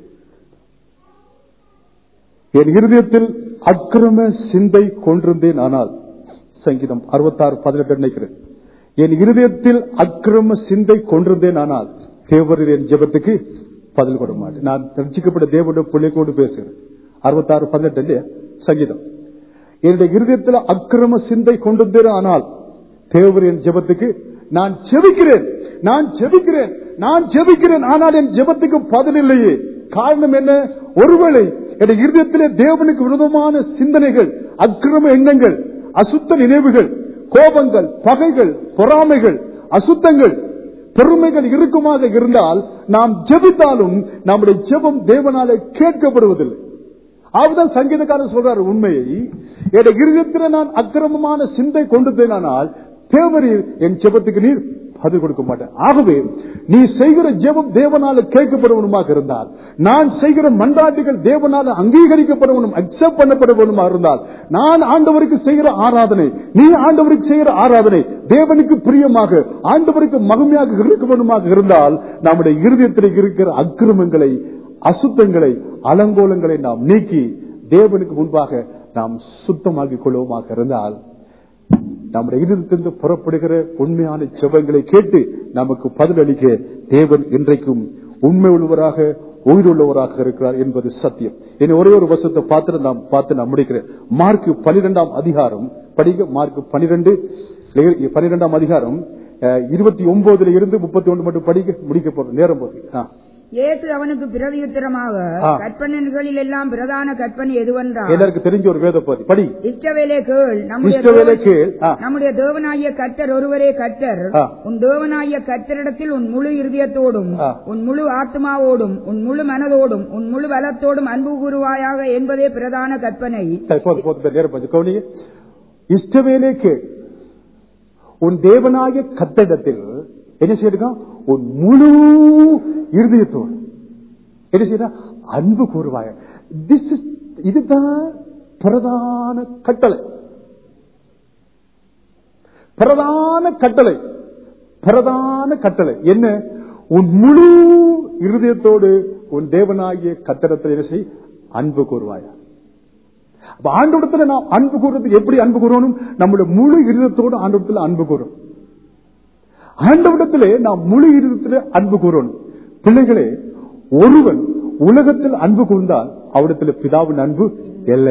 என் இருதயத்தில் அக்கிரம சிந்தை கொண்டிருந்தேன் ஆனால் சங்கீதம் அறுபத்தாறு பதினெட்டு நினைக்கிறேன் என் இருதயத்தில் அக்கிரம சிந்தை கொண்டிருந்தேன் ஆனால் தேவரில் என் ஜெபத்துக்கு பதில் கொட மாட்டேன் நான் ரட்சிக்கப்பட்ட தேவனுடைய பிள்ளைக்கோடு பேசுகிறேன் அறுபத்தாறு பதினெட்டு இல்லையா சங்கீதம் என்னுடைய இருதயத்தில் அக்கிரம சிந்தை கொண்டிருந்தேன் ஆனால் தேவர் என் ஜெபத்துக்கு நான் ஜெபிக்கிறேன் நான் ஜெபிக்கிறேன் நான் ஜெபிக்கிறேன் ஆனால் என் ஜெபத்துக்கு பதில் இல்லையே காரணம் என்ன ஒருவேளை என் இருதயத்திலே தேவனுக்கு விரோதமான சிந்தனைகள் அக்கிரம எண்ணங்கள் அசுத்த நினைவுகள் கோபங்கள் பகைகள் பொறாமைகள் அசுத்தங்கள் பெருமைகள் இருக்குமாக இருந்தால் நாம் ஜெபித்தாலும் நம்முடைய ஜெபம் தேவனாலே கேட்கப்படுவதில்லை அவர்தான் சங்கீதக்காரர் சொல்றாரு உண்மையை என் இருதயத்தில் நான் அக்கிரமமான சிந்தை கொண்டுட்டேனால் தேவரீர் என் ஜெபத்துக்கு நீர் பதில் கொடுக்க மாட்டேன் ஆகவே நீ செய்கிற ஜெபம் தேவனால கேட்கப்படுவனுமாக இருந்தால் நான் செய்கிற மன்றாட்டுகள் தேவனால அங்கீகரிக்கப்படவனும் அக்செப்ட் பண்ணப்படவனுமா இருந்தால் நான் ஆண்டவருக்கு செய்கிற ஆராதனை நீ ஆண்டவருக்கு செய்கிற ஆராதனை தேவனுக்கு பிரியமாக ஆண்டவருக்கு மகிமையாக இருக்கவனுமாக இருந்தால் நம்முடைய இருதயத்தில் இருக்கிற அக்கிரமங்களை அசுத்தங்களை அலங்கோலங்களை நாம் நீக்கி தேவனுக்கு முன்பாக நாம் சுத்தமாக்கிக் கொள்வோமாக இருந்தால் நம்முடைய இருதயத்திலிருந்து புறப்படுகிற உண்மையான செபங்களை கேட்டு நமக்கு பதிலளிக்க தேவன் இன்றைக்கும் உண்மை உள்ளவராக உயிருள்ளவராக இருக்கிறார் என்பது சத்தியம் இனி ஒரே ஒரு வசத்தை பார்த்து நாம் பார்த்து நான் முடிக்கிறேன் மார்க் பனிரெண்டாம் அதிகாரம் படிக்க மார்க் பனிரெண்டு பனிரெண்டாம் அதிகாரம் அஹ், இருபத்தி ஒன்பதுல இருந்து முப்பத்தி ஒன்று மட்டும் படிக்க முடிக்க போறோம் நேரம் போது ஆ. இயேசு அவனுக்கு பிரதியுத்தரமாக ஆ. கற்பனைகளில் எல்லாம் பிரதான கற்பனை எதுவென்றால் எல்லாருக்கும் தெரிஞ்ச ஒரு வேத பதி படி இஷ்டவேலே கேள் நம்முடைய இஷ்டவேலை தேவன்- கேள். ஆ. நம்முடைய தேவனாகிய கர்த்தர் ஒருவரே கர்த்தர் ஆ. உன் தேவனாகிய கர்த்தரிடத்தில் உன் முழு இருதயத்தோடும் ஆ. உன் முழு ஆத்மாவோடும் உன் முழு மனதோடும் உன் முழு பலத்தோடும் அன்பு கூறுவாயாக என்பதே பிரதான கற்பனை சரி, போதும் போதும் பேர் நேரம் போச்சு கவனிங்க இஷ்டவேலே கேள் உன் தேவனாகிய கத்தடத்தில் என்ன செய்யிருக்கான் உன் முழு இருதயத்தோடு என்ன செய்யற அன்பு கூறுவாய திஸ் இஸ் இதுதான் பிரதான கட்டளை பிரதான கட்டளை பிரதான கட்டளை என்ன உன் முழு இருதயத்தோடு உன் தேவனாகிய கட்டடத்தில் என்ன செய் அன்பு கூறுவாயா அப்ப ஆண்டவடத்துல நாம் அன்பு கூறுறது எப்படி அன்பு கூறணும் நம்முடைய முழு இருதயத்தோடு ஆண்டவடத்துல அன்பு கூறணும் ஆண்டவடத்திலே நாம் முழு இருதயத்திலே அன்பு கூறணும் பிள்ளைகளே ஒருவன் உலகத்தில் அன்பு கூர்ந்தால் அவரிடத்தில் பிதாவின் அன்பு இல்லை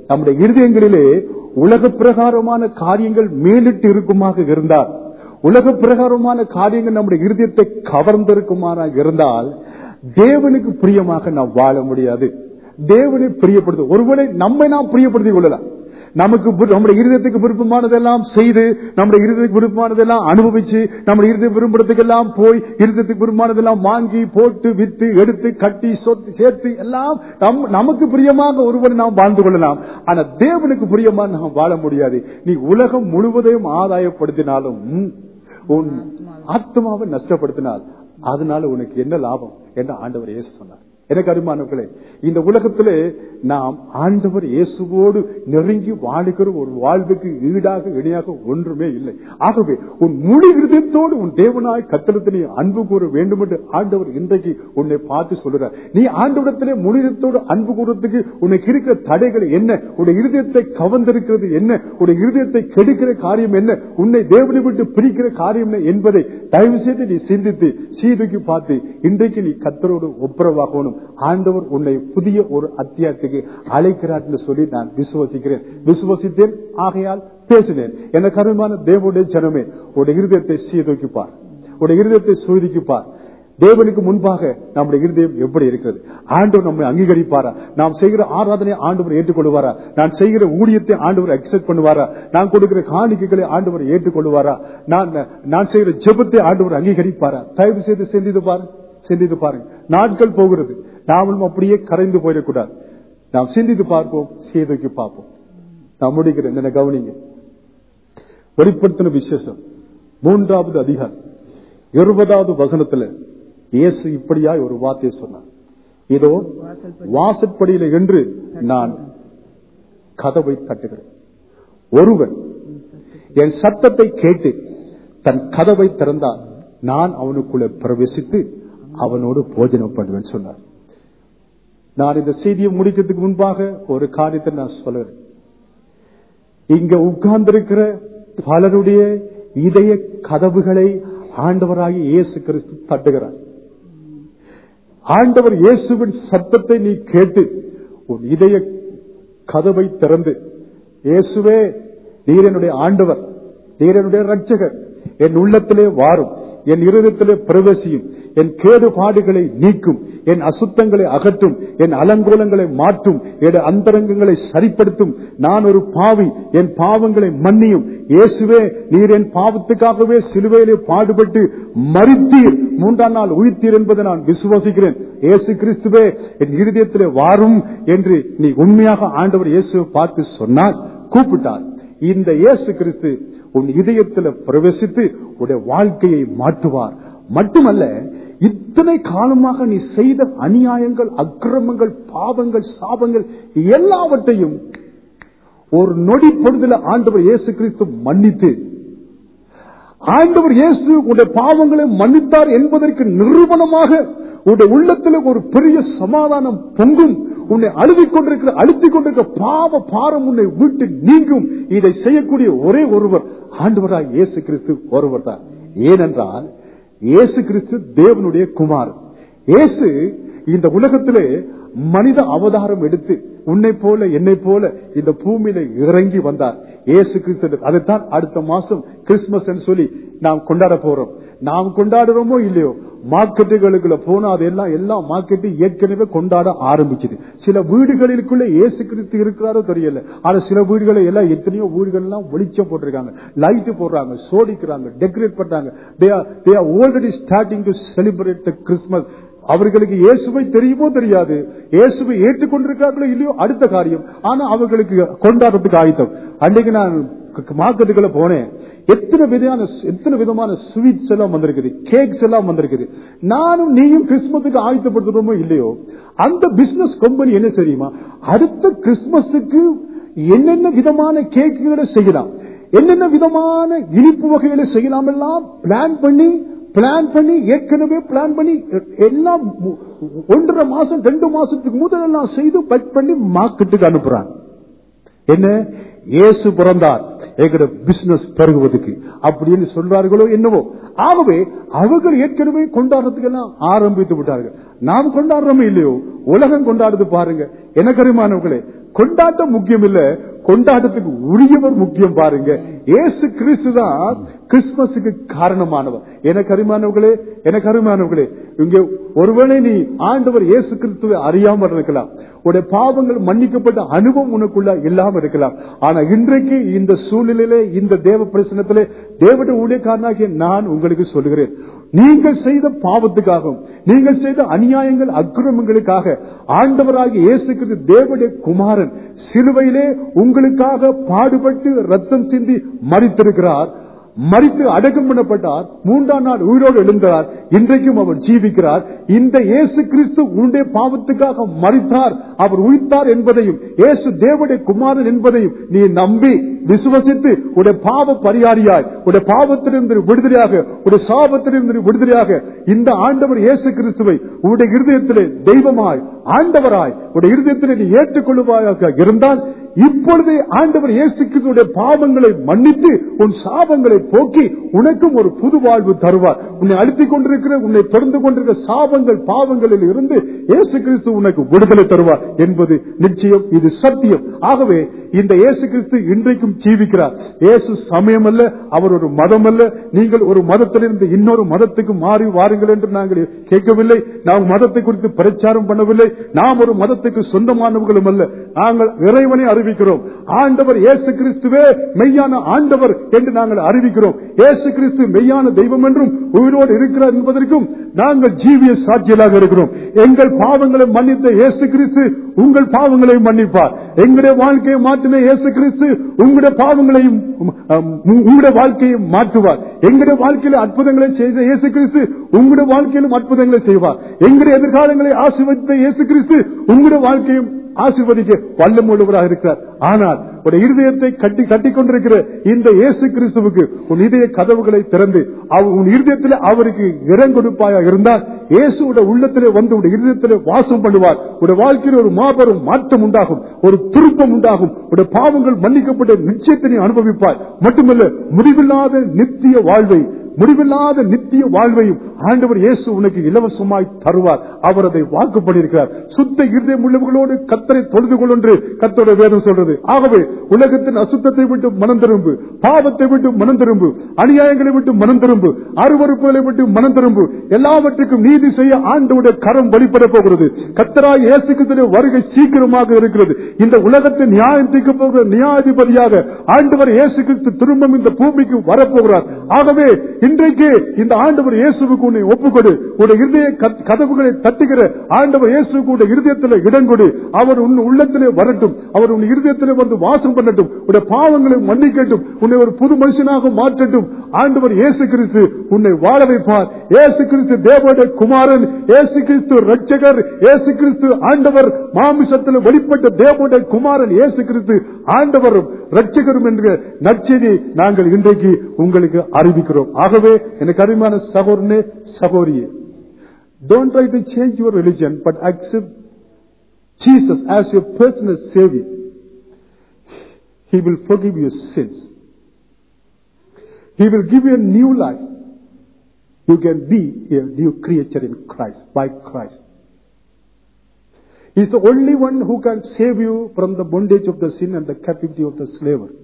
நம்முடைய இருதயங்களிலே உலக பிரகாரமான காரியங்கள் மேலிட்டு இருக்குமாக இருந்தால் உலக பிரகாரமான காரியங்கள் நம்முடைய இருதயத்தை கவர்ந்திருக்குமான இருந்தால் தேவனுக்கு பிரியமாக நாம் வாழ முடியாது தேவனை பிரியப்படுத்த ஒருவேளை நம்மை நாம் பிரியப்படுத்திக் கொள்ளலாம் நமக்கு வி- நம்முடைய இருதயத்துக்கு விருப்பமானதெல்லாம் செய்து நம்முடைய இருதயத்துக்கு விருப்பமானதெல்லாம் அனுபவிச்சு நம்முடைய இருதய விரும்புறதுக்கெல்லாம் போய் இருதயத்துக்கு விருப்பமானதெல்லாம் வாங்கி போட்டு வித்து எடுத்து கட்டி சொத்து சேர்த்து எல்லாம் நம் நமக்கு பிரியமாக ஒருவரை நாம் வாழ்ந்து கொள்ளலாம் ஆனா தேவனுக்கு பிரியமா நாம் வாழ முடியாது நீ உலகம் முழுவதையும் ஆதாயப்படுத்தினாலும் உன் ஆத்மாவை நஷ்டப்படுத்தினால் அதனால உனக்கு என்ன லாபம் என்று ஆண்டவர் இயேசு சொன்னார் எனக்கு அருமானவர்களே இந்த உலகத்திலே நாம் ஆண்டவர் இயேசுவோடு நெருங்கி வாழுகிற ஒரு வாழ்வுக்கு ஈடாக இணையாக ஒன்றுமே இல்லை ஆகவே உன் முழு இருதயத்தோடு உன் தேவனாய் கத்தலத்தை நீ அன்பு கூற வேண்டும் என்று ஆண்டவர் இன்றைக்கு உன்னை பார்த்து சொல்கிறார் நீ ஆண்டவரிடத்திலே முழு இருதயத்தோடு அன்பு கூறத்துக்கு உனக்கு இருக்கிற தடைகள் என்ன உன்னுடைய இருதயத்தை கவர்ந்திருக்கிறது என்ன உன்னுடைய இருதயத்தை கெடுக்கிற காரியம் என்ன உன்னை தேவனை விட்டு பிரிக்கிற காரியம் என்ன என்பதை தயவு செய்து நீ சிந்தித்து சீதுக்கு பார்த்து இன்றைக்கு நீ கத்தரோடு ஒப்புரவாகணும் ஆண்டவர் உன்னை புதிய ஒரு அத்தியாயத்துக்கு அழைக்கிறார் என்று சொல்லி நான் விசுவசிக்கிறேன் விசுவசித்தேன் ஆகையால் பேசினேன் என கருமான தேவனுடைய ஜனமே உடைய இருதயத்தை சீதூக்கிப்பார் உடைய இருதயத்தை சோதிக்குப்பார் தேவனுக்கு முன்பாக நம்முடைய இருதயம் எப்படி இருக்கிறது ஆண்டவர் நம்மை அங்கீகரிப்பாரா நாம் செய்கிற ஆராதனை ஆண்டவர் ஏற்றுக்கொள்வாரா நான் செய்கிற ஊழியத்தை ஆண்டவர் அக்செப்ட் பண்ணுவாரா நான் கொடுக்கிற காணிக்கைகளை ஆண்டவர் ஏற்றுக்கொள்வாரா நான் நான் செய்கிற ஜெபத்தை ஆண்டவர் அங்கீகரிப்பாரா தயவு செய்து சிந்தித்து பாருங்க சிந்தித்து பாருங்க நாட்கள் போகிறது நாமளும் அப்படியே கரைந்து போயிடக்கூடாது நாம் சிந்தித்து பார்ப்போம் சீதைக்கு பார்ப்போம் நான் முடிக்கிறேன் என்ன கவனிங்க வெளிப்படுத்தின விசேஷம் மூன்றாவது அதிகாரம் இருபதாவது வசனத்துல இயேசு இப்படியாய் ஒரு வார்த்தையை சொன்னார் இதோ வாசற்படியில என்று நான் கதவை தட்டுகிறேன் ஒருவன் என் சத்தத்தை கேட்டு தன் கதவை திறந்தால் நான் அவனுக்குள்ள பிரவேசித்து அவனோடு போஜனம் பண்ணுவேன் சொன்னார் நான் இந்த செய்தியை முடிக்கிறதுக்கு முன்பாக ஒரு காரியத்தை நான் சொல்லுறேன் இங்க உட்கார்ந்திருக்கிற பலருடைய இதய கதவுகளை ஆண்டவராகி இயேசு கிறிஸ்து தட்டுகிறார் ஆண்டவர் இயேசுவின் சத்தத்தை நீ கேட்டு உன் இதய கதவை திறந்து இயேசுவே நீர் என்னுடைய ஆண்டவர் நீர் என்னுடைய ரட்சகர் என் உள்ளத்திலே வாரும் என் இருதயத்திலே பிரவேசியும் என் கேடுபாடுகளை நீக்கும் என் அசுத்தங்களை அகற்றும் என் அலங்கோலங்களை மாற்றும் என் அந்தரங்கங்களை சரிப்படுத்தும் நான் ஒரு பாவி என் பாவங்களை மன்னியும் இயேசுவே நீர் என் பாவத்துக்காகவே சிலுவையிலே பாடுபட்டு மறித்தீர் மூன்றாம் நாள் உயிர்த்தீர் என்பதை நான் விசுவாசிக்கிறேன் இயேசு கிறிஸ்துவே என் இருதயத்திலே வாரும் என்று நீ உண்மையாக ஆண்டவர் இயேசுவை பார்த்து சொன்னால் கூப்பிட்டார் இந்த இயேசு கிறிஸ்து உன் இதயத்தில் பிரவேசித்து உடைய வாழ்க்கையை மாற்றுவார் மட்டுமல்ல இத்தனை காலமாக நீ செய்த அநியாயங்கள் அக்கிரமங்கள் பாவங்கள் சாபங்கள் எல்லாவற்றையும் ஒரு நொடி பொழுதுல ஆண்டவர் இயேசு கிறிஸ்து மன்னித்து ஆண்டவர் இயேசு உடைய பாவங்களை மன்னித்தார் என்பதற்கு நிரூபணமாக உடைய உள்ளத்துல ஒரு பெரிய சமாதானம் பொங்கும் உன்னை அழுதிக் கொண்டிருக்கிற அழுத்திக் கொண்டிருக்கிற பாவ பாரம் உன்னை விட்டு நீங்கும் இதை செய்யக்கூடிய ஒரே ஒருவர் ஆண்டவராய் இயேசு கிறிஸ்து ஒருவர் தான் ஏனென்றால் இயேசு கிறிஸ்து தேவனுடைய குமார் இயேசு இந்த உலகத்திலே மனித அவதாரம் எடுத்து உன்னை போல என்னை போல இந்த பூமியில இறங்கி வந்தார் இயேசு கிறிஸ்து அதைத்தான் அடுத்த மாசம் கிறிஸ்துமஸ் சொல்லி நாம் கொண்டாட போறோம் நாம் கொண்டாடுறோமோ இல்லையோ மார்க்கெட்டுகளுக்குள்ள போனா அதெல்லாம் எல்லா மார்க்கெட்டும் ஏற்கனவே கொண்டாட ஆரம்பிச்சது சில வீடுகளுக்குள்ள இயேசு கிறிஸ்து இருக்கிறாரோ தெரியல ஆனா சில வீடுகளை எல்லாம் எத்தனையோ வீடுகள் எல்லாம் வெளிச்சம் போட்டிருக்காங்க லைட் போடுறாங்க சோடிக்கிறாங்க டெக்கரேட் பண்றாங்க they are already starting to celebrate the christmas அவர்களுக்கு இயேசுவை தெரியுமோ தெரியாது இயேசுவை ஏற்றுக்கொண்டிருக்கார்களோ இல்லையோ அடுத்த காரியம் ஆனா அவர்களுக்கு கொண்டாடுறதுக்கு ஆயுத்தம் அன்றைக்கு நான் மார்க்கெட்டுகளை போனேன் எத்தனை விதமான எத்தனை விதமான ஸ்வீட்ஸ் எல்லாம் வந்திருக்குது கேக்ஸ் எல்லாம் வந்திருக்குது நானும் நீயும் கிறிஸ்துமஸுக்கு ஆயத்தப்படுத்துறோமோ இல்லையோ அந்த பிசினஸ் கம்பெனி என்ன தெரியுமா அடுத்த கிறிஸ்துமஸுக்கு என்னென்ன விதமான கேக்குகளை செய்யலாம் என்னென்ன விதமான இனிப்பு வகைகளை செய்யலாம் எல்லாம் பிளான் பண்ணி பிளான் பண்ணி ஏற்கனவே பிளான் பண்ணி எல்லாம் ஒன்றரை மாசம் ரெண்டு மாசத்துக்கு முதல் எல்லாம் செய்து பட் பண்ணி மார்க்கெட்டுக்கு அனுப்புறாங்க என்ன இயேசு பிறந்தார் எங்கட பிசினஸ் பெருகுவதற்கு அப்படின்னு சொல்றார்களோ என்னவோ ஆகவே அவர்கள் ஏற்கனவே கொண்டாடுறதுக்கு எல்லாம் ஆரம்பித்து விட்டார்கள் நாம் கொண்டாடுறோமே இல்லையோ உலகம் கொண்டாடுது பாருங்க எனக்கருமானவர்களே கொண்டாட்டம் முக்கியம் இல்ல கொண்டாட்டத்துக்கு உரியவர் முக்கியம் பாருங்க ஏசு கிறிஸ்து தான் கிறிஸ்துமஸுக்கு காரணமானவர் எனக்கு அருமானவர்களே எனக்கு அருமானவர்களே இங்க ஒருவேளை நீ ஆண்டவர் இயேசு கிறிஸ்துவை அறியாமல் இருக்கலாம் உடைய பாவங்கள் மன்னிக்கப்பட்ட அனுபவம் உனக்குள்ள இல்லாம இருக்கலாம் ஆனா இன்றைக்கு இந்த சூழ்நிலையிலே இந்த தேவ பிரசனத்திலே தேவட ஊழியக்காரனாகிய நான் உங்களுக்கு சொல்லுகிறேன் நீங்கள் செய்த பாவத்துக்காகவும் நீங்கள் செய்த அநியாயங்கள் அக்கிரமங்களுக்காக ஆண்டவராகிய இயேசு கிறிஸ்து தேவடைய குமாரன் சிலுவையிலே உங்களுக்காக பாடுபட்டு ரத்தம் சிந்தி மறித்திருக்கிறார் மறித்து அடக்கம் பண்ணப்பட்டார் மூன்றாம் நாள் உயிரோடு எழுந்தார் இன்றைக்கும் அவர் ஜீவிக்கிறார் இந்த இயேசு கிறிஸ்து உன்னுடைய பாவத்துக்காக மறித்தார் அவர் உயிர்த்தார் என்பதையும் இயேசு தேவடைய குமாரன் என்பதையும் நீ நம்பி விசுவசித்து உடைய பாவ பரிகாரியாய் உடைய பாவத்திலிருந்து விடுதலையாக உடைய சாபத்திலிருந்து விடுதலையாக இந்த ஆண்டவர் இயேசு கிறிஸ்துவை உடைய இருதயத்திலே தெய்வமாய் ஆண்டவராய் உடைய இருதயத்திலே நீ ஏற்றுக்கொள்வாயாக இருந்தால் இப்பொழுதே ஆண்டவர் இயேசு கிறிஸ்துடைய பாவங்களை மன்னித்து உன் சாபங்களை போக்கி உனக்கும் ஒரு புது வாழ்வு தருவார் உன்னை அழுத்திக் கொண்டிருக்கிற உன்னை தொடர்ந்து கொண்டிருக்கிற சாபங்கள் பாவங்களில் இருந்து இயேசு கிறிஸ்து உனக்கு விடுதலை தருவார் என்பது நிச்சயம் இது சத்தியம் ஆகவே இந்த இயேசு கிறிஸ்து இன்றைக்கும் ஜீவிக்கிறார் இயேசு சமயம் அல்ல அவர் ஒரு மதம் அல்ல நீங்கள் ஒரு மதத்திலிருந்து இன்னொரு மதத்துக்கு மாறி வாருங்கள் என்று நாங்கள் கேட்கவில்லை நாம் மதத்தை குறித்து பிரச்சாரம் பண்ணவில்லை நாம் ஒரு மதத்துக்கு சொந்தமானவர்களும் அல்ல நாங்கள் இறைவனை அறிவிக்கிறோம் ஆண்டவர் இயேசு கிறிஸ்துவே மெய்யான ஆண்டவர் என்று நாங்கள் அறிவிக்கிறோம் இயேசு கிறிஸ்து மெய்யான தெய்வம் என்றும் உயிரோடு இருக்கிறார் என்பதற்கும் நாங்கள் ஜீவிய சாட்சியலாக இருக்கிறோம் எங்கள் பாவங்களை மன்னித்த இயேசு கிறிஸ்து உங்கள் பாவங்களை மன்னிப்பார் எங்களுடைய வாழ்க்கையை மாற்றின இயேசு கிறிஸ்து உங்களுடைய பாவங்களையும் உங்களுடைய வாழ்க்கையை மாற்றுவார் எங்களுடைய வாழ்க்கையில அற்புதங்களை செய்த இயேசு கிறிஸ்து உங்களுடைய வாழ்க்கையிலும் அற்புதங்களை செய்வார் எங்களுடைய எதிர்காலங்களை ஆசீர்வதித்த இயேசு கிறிஸ்து உங்களுடைய வாழ்க்கையும் ஆசீர்வதிக்க வல்லம் உள்ளவராக இருக்கிறார் ஆனால் ஒரு இருதயத்தை கட்டி கட்டிக் கொண்டிருக்கிற இந்த இயேசு கிறிஸ்துவுக்கு உன் இதய கதவுகளை திறந்து அவ- உன் இருதயத்தில் அவருக்கு இடம் கொடுப்பாயா இருந்தால் இயேசுடைய உள்ளத்திலே வந்து உடைய இருதயத்திலே வாசம் பண்ணுவார் உடைய வாழ்க்கையில் ஒரு மாபெரும் மாற்றம் உண்டாகும் ஒரு திருப்பம் உண்டாகும் உடைய பாவங்கள் மன்னிக்கப்பட்ட நிச்சயத்தை நீ அனுபவிப்பாய் மட்டுமல்ல முடிவில்லாத நித்திய வாழ்வை முடிவில்லாத நித்திய வாழ்வையும் ஆண்டவர் இயேசு உனக்கு இலவசமாய் தருவார் அவர் அதை வாக்கு பண்ணியிருக்கிறார் சுத்த இருதயம் உள்ளவர்களோடு கத்தரை தொழுது கொள் என்று கத்தோட வேதம் சொல்றது ஆகவே உலகத்தின் அசுத்தத்தை விட்டு மனம் திரும்பு பாவத்தை விட்டு மனம் திரும்பு அநியாயங்களை விட்டு மனம் திரும்பு அருவறுப்புகளை விட்டு மனம் திரும்பு எல்லாவற்றுக்கும் நீதி செய்ய ஆண்டவுடைய கரம் வெளிப்பட போகிறது கத்தராய் இயேசு கிறிஸ்துவின் வருகை சீக்கிரமாக இருக்கிறது இந்த உலகத்தை நியாயம் தீர்க்க போகிற நியாயாதிபதியாக ஆண்டவர் இயேசு கிறிஸ்து திரும்பவும் இந்த பூமிக்கு வரப்போகிறார் ஆகவே இன்றைக்கு இந்த ஆண்டவர் இயேசுவுக்கு உன்னை ஒப்புக்கொடு உடைய இருதய கத்- கதவுகளை தட்டுகிற ஆண்டவர் இயேசுக்கு உடைய இருதயத்தில் இடம் கொடு அவர் உன் உள்ளத்திலே வரட்டும் அவர் உன் இருதயத்திலே வந்து வாசம் பண்ணட்டும் உடைய பாவங்களை மன்னிக்கட்டும் உன்னை ஒரு புது மனுஷனாக மாற்றட்டும் ஆண்டவர் இயேசு கிறிஸ்து உன்னை வாழ வைப்பார் இயேசு கிறிஸ்து தேவனுடைய குமாரன் இயேசு கிறிஸ்து ரட்சகர் இயேசு கிறிஸ்து ஆண்டவர் மாமிசத்தில் வெளிப்பட்ட தேவனுடைய குமாரன் இயேசு கிறிஸ்து ஆண்டவரும் ரட்சகரும் என்ற நற்செய்தியை நாங்கள் இன்றைக்கு உங்களுக்கு அறிவிக்கிறோம் ஆகவே எனக்கு அருமையான சகோதரனே சகோதரியே don't try to change your religion but accept Jesus as your personal Savior. He will forgive your sins. He will give you a new life. You can be a new creature in Christ, by Christ. He is the only one who can save you from the bondage of the sin and the captivity of the slavery.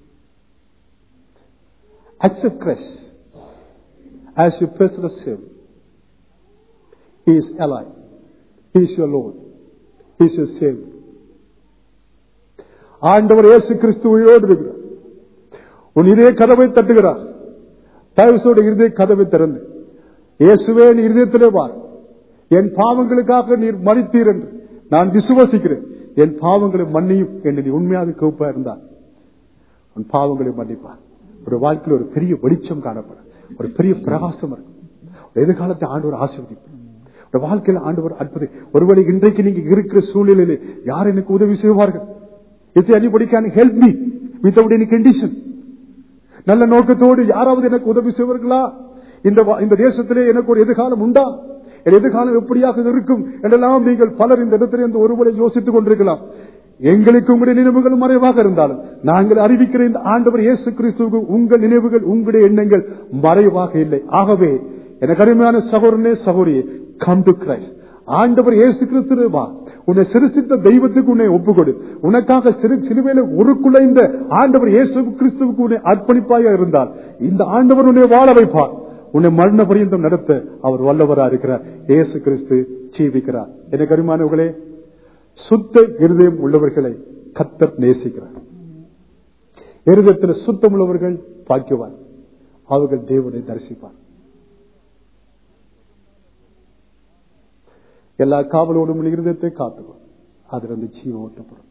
Accept Christ as your personal Savior. He is alive. He is your Lord. He is your Savior. ஆண்டவர் இயேசு கிறிஸ்து உயிரோடு இருக்கிறார் உன் இதய கதவை தட்டுகிறார் தயவுசோடு இருதய கதவை திறந்து இயேசுவே நீ இருதயத்திலே வார் என் பாவங்களுக்காக நீர் மறித்தீர் என்று நான் விசுவசிக்கிறேன் என் பாவங்களை மன்னியும் என்று நீ உண்மையாக கோப்பா இருந்தார் உன் பாவங்களை மன்னிப்பார் ஒரு வாழ்க்கையில் ஒரு பெரிய வெளிச்சம் காணப்படும் ஒரு பெரிய பிரகாசம் இருக்கும் ஒரு எதிர்காலத்தை ஆண்டவர் ஆசீர்வதிப்பார் ஒரு வாழ்க்கையில் ஆண்டவர் அற்புதம் ஒருவேளை இன்றைக்கு நீங்க இருக்கிற சூழ்நிலையிலே யார் எனக்கு உதவி செய்வார்கள் if anybody can help me without any condition நல்ல நோக்கத்தோடு யாராவது எனக்கு உதவி செய்வார்களா இந்த வா- இந்த தேசத்திலே எனக்கு ஒரு எதிர்காலம் உண்டா என் எதிர்காலம் எப்படியாக இருக்கும் என்றெல்லாம் நீங்கள் பலர் இந்த இடத்திலே இந்த ஒருவரை யோசித்துக் கொண்டிருக்கலாம் எங்களுக்கு உங்களுடைய நினைவுகள் மறைவாக இருந்தாலும் நாங்கள் அறிவிக்கிற இந்த ஆண்டவர் இயேசு கிறிஸ்துவுக்கு உங்கள் நினைவுகள் உங்களுடைய எண்ணங்கள் மறைவாக இல்லை ஆகவே எனக்கு அருமையான சகோதரனே சகோதரியே கம் டு கிரைஸ்ட் ஆண்டவர் இயேசு கிறிஸ்து வா உன்னை சிருஷ்டித்த தெய்வத்துக்கு உன்னை ஒப்புக்கொடு உனக்காக சிறு சிலுவையில உருக்குலைந்த ஆண்டவர் இயேசு கிறிஸ்துவுக்கு உன்னை அர்ப்பணிப்பாக இருந்தால் இந்த ஆண்டவர் உன்னை வாழ வைப்பார் உன்னை மரண பரியந்தம் நடத்த அவர் வல்லவரா இருக்கிறார் இயேசு கிறிஸ்து ஜீவிக்கிறார் எனக்கு அருமானவர்களே சுத்த இருதயம் உள்ளவர்களை கத்தர் நேசிக்கிறார் இருதயத்தில் சுத்தம் உள்ளவர்கள் பாக்கியவான் அவர்கள் தேவனை தரிசிப்பார் எல்லா காவலோடும் உள்ள இருதயத்தை காத்துக்கோ அதிலிருந்து ஜீவ ஓட்டப்படும்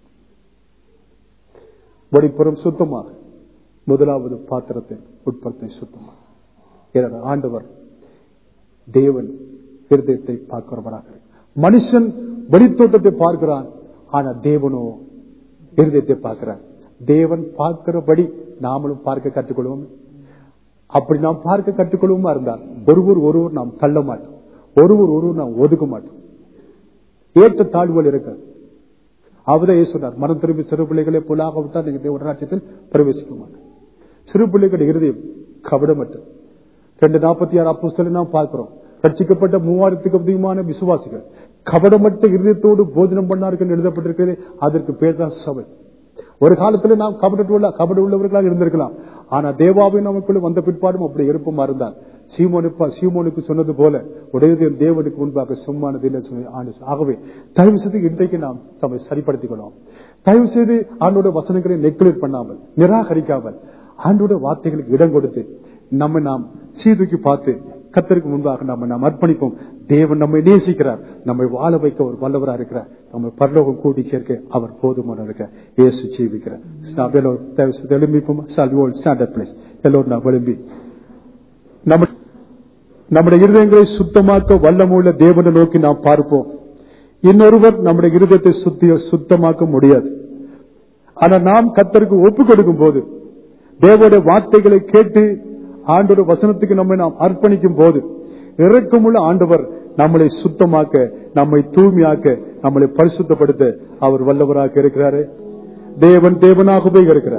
வெளிப்புறம் சுத்தமாக முதலாவது பாத்திரத்தை உட்படுத்த சுத்தமாக ஏனென்றால் ஆண்டவர் தேவன் இருதயத்தை பார்க்கிறவராக இருக்கிறார். மனுஷன் வெளித்தோட்டத்தை பார்க்கிறான் ஆனா தேவனோ இருதயத்தை பார்க்கிறார் தேவன் பார்க்கிறபடி நாமளும் பார்க்க கற்றுக்கொள்வோம் அப்படி நாம் பார்க்க கற்றுக்கொள்வோமா இருந்தால் ஒருவர் ஒருவர் நாம் தள்ள மாட்டோம் ஒருவர் ஒருவர் நாம் ஒதுக்க மாட்டோம் ஏற்ற தாழ்வுகள் இருக்காது அவதான் சொன்னார் மனம் திரும்பி சிறு பிள்ளைகளை புலாக விட்டால் நீங்க தேவ ராஜ்யத்தில் பிரவேசிக்க மாட்டோம் சிறு பிள்ளைகளுடைய இருதயம் கபடமற்றது ரெண்டு நாற்பத்தி ஆறு அப்போ நாம் பார்க்கிறோம் ரட்சிக்கப்பட்ட மூவாயிரத்துக்கு அதிகமான விசுவாசிகள் கபடமற்ற இருதயத்தோடு போஜனம் பண்ணார்கள் எழுதப்பட்டிருக்கிறது அதற்கு பேர் தான் சபை ஒரு காலத்துல நாம் கபட உள்ள கபட உள்ளவர்களாக இருந்திருக்கலாம் ஆனா தேவாவை நமக்குள்ள வந்த பிற்பாடும் அப்படி இருப்பமா இருந்தால் சீமோனுப்பா சீமோனுக்கு சொன்னது போல உடையது தேவனுக்கு முன்பாக சும்மானது இல்லை சொல்லி ஆண்டு சொன்னார். ஆகவே தயவு செய்து இன்றைக்கு நாம் தம்மை சரிப்படுத்திக் கொள்வோம் தயவு செய்து ஆண்டோட வசனங்களை நெக்லேட் பண்ணாமல் நிராகரிக்காமல் ஆண்டோட வார்த்தைகளுக்கு இடம் கொடுத்து நம்ம நாம் சீதுக்கி பார்த்து கத்தருக்கு முன்பாக நம்ம நாம் அர்ப்பணிப்போம் தேவன் நம்மை நேசிக்கிறார் நம்மை வாழ வைக்க ஒரு வல்லவரா இருக்கிறார் நம்ம பரலோகம் கூட்டி சேர்க்க அவர் போதுமான இருக்க இயேசு ஜீவிக்கிறார் நாம் எல்லோரும் தயவு செய்து எழும்பிப்போம் சால் வி ஸ்டாண்டர்ட் பிளேஸ் எல்லோரும் நாம் எழும்பி நம்ம நம்முடைய இருதயங்களை சுத்தமாக்க வல்லமுள்ள தேவனை நோக்கி நாம் பார்ப்போம் இன்னொருவர் நம்முடைய இருதயத்தை சுத்தி சுத்தமாக்க முடியாது ஆனா நாம் கத்தருக்கு ஒப்பு கொடுக்கும் போது தேவனுடைய வார்த்தைகளை கேட்டு ஆண்டோட வசனத்துக்கு நம்மை நாம் அர்ப்பணிக்கும் போது இறக்கமுள்ள ஆண்டவர் நம்மளை சுத்தமாக்க நம்மை தூய்மையாக்க நம்மளை பரிசுத்தப்படுத்த அவர் வல்லவராக இருக்கிறாரு தேவன் தேவனாகவே இருக்கிறார்